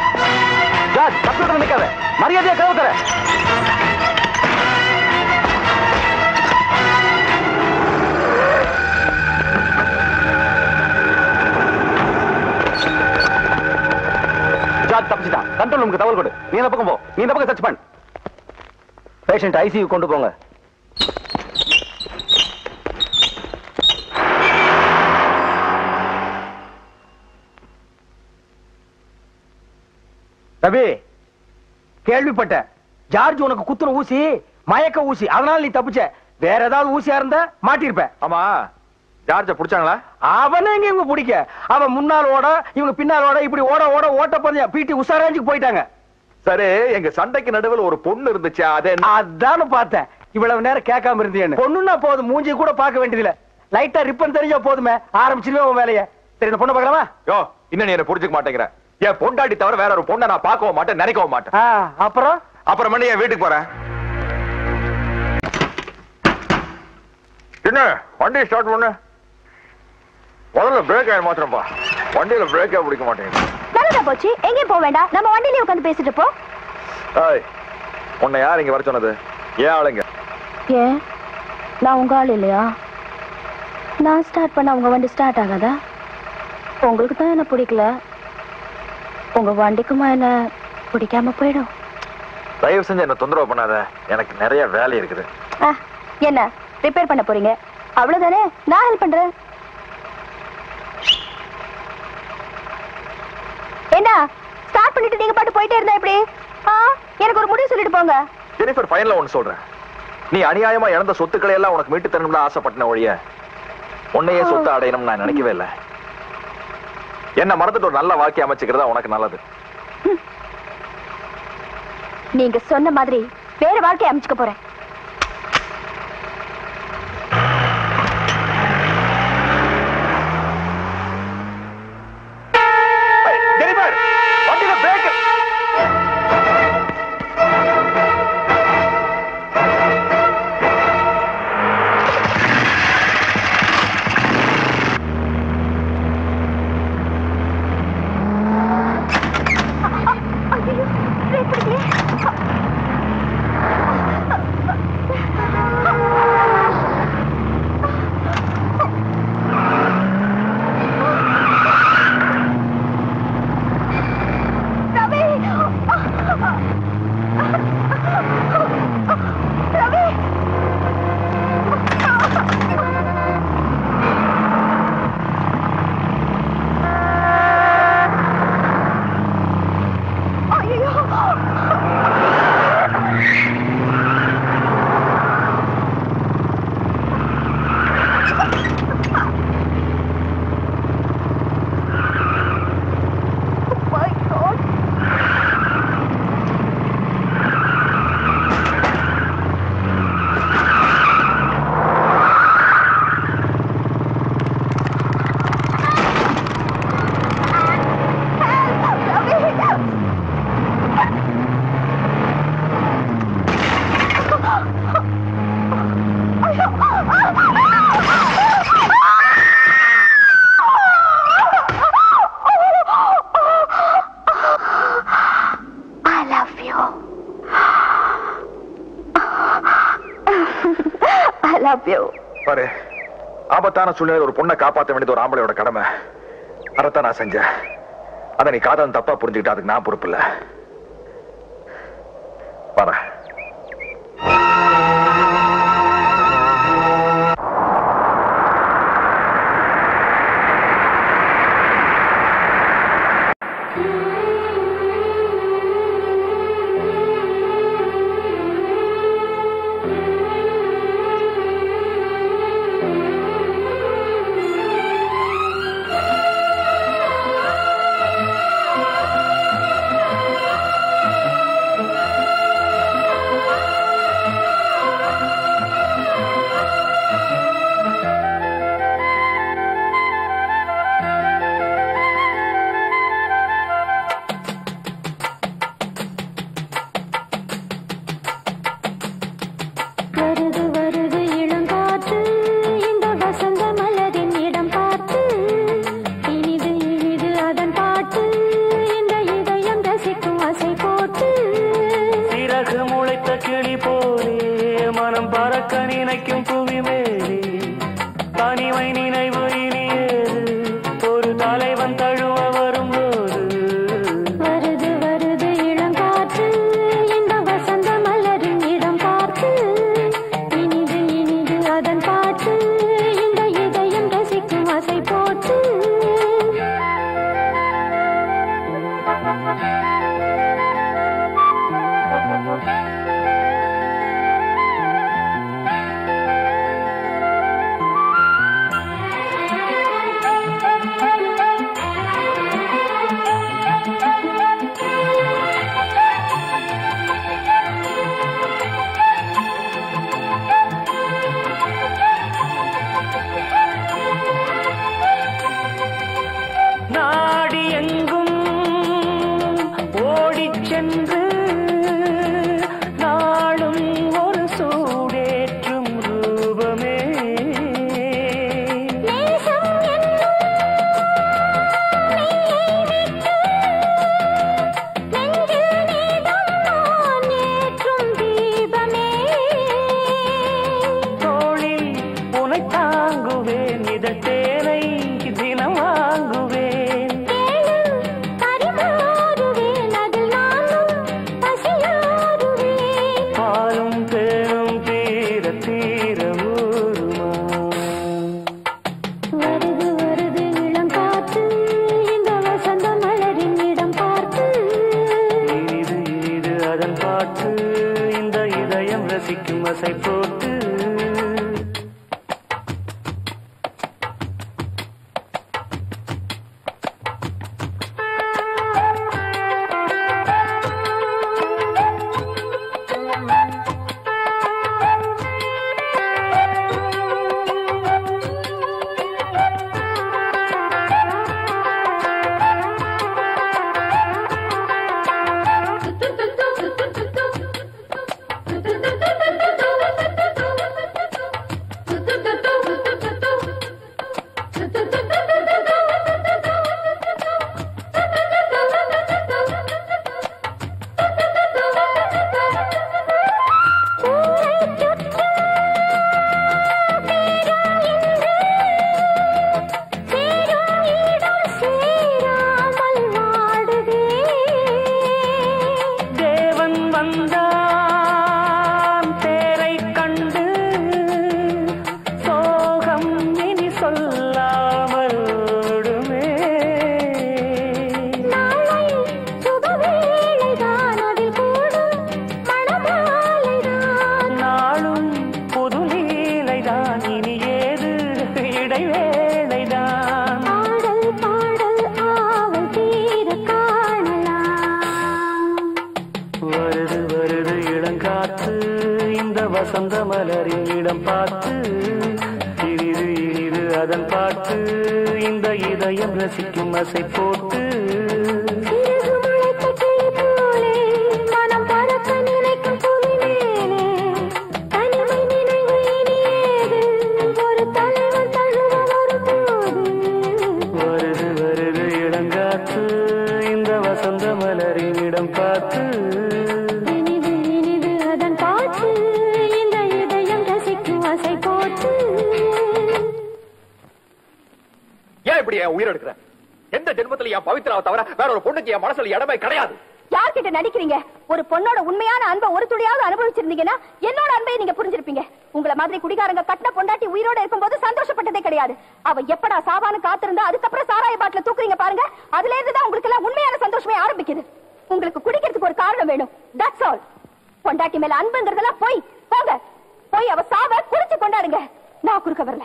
ஜார்ஜ் கம்ப்யூட்டர் நிக்காத மரியாதையா கதவு தர ஜார்ஜ் தப்பிச்சிட்டான் கண்ட்ரோல் ரூமுக்கு தகவல் கொடு நீ இந்த பக்கம் போ நீ இந்த பக்கம் சர்ச் பண்ணு பேஷண்ட் ஐசியூ கொண்டு போங்க ரவி கேள்விப்பட்டேன் ஜார்ஜ் உனக்கு குத்துன ஊசி மயக்க ஊசி அதனால நீ தப்பிச்ச வேற ஏதாவது ஊசியா இருந்தா மாட்டிருப்ப ஆமா ஜார்ஜ புடிச்சாங்களா அவனே எங்க இவங்க பிடிக்க அவன் முன்னால் ஓட இவங்க பின்னால் ஓட இப்படி ஓட ஓட ஓட்ட பந்தயம் பிடி உஷாராஞ்சுக்கு போயிட்டாங்க சரி எங்க சண்டைக்கு நடுவில் ஒரு பொண்ணு இருந்துச்சு அது என்ன? அதானு பார்த்தேன் இவ்வளவு நேரம் கேட்காம இருந்தேன்னு பொண்ணுன்னா போதும் மூஞ்சி கூட பார்க்க வேண்டியதில்ல லைட்டா ரிப்பன் தெரிஞ்சா போதுமே ஆரம்பிச்சிருவே உன் வேலையை சரி இந்த பொண்ணை பார்க்கலாமா யோ இன்னும் நீ என்ன புரிஞ்சுக்க மாட்டேங்கிற என் பொண்டாட்டி தவிர வேற ஒரு பொண்ணை நான் பார்க்கவும் மாட்டேன் நினைக்கவும் மாட்டேன் ஆ, அப்புறம் அப்புறம் பண்ணி என் வீட்டுக்கு போறேன் என்ன வண்டி ஸ்டார்ட் பண்ணு முதல்ல பிரேக் ஆயிட மாத்திரம்ப்பா வண்டியில பிரேக்கே பிடிக்க மாட்டேங்குது நல்லதா போச்சு எங்கேயும் போக வேண்டாம் நம்ம வண்டியிலே உட்காந்து பேசிட்டு போ ஏய் உன்னை யார் இங்க வர சொன்னது ஏன் ஆளுங்க ஏன் நான் உங்க ஆள் இல்லையா நான் ஸ்டார்ட் பண்ண உங்க வண்டி ஸ்டார்ட் ஆகாதா உங்களுக்கு தான் என்ன பிடிக்கல உங்க வண்டிக்குமா என்ன பிடிக்காம போயிடும் தயவு செஞ்சு என்ன தொந்தரவு பண்ணாத எனக்கு நிறைய வேலை இருக்குது ஆ, என்ன ரிப்பேர் பண்ண போறீங்க அவ்வளவுதானே நான் ஹெல்ப் பண்றேன் என்ன ஸ்டார்ட் பண்ணிட்டு நீங்க பாட்டு போயிட்டே இருந்தா எப்படி ஆ, எனக்கு ஒரு முடிவு சொல்லிட்டு போங்க ஜெனிஃபர் ஃபைனலா ஒன்னு சொல்றேன் நீ அநியாயமா இழந்த சொத்துக்களை எல்லாம் உனக்கு மீட்டு தரணும்னு ஆசைப்பட்டன ஒழிய உன்னையே சொத்து அடையணும்னு நான் நினைக்கவே இல்லை என்ன மறந்துட்டு ஒரு நல்ல வாழ்க்கை அமைச்சுக்கிறதா உனக்கு நல்லது நீங்க சொன்ன மாதிரி வேற வாழ்க்கை அமைச்சுக்க போறேன் ஜெனிஃபர் வண்டியில brake I love you. I love you. பாரு ஆபத்தான சூழ்நிலையில் ஒரு பொண்ணை காப்பாற்ற வேண்டியது ஒரு ஆம்பளையோட கடமை அதைத்தான் நான் செஞ்சேன் அதை நீ காதல் தப்பா புரிஞ்சுக்கிட்ட அதுக்கு நான் பொறுப்பு இல்ல வரேன் வருது வருது இளங்காற்று இந்த வசந்த மலரின் இடம் பார்த்து இனிது இனிது அதன் பாட்டு இந்த இதயம் ரசிக்கும் அசை போட்டு சிறகு முளைத்த கிளி போலே மனம் பறக்க நினைக்கும் புவி மேலே தனிமை நினைவு இனியேது ஒரு தலைவன் தழுவ வரும்போது வருது வருது இளங்காற்று இந்த வசந்த மலரின் இடம் பார்த்து இனிது இனிது அதன் பாட்டு இந்த இதயம் ரசிக்கும் அசை போட்டு பாட்டு இந்த இதயம் ரசிக்கும் அசை போட்டு தேவன் வந்தான் தேரை கண்டு சோகம் இனி சொல்லாமல் ஓடுமே நாளும் புது லீலைதான் இனி ஏது இடைவேளைதான் வருது வருது இளங்காற்று இந்த வசந்த மலரின் இடம் பார்த்து இனிது இனிது அதன் பாட்டு இந்த இதயம் ரசிக்கும் அசை போட்டு மனம் பறக்க நினைக்கும் புவி மேலே தனிமை நினைவு இனியேது ஒரு தலைவன் தழுவ வரும்போது வருது வருது இளங்காற்று இந்த வசந்த மலரின் இடம் பார்த்து இனிது இனிது அதன் பாட்டு இந்த இதயம் ரசிக்கும் அசை போட்டு ஏன் இப்படி என் உயிர் எடுக்கிற எந்த ஜென்மத்துல என் பவித்ராவை தவிர வேற ஒரு பொண்ணுக்கு என் மனசுல இடமே கிடையாது யார்கிட்ட நடிக்கிறீங்க ஒரு பொண்ணோட உண்மையான அன்பை ஒரு துளியாவது அனுபவிச்சிருந்தீங்கன்னா என்னோட அன்பை நீங்க புரிஞ்சிருப்பீங்க உங்களை மாதிரி குடிகாரங்க கட்டின பொண்டாட்டி உயிரோட இருக்கும்போது சந்தோஷப்பட்டதே கிடையாது அவ எப்படா சாவான்னு காத்திருந்தா அதுக்கப்புறம் சாராய பாட்டில தூக்குறீங்க பாருங்க அதுல இருந்து தான் உங்களுக்கு எல்லாம் உண்மையான சந்தோஷமே ஆரம்பிக்குது உங்களுக்கு குடிக்கிறதுக்கு ஒரு காரணம் வேணும் தட்ஸ் ஆல் பொண்டாட்டி மேல அன்புங்கிறதெல்லாம் போய் போங்க போய் அவ சாவ குறிச்சு கொண்டாடுங்க நான் குறுக்க வரல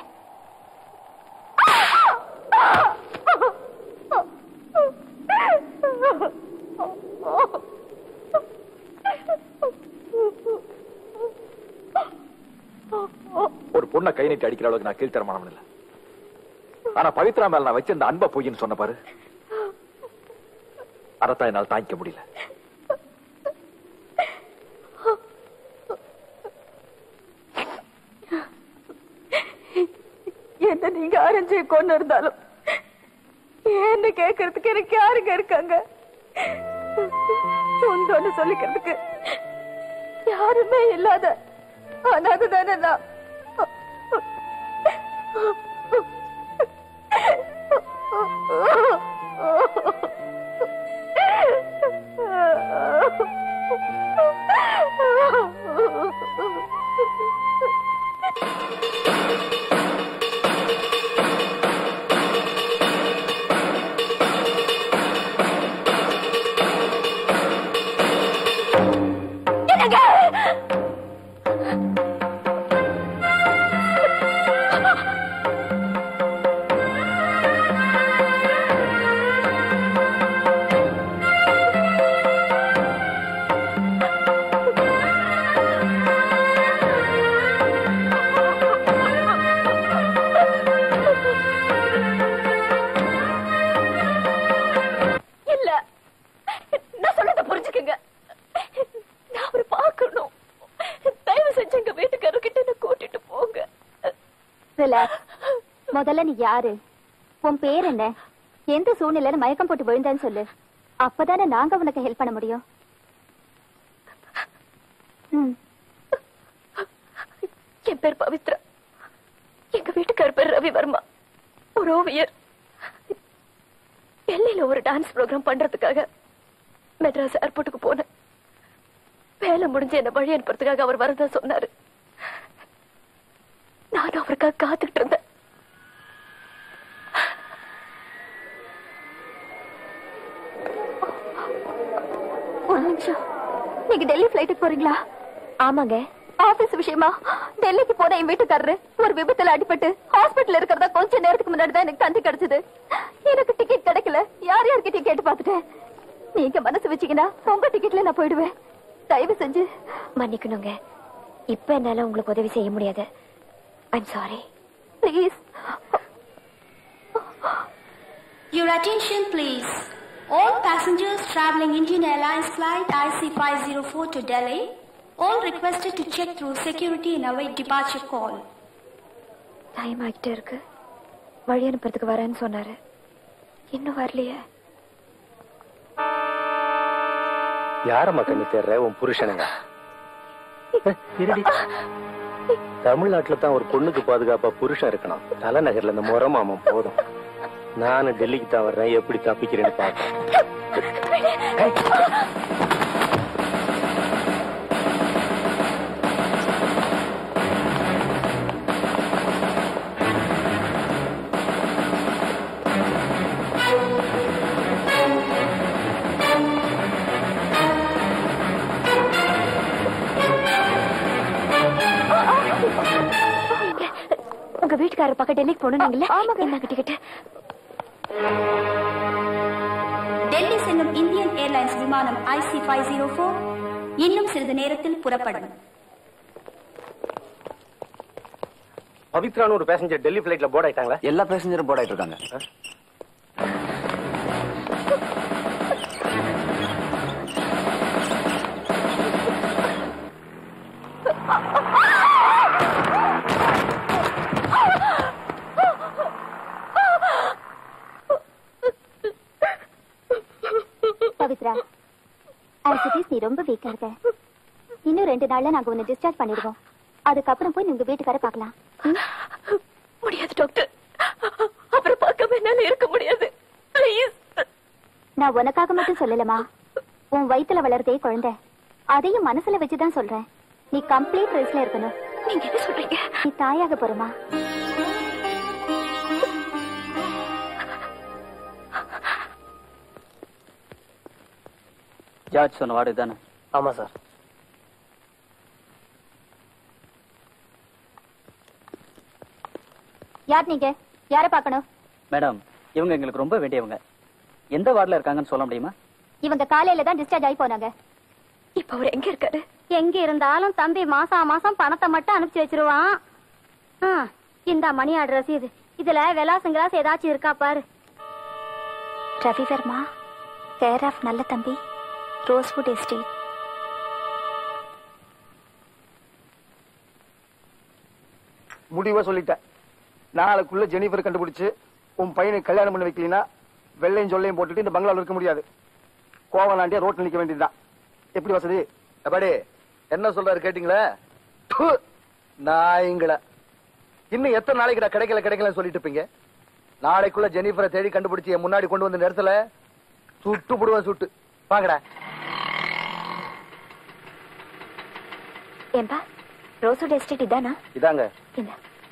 ஒரு பொண்ணை கை நீட்டி அடிக்கிற அளவுக்கு நான் கீழ்த்தரமானவன் இல்ல ஆனா பவித்ரா மேல நான் வச்சிருந்த அன்பை பொய்ன்னு சொன்ன பாரு அதைத்தான் என்னால தாங்கிக்க முடியல என்ன நீங்க அரைஞ்சு கொண்டு இருந்தாலும் என்ன கேட்கறதுக்கு எனக்கு யாருங்க இருக்காங்க சொந்தம்னு சொல்லிக்கிறதுக்கு யாருமே இல்லாத அனாதை தானே நான் என்னங்க இல்ல நான் சொல்றத புரிஞ்சுக்கங்க நான் அவரை பார்க்கணும் தயவு செஞ்சு எங்க வீட்டுக்காரர்கிட்ட என்ன கூட்டிட்டு போங்க ரிலாக்ஸ் முதல்ல நீ யாரு உன் பேர் என்ன எந்த சூழ்நிலையில மயக்கம் போட்டு விழுந்தேன்னு சொல்லு அப்பதானே நாங்க உனக்கு ஹெல்ப் பண்ண முடியும் ம் என் பேர் பவித்ரா எங்க வீட்டுக்காரர் பேர் ரவி வர்மா ஒரு ஓவியர் டெல்லியில ஒரு டான்ஸ் ப்ரோக்ராம் பண்றதுக்காக மெட்ராஸ் ஏர்போர்ட்டுக்கு போனேன் வேலை முடிஞ்சு என்ன வழி அனுப்புறதுக்காக அவர் வரதா சொன்னாரு நானும் அவருக்காக காத்துக்கிட்டு இருந்தேன் ஒரு நிமிஷம் நீ நீங்க டெல்லி ஃபிளைட்டுக்கு போறீங்களா ஆமாங்க ஆபீஸ் விஷயமா டெல்லிக்கு போன என் வீட்டுக்காரரு ஒரு விபத்துல அடிபட்டு ஹாஸ்பிடல்ல இருக்கிறதா கொஞ்ச நேரத்துக்கு முன்னாடி தான் எனக்கு தந்தி கிடைச்சது எனக்கு டிக்கெட் கிடைக்கல யார் யார்கிட்டயும் கேட்டு பார்த்துட்டேன் நீங்க மனசு வச்சீங்கன்னா உங்க டிக்கெட்ல நான் போயிடுவேன் தயவு செஞ்சு மன்னிக்கணுங்க இப்ப என்னால உங்களுக்கு உதவி செய்ய முடியாது I'm sorry please Your attention, please. All passengers traveling Indian Airlines flight IC504 to Delhi, all requested to check through security and await departure call. Time ஆகிட்டே இருக்கு வழி அனுப்புறதுக்கு வரேன்னு சொன்னாரு இன்னும் வரலையே யாரம்மா கண்ணு தேர்ற உன் புருஷனுங்க இருடி தமிழ்நாட்டுல தான் ஒரு பொண்ணுக்கு பாதுகாப்பா புருஷன் இருக்கணும் தலைநகர்ல இந்த முறமாமம் போதும் நானும் டெல்லிக்கு தான் வர்றேன் எப்படி தப்பிக்கிறேன்னு பார்க்கறேன் உங்க வீட்டுக்காரர் பக்கம் டெல்லிக்கு போனீங்கல்ல என்னங்க டிக்கெட் டெல்லி செல்லும் இந்தியன் ஏர்லைன்ஸ் விமானம் IC504 இன்னும் சிறிது நேரத்தில் புறப்படும் பவித்ரான்னு ஒரு பேசஞ்சர் டெல்லி பிளைட்ல போர்ட் ஆயிட்டாங்களா எல்லா பேசஞ்சரும் போர்ட் ஆயிட்டு இருக்காங்க பவித்ரா ஆசிட்டிஸ் நீ ரொம்ப வீக்கா இருக்க இன்னும் ரெண்டு நாள்ல நாங்க உன்னை டிஸ்சார்ஜ் பண்ணிடுவோம் அதுக்கப்புறம் போய் உங்க வீட்டுக்கார பார்க்கலாம் ம்? முடியாது டாக்டர் அப்புறம் பார்க்காம என்னால இருக்க முடியாது ப்ளீஸ் நான் உனக்காக மட்டும் சொல்லலமா உன் வயித்துல வளர்றதே குழந்தை அதையும் மனசுல வச்சுதான் சொல்றேன் நீ கம்ப்ளீட் ரெஸ்ட்ல இருக்கணும் நீங்க என்ன சொல்றீங்க நீ தாயாக போறமா ஜார்ஜ் சொன்ன வார்டு தானே ஆமா சார் யார் நீங்க யார பார்க்கணும் மேடம் இவங்க எங்களுக்கு ரொம்ப வேண்டியவங்க எந்த வார்டில் இருக்காங்கன்னு சொல்ல முடியுமா இவங்க காலையில தான் டிஸ்சார்ஜ் ஆகி போனாங்க இப்ப அவர் எங்க இருக்காரு எங்க இருந்தாலும் தம்பி மாசம் மாசம் பணத்தை மட்டும் அனுப்பிச்சு வச்சிருவான் ஆ, இந்தா மணி ஆர்டர் ரசீது இதுல விலாசம் கிலாஸ் ஏதாச்சும் இருக்கா பாரு ரவி வர்மா கேர் ஆஃப் நல்ல தம்பி ரோஸ்வுட் எஸ்டேட் முடிவா சொல்லிட்டேன் நாளைக்குள்ள ஜெனிஃபர் கண்டுபிடிச்சு உன் பையனை கல்யாணம் பண்ணி வைக்கலனா வெள்ளையும் சொல்லையும் போட்டுட்டு இந்த பங்களாவில் இருக்க முடியாது கோவலாண்டியா ரோட்ல நிக்க வேண்டியதுதான் எப்படி வசதி எப்பாடி என்ன சொல்றாரு கேட்டீங்களா ப்பு, நாய்ங்கள இன்னும் எத்தனை நாளைக்கு நான் கிடைக்கல கிடைக்கலன்னு சொல்லிட்டு இருப்பீங்க நாளைக்குள்ள ஜெனிஃபரை தேடி கண்டுபிடிச்சு என் முன்னாடி கொண்டு வந்த நேரத்துல சுட்டு போடுவேன் சுட்டு வாங்கடா ஏன்பா ரோசோட எஸ்டேட் இதானா இதாங்க இந்த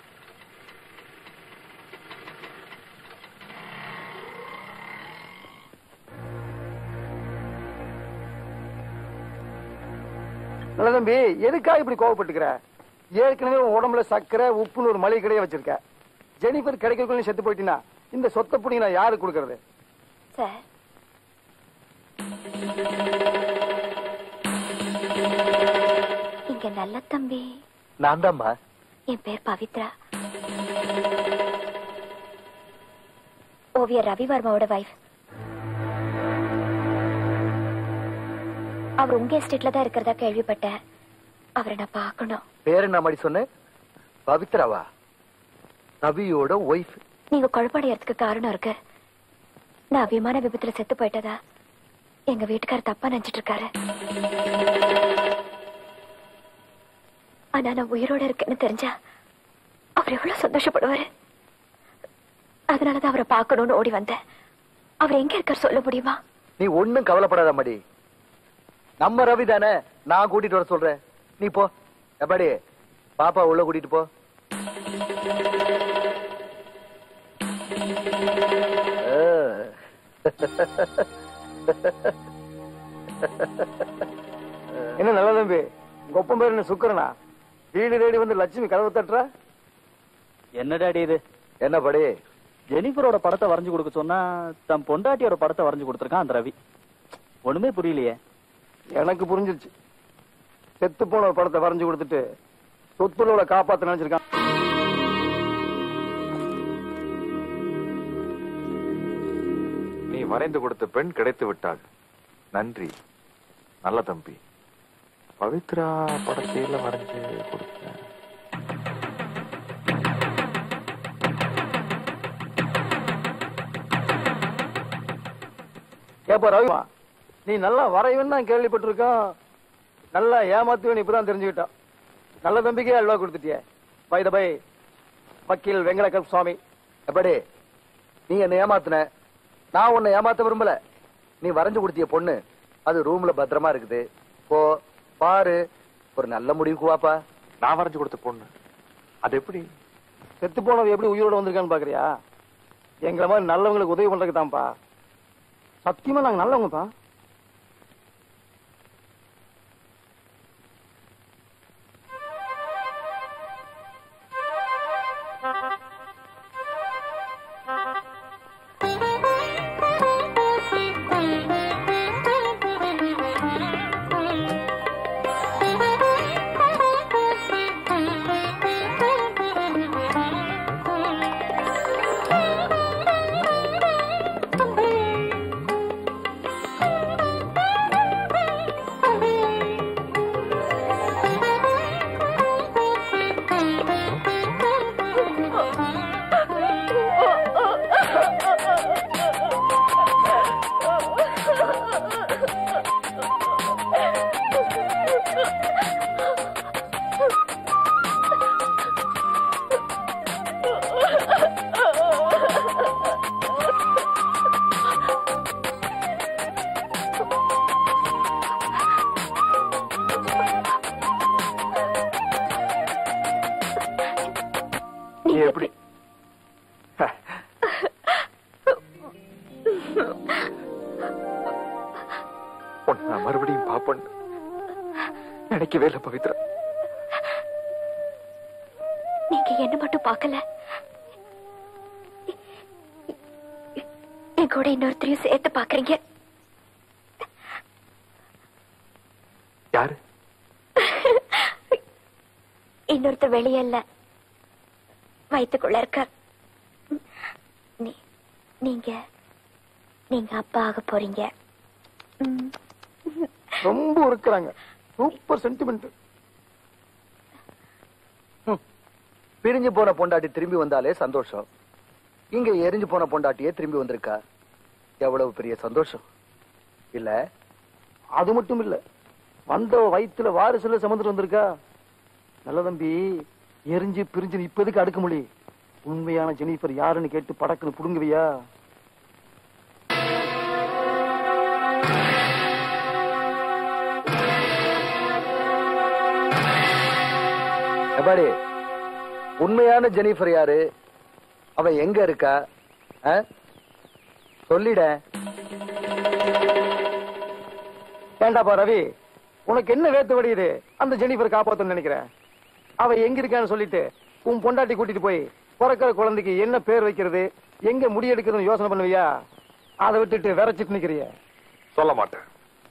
நல்ல தம்பி எதுக்காக இப்படி கோவப்பட்டுக்கிற ஏற்கனவே உன் உடம்புல சக்கரை உப்புன்னு ஒரு மளிகை கடையை வச்சிருக்க ஜெனிஃபர் கிடைக்கிறதுக்குள்ள நீ செத்து போயிட்டீனா இந்த சொத்தை புடி நான் யாருக்கு கொடுக்கறது சார் இங்க நல்ல தம்பி நான் தான்மா என் பேர் பவித்ரா ஓவியர் ரவி வர்மாவோட வைஃப் அவர் உங்க எஸ்டேட்ல தான் இருக்கிறதா கேள்விப்பட்டேன் அவரை நான் பார்க்கணும் பேர் என்ன மாதிரி சொன்னேன் பவித்ராவா ரவியோட ஒய்ஃப் நீங்க குழப்படையறதுக்கு காரணம் இருக்கு நான் விமான விபத்துல செத்து போயிட்டதா எங்க வீட்டுக்காரர் தப்பா நினைச்சிட்டு இருக்காரு ஆனா நான் உயிரோட இருக்கேன்னு தெரிஞ்சா அவர் எவ்வளவு சந்தோஷப்படுவாரு அதனாலதான் அவரை பார்க்கணும்னு ஓடி வந்தேன் அவர் எங்க இருக்கார் சொல்ல முடியுமா நீ ஒண்ணும் கவலைப்படாத மடி நம்ம ரவி தானே நான் கூட்டிட்டு வர சொல்றேன் நீ போ எப்பாடி பாப்பா உள்ள கூட்டிட்டு போ ஆ. என்ன நல்ல தம்பி உங்க ஒப்பம் பேர் என்ன சுக்கரனா வீடு தேடி வந்து லட்சுமி கதவு தட்டுறா என்ன டாடி இது என்ன படி ஜெனிஃபரோட படத்தை வரைஞ்சு கொடுக்க சொன்னா தன் பொண்டாட்டியோட படத்தை வரைஞ்சு கொடுத்துருக்கான் அந்த ரவி ஒண்ணுமே புரியலையே எனக்கு புரிஞ்சிருச்சு செத்து போன ஒரு படத்தை வரைஞ்சு கொடுத்துட்டு சொத்துளோட காப்பாத்த நினைச்சிருக்கான் நீ வரைந்து கொடுத்த பெண் கிடைத்து விட்டாள் நன்றி நல்ல தம்பி பவித்ரா படத்தையில வரைஞ்சு கொடுத்தேன் ஏப்பா ரவிமா நீ நல்லா வரைவன் தான் கேள்விப்பட்டிருக்கான் நல்லா ஏமாத்துவேன் இப்பதான் தெரிஞ்சுக்கிட்டான் நல்ல தம்பிக்கே அல்வா கொடுத்துட்டியே பை த பை வக்கீல் வெங்கடகர் சுவாமி எப்படி நீ என்ன ஏமாத்துன நான் உன்னை ஏமாத்த விரும்பல நீ வரைஞ்சு கொடுத்திய பொண்ணு அது ரூம்ல பத்திரமா இருக்குது போ பாரு ஒரு நல்ல முடிவுக்கு வாப்பா நான் வரைஞ்சு கொடுத்த பொண்ணு அது எப்படி செத்து போனது எப்படி உயிரோட வந்திருக்கான்னு பாக்குறியா எங்களை மாதிரி நல்லவங்களுக்கு உதவி பண்றதுக்கு தான்ப்பா சத்தியமா நாங்க நல்லவங்கப்பா நீ எப்படி உன்னை நான் மறுபடியும் பாப்பேன் நினைக்கவே இல்லை பவித்ரா நீங்க என்ன மட்டும் பார்க்கல என் கூட இன்னொருத்தரையும் சேர்த்து பாக்குறீங்க யாரு இன்னொருத்தர் வெளியே இல்ல வயித்துக்குள்ள இருக்க நீ- நீங்க நீங்க அப்பா ஆக போறீங்க ம். ரொம்ப இருக்கிறாங்க சூப்பர் சென்டிமெண்ட் பிரிஞ்சு போன பொண்டாட்டி திரும்பி வந்தாலே சந்தோஷம் இங்க எரிஞ்சு போன பொண்டாட்டியே திரும்பி வந்திருக்கா எவ்வளவு பெரிய சந்தோஷம் இல்ல அது மட்டும் இல்ல வந்த வயித்துல வாரிசுல சுமந்துட்டு வந்திருக்கா நல்ல தம்பி எரிஞ்சு பிரிஞ்சு இப்போதைக்கு அடுக்க மொழி உண்மையான ஜெனிஃபர் யாருன்னு கேட்டு படக்குன்னு புடுங்குவியா எபாடி உண்மையான ஜெனிஃபர் யாரு அவ எங்க இருக்கா ஆ? சொல்லிட ஏண்டாப்பா ரவி உனக்கு என்ன வேத்து வடியுது அந்த ஜெனிஃபர் காப்பாத்தணும்னு நினைக்கிறேன் அவ எங்க இருக்கான்னு சொல்லிட்டு உன் பொண்டாட்டி கூட்டிட்டு போய் பிறக்கிற குழந்தைக்கு என்ன பேர் வைக்கிறது எங்க முடி எடுக்கிறதுன்னு யோசனை பண்ணுவியா அதை விட்டுட்டு விரைச்சிட்டு நிக்கிறிய சொல்ல மாட்டேன்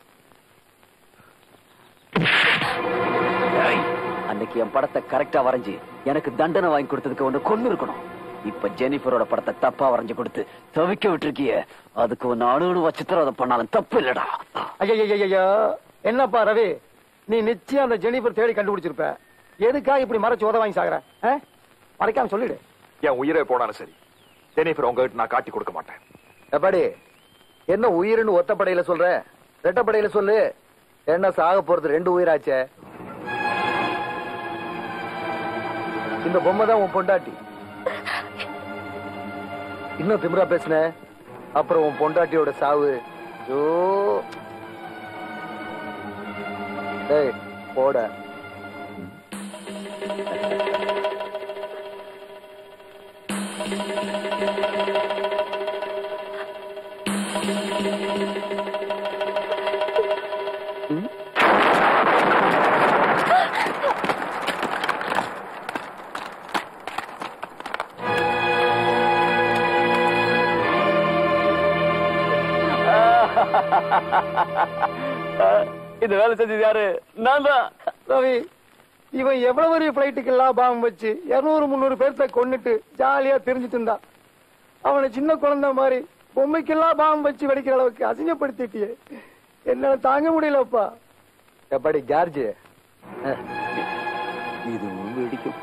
அன்னைக்கு என் படத்தை கரெக்டா வரைஞ்சு எனக்கு தண்டனை வாங்கி கொடுத்ததுக்கு ஒண்ணு கொண்டு இருக்கணும் இப்ப ஜெனிஃபரோட படத்தை தப்பா வரைஞ்சு கொடுத்து தவிக்க விட்டுருக்கிய அதுக்கு ஒன்னு அணு அணுவா சித்திரவதை பண்ணாலும் தப்பு இல்லடா ஐயா என்னப்பா ரவி நீ நிச்சயம் அந்த ஜெனிஃபர் தேடி கண்டுபிடிச்சிருப்ப எதுக்காக இப்படி மறைச்சு உத வாங்கி சாகுற ஆ? மறைக்காம சொல்லிடு என் உயிரே போனாலும் சரி ஜெனிஃபர் உங்ககிட்ட நான் காட்டி கொடுக்க மாட்டேன் எபாடி என்ன உயிர்னு ஒத்தப்படையில சொல்ற ரெட்டப்படையில சொல்லு என்ன சாக போறது ரெண்டு உயிராச்சே இந்த பொம்மை தான் உன் பொண்டாட்டி இன்னும் திமிரா பேசுன அப்புறம் உன் பொண்டாட்டியோட சாவு ஐயோ டேய் போட இந்த வேலை செஞ்சது யாரு நான் தான் ரவி இவன் எவ்வளவு பெரிய பிளைட்டுக்கு எல்லாம் பாம்பு வச்சு இருநூறு முந்நூறு பேர்த்த கொன்னுட்டு ஜாலியா தெரிஞ்சுட்டு இருந்தான் அவனை சின்ன குழந்தை மாதிரி பொம்மைக்கெல்லாம் பாம்பு வச்சு வெடிக்கிற அளவுக்கு அசிங்கப்படுத்திட்டியே என்னால தாங்க முடியலப்பா எப்படி ஜார்ஜ் இது வெடிக்கும்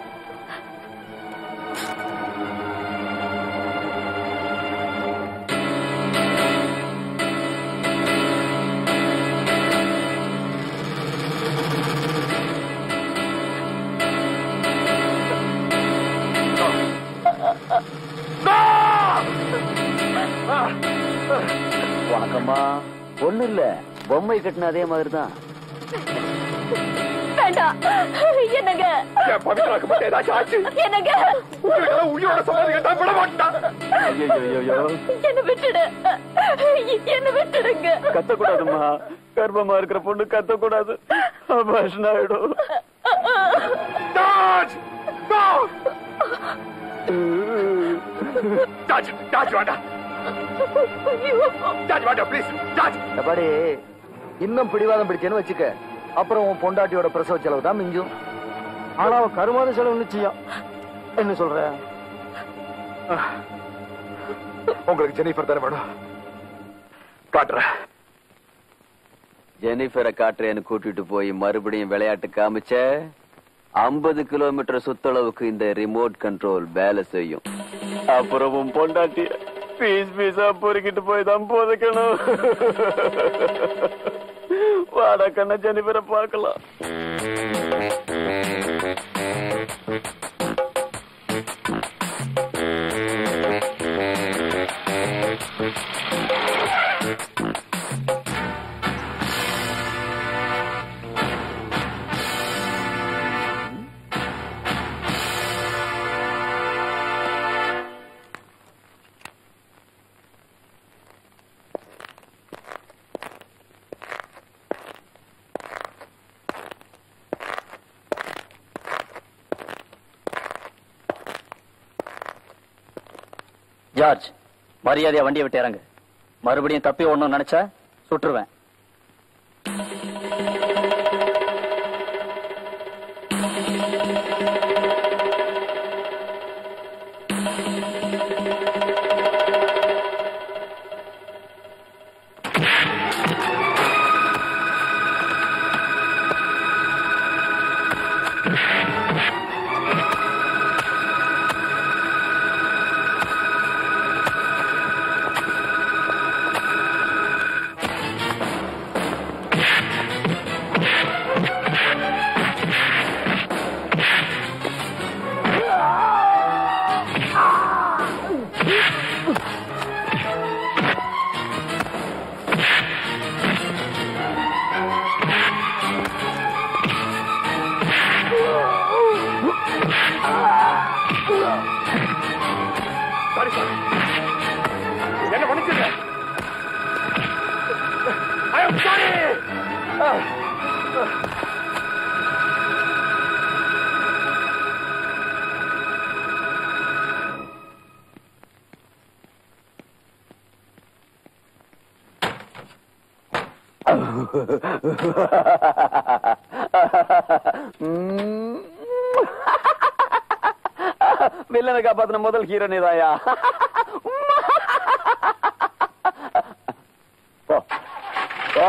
வணக்கம்மா ஒண்ணு இல்ல பொம்மை கட்டின அதே மாதிரி தான் வேண்டாம் என்னங்க பவித்ராக்கு மட்டும் ஏதாச்சும் ஆச்சு என்னங்க உங்களுக்கெல்லாம் உயிரோட சமாதி கட்டா விட மாட்டான் ஐயோ என்ன விட்டுடு என்ன விட்டுடுங்க கத்தக்கூடாதும்மா கர்ப்பமா இருக்கிற பொண்ணு கத்தக்கூடாது அபாஷன் ஆயிடும் ஜார்ஜ் நோ ஜார்ஜ் ஜார்ஜ் வேண்டாம் ஜார்ஜ் வேண்டாம் ப்ளீஸ் ஜார்ஜ் எப்படி இன்னும் பிடிவாதம் பிடிச்சேன்னு வச்சுக்க அப்புறம் உன் பொண்டாட்டியோட பிரசவ செலவு தான் மிஞ்சும் ஆனா அவன் கருமாத செலவு நிச்சயம் என்ன சொல்ற உங்களுக்கு ஜெனிஃபர் தானே வேணும் காட்டுறேன் ஜெனிஃபரை காட்டுறேன்னு கூட்டிட்டு போய் மறுபடியும் விளையாட்டு காமிச்ச ஐம்பது கிலோமீட்டர் சுத்தளவுக்கு இந்த ரிமோட் கண்ட்ரோல் வேலை செய்யும் அப்புறம் உன் பொண்டாட்டி பீஸ் பீஸா பொறுக்கிட்டு போய் தான் போதைக்கணும் வாடா கண்ண ஜெனிஃபரை பார்க்கலாம் ஜார்ஜ் மரியாதையா வண்டியை விட்டு இறங்கு மறுபடியும் தப்பி ஒண்ணும் நினைச்சா சுட்டுருவேன் சாரி சார் என்ன பண்ணிச்சுங்க ஐ அம் சாரி வில்லனை காப்பாத்தின முதல் ஹீரோ நீதாயா போ. போ.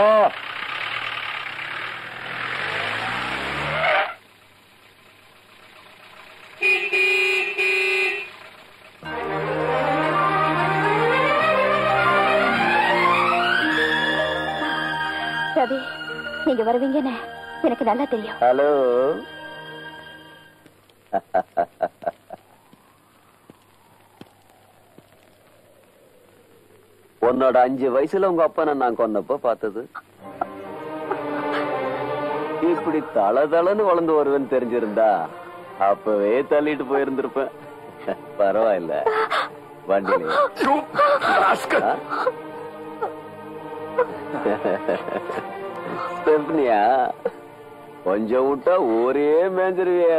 ரவி நீங்க வருவீங்கன்னு எனக்கு நல்லா தெரியும் ஹலோ உன்னோட அஞ்சு வயசுல உங்க அப்பனை நான் கொன்னப்ப பார்த்தது இப்படி தள தளன்னு வளர்ந்து வருவேன்னு தெரிஞ்சிருந்தா அப்பவே தள்ளிட்டு போயிருந்திருப்பேன் பரவாயில்ல வண்டியில ஸ்டெப்னியா கொஞ்சம் விட்டா ஒரே மேஞ்சிருவிய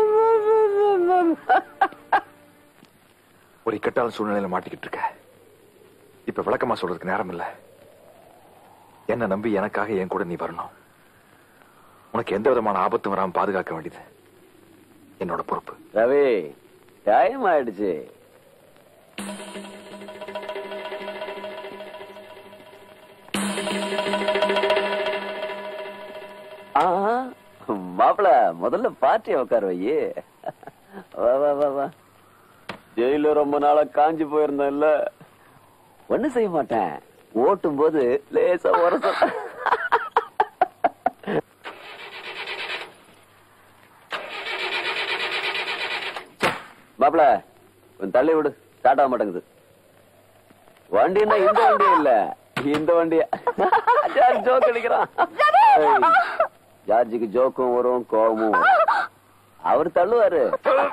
ஒரு இக்கட்டான சூழ்நிலையில மாட்டிக்கிட்டு இருக்க இப்ப விளக்கமா சொல்றதுக்கு நேரம் இல்ல என்ன நம்பி எனக்காக என் கூட நீ வரணும் உனக்கு எந்த விதமான ஆபத்தும் வராம பாதுகாக்க வேண்டியது என்னோட பொறுப்பு ரவி டைம் ஆயிடுச்சு ஆஹா, மாப்பிள முதல்ல பார்ட்டியை உட்கார வையே வா வா வா வா ஜெயில ரொம்ப நாளா காஞ்சி போயிருந்தேன்ல ஒண்ணு செய்ய மாட்டேன் ஓட்டும் போது லேசா உரச மாப்பிள கொஞ்சம் தள்ளி விடு ஸ்டார்ட் ஆக மாட்டேங்குது வண்டின்னா இந்த வண்டி இல்ல இந்த வண்டியா ஜார்ஜ் ஜோக் அடிக்கிறான் ஏய், ஜார்ஜுக்கு ஜோக்கும் வரும் கோபமும் வரும். அவர் தள்ளுவாரு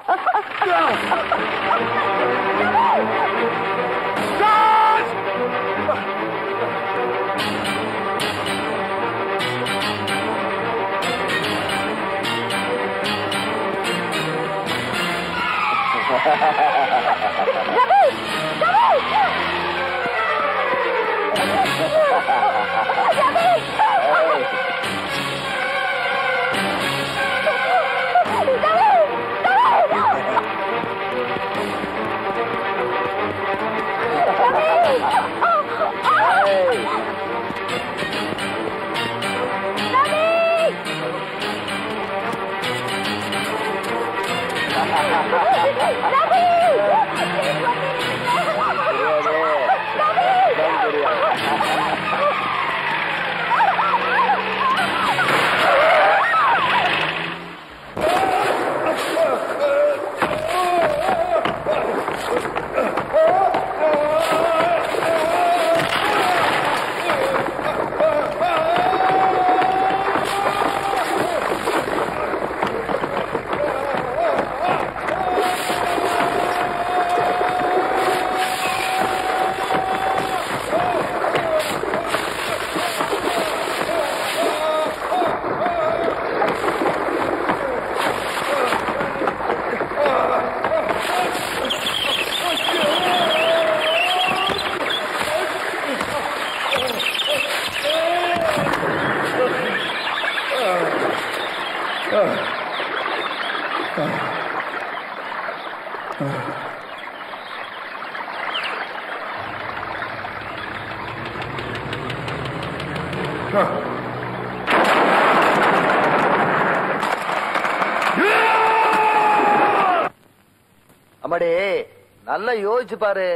அம்மாடி நல்லா யோசிச்சு பாரு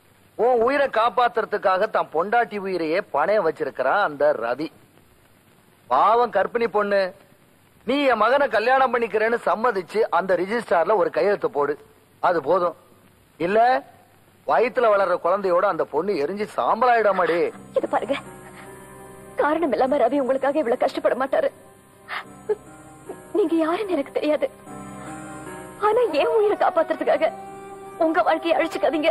உன் உயிரை காப்பாத்துறதுக்காக தான் பொண்டாட்டி உயிரையே பணையம் வச்சிருக்கிறான் அந்த ரவி பாவம் கர்ப்பிணி பொண்ணு நீ என் மகனை கல்யாணம் பண்ணிக்கிறேன்னு சம்மதிச்சு அந்த ரிஜிஸ்டார்ல ஒரு கையெழுத்து போடு அது போதும் இல்ல வயித்துல வளர்ற குழந்தையோட அந்த பொண்ணு எரிஞ்சு சாம்பலாயிடாமடி இது பாருங்க காரணம் இல்லாம ரவி உங்களுக்காக இவ்வளவு கஷ்டப்பட மாட்டாரு நீங்க யாருன்னு எனக்கு தெரியாது ஆனா என் உயிரை காப்பாத்துறதுக்காக உங்க வாழ்க்கையை அழிச்சுக்காதீங்க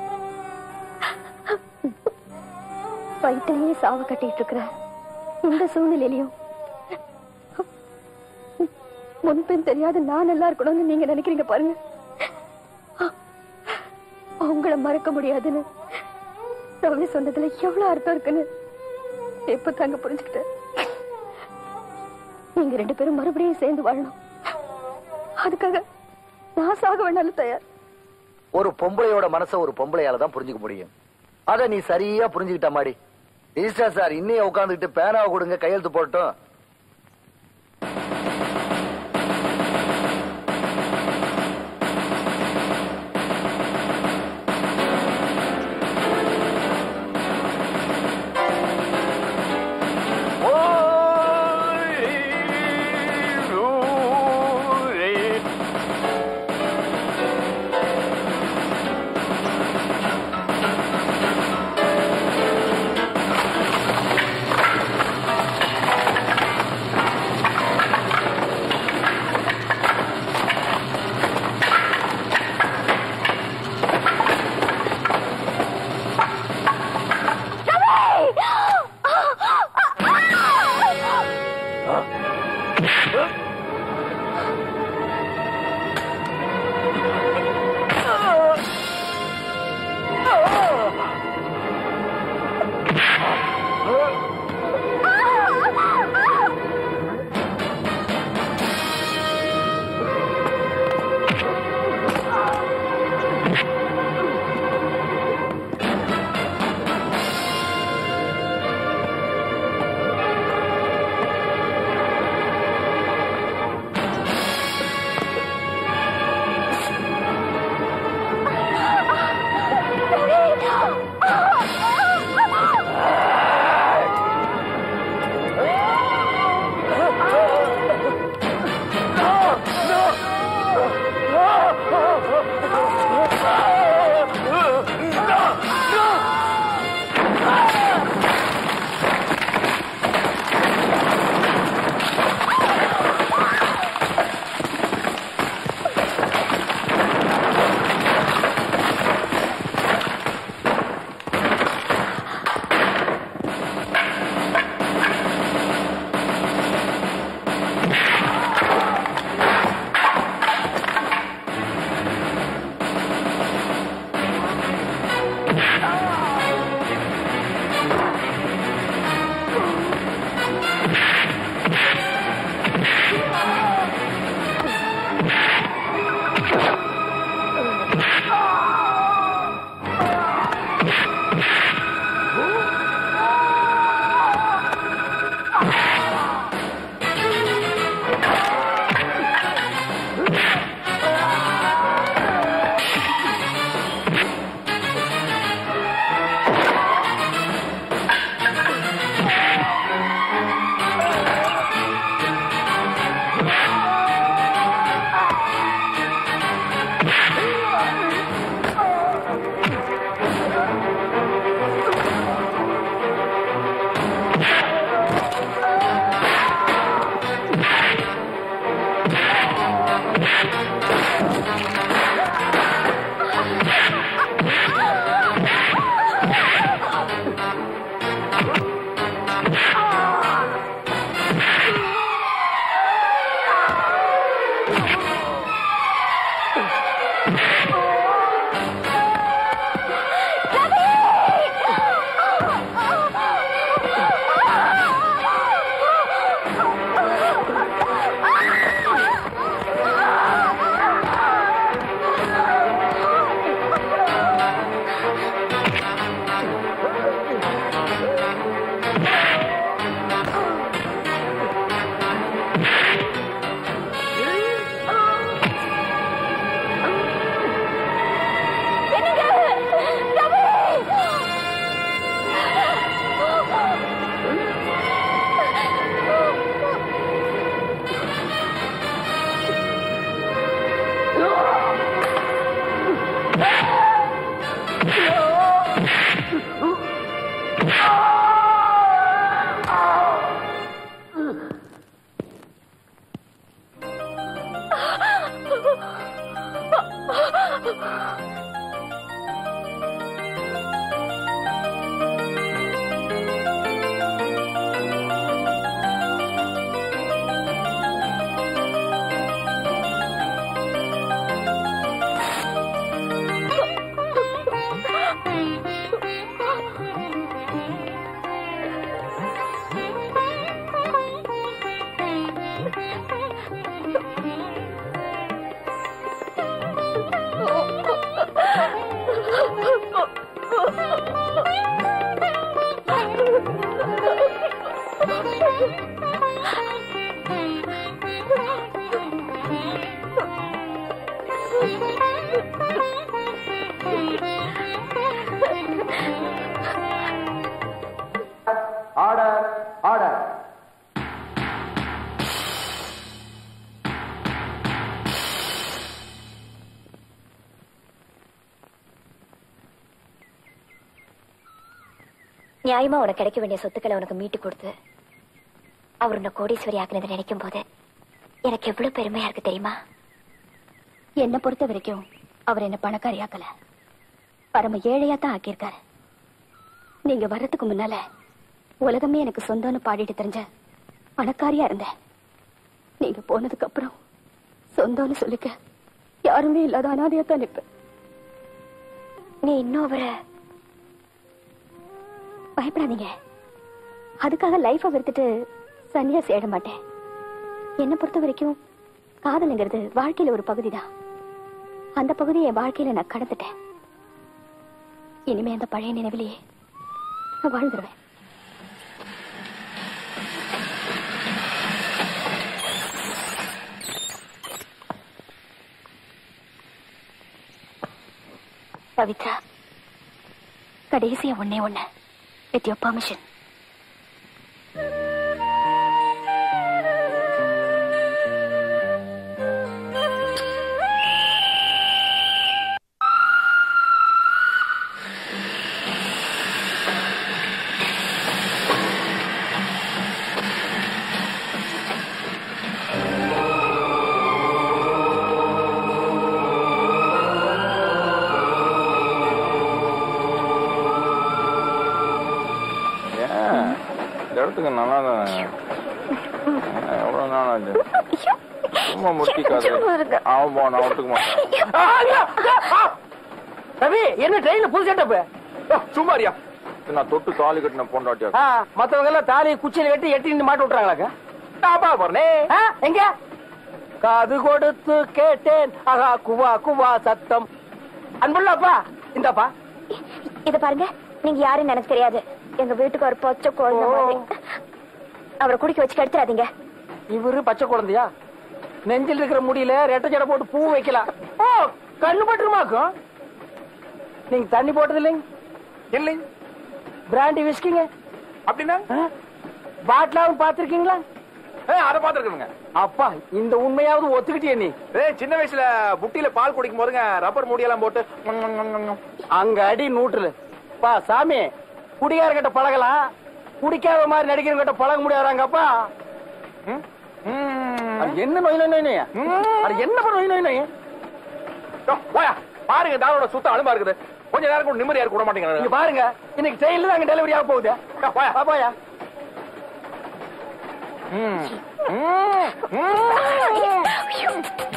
வயிற்றுலயே சாவு கட்டிட்டு இருக்கிற இந்த சூழ்நிலையிலையும் முன்பின் தெரியாத நான் நல்லா இருக்கணும்னு நீங்க நினைக்கிறீங்க பாருங்க உங்களை மறக்க முடியாதுன்னு ரவி சொன்னதுல எவ்வளவு அர்த்தம் இருக்குன்னு எப்ப தாங்க புரிஞ்சுக்கிட்டேன் நீங்க ரெண்டு பேரும் மறுபடியும் சேர்ந்து வாழணும் அதுக்காக நான் சாக வேணாலும் தயார் ஒரு பொம்பளையோட மனச ஒரு பொம்பளையால தான் புரிஞ்சுக்க முடியும் அத நீ சரியா புரிஞ்சுக்கிட்ட மாடி ரிஜிஸ்டர் சார் இன்னையே உட்காந்துக்கிட்டு பேனாவை கொடுங்க கையெழுத்து போட்டோம் ஆர்டர் ஆர்டர் நியாயமா உனக்கு கிடைக்க வேண்டிய சொத்துக்களை உனக்கு மீட்டு கொடுத்து அவர் உன்னை கோடீஸ்வரி ஆக்குனதை நினைக்கும் போது எனக்கு எவ்வளவு பெருமையா இருக்கு தெரியுமா என்னை பொறுத்த வரைக்கும் அவர் என்ன பணக்காரியாக்கல பரம ஏழையா தான் ஆக்கியிருக்காரு நீங்க வர்றதுக்கு முன்னால உலகமே எனக்கு சொந்தம்னு பாடிட்டு தெரிஞ்ச பணக்காரியா இருந்தேன் நீங்க போனதுக்கு அப்புறம் சொந்தம்னு சொல்லிக்க யாருமே இல்லாத அனாதையா தான் நிப்பேன் நீ இன்னும் அவரை பயப்படாதீங்க அதுக்காக லைஃபை வெறுத்துட்டு சன்னியாசி ஆயிட மாட்டேன் என்னை பொறுத்த வரைக்கும் காதலுங்கிறது வாழ்க்கையில ஒரு பகுதி தான் அந்த பகுதியை என் வாழ்க்கையில நான் கடந்துட்டேன் இனிமே அந்த பழைய நினைவிலேயே நான் வாழ்ந்துருவேன் பவித்ரா கடைசியா ஒன்னே ஒண்ணு வித் யோர் பர்மிஷன் ஏன் இந்த இடத்துக்கு நல்லா தான் எவ்வளவு நாள் ஆச்சு சும்மா முட்டிக்காது அவன் போன நான் ஒத்துக்க மாட்டேன் ரவி என்ன ட்ரெயின்ல புது செட்டப் சும்மாரியா நான் தொட்டு தாலி கட்டின பொண்டாட்டியா மத்தவங்க எல்லாம் தாலி குச்சியில கட்டி எட்டி நின்னு மாட்டு விட்டுறாங்களாக்க பாப்பா போறனே ஆ, எங்க காது கொடுத்து கேட்டேன் ஆஹா குவா குவா சத்தம் அன்புள்ள அப்பா இந்தாப்பா இத பாருங்க நீங்க யாருன்னு எனக்கு தெரியாது எங்க வீட்டுக்கு ஒரு பச்சை குழந்தை மாதிரி அவரை குடிக்க வச்சு கெடுத்துறாதீங்க இவரு பச்சை குழந்தையா நெஞ்சில் இருக்கிற முடியல ரெட்டை ஜடை போட்டு பூ வைக்கலாம் ஓ கண்ணு பட்டுருமாக்கும் நீங்க தண்ணி போட்டது இல்லைங்க இல்லைங்க பிராண்டி விஸ்கிங்க அப்படின்னா பாட்டிலாவும் பாத்திருக்கீங்களா அதை பாத்துருக்கணுங்க அப்பா இந்த உண்மையாவது ஒத்துக்கிட்டிய நீ ஏய் சின்ன வயசுல புட்டியில பால் குடிக்கும் போதுங்க ரப்பர் முடியெல்லாம் போட்டு ம், ம், ம், ம், ம். அங்க அடி நூற்றுல பா சாமி குடிகாரங்கிட்ட பழகலாம் குடிக்காத மாதிரி நடிக்கிறவங்கிட்ட பழக முடியாதாங்கப்பா ம் அது என்ன நோய் நோய் நோய் நோய் அது என்ன பண்ண நோய் நோய் நோய் போயா பாருங்க தாரோட சுத்தம் அழுமா இருக்குது கொஞ்ச நேரம் கூட நிம்மதியா இருக்க விட இங்க மாட்டேங்கிறாங்க பாருங்க இன்னைக்கு செயல்ல அங்க டெலிவரி ஆக போகுது போயா வா, போயா ம். ம். ம்.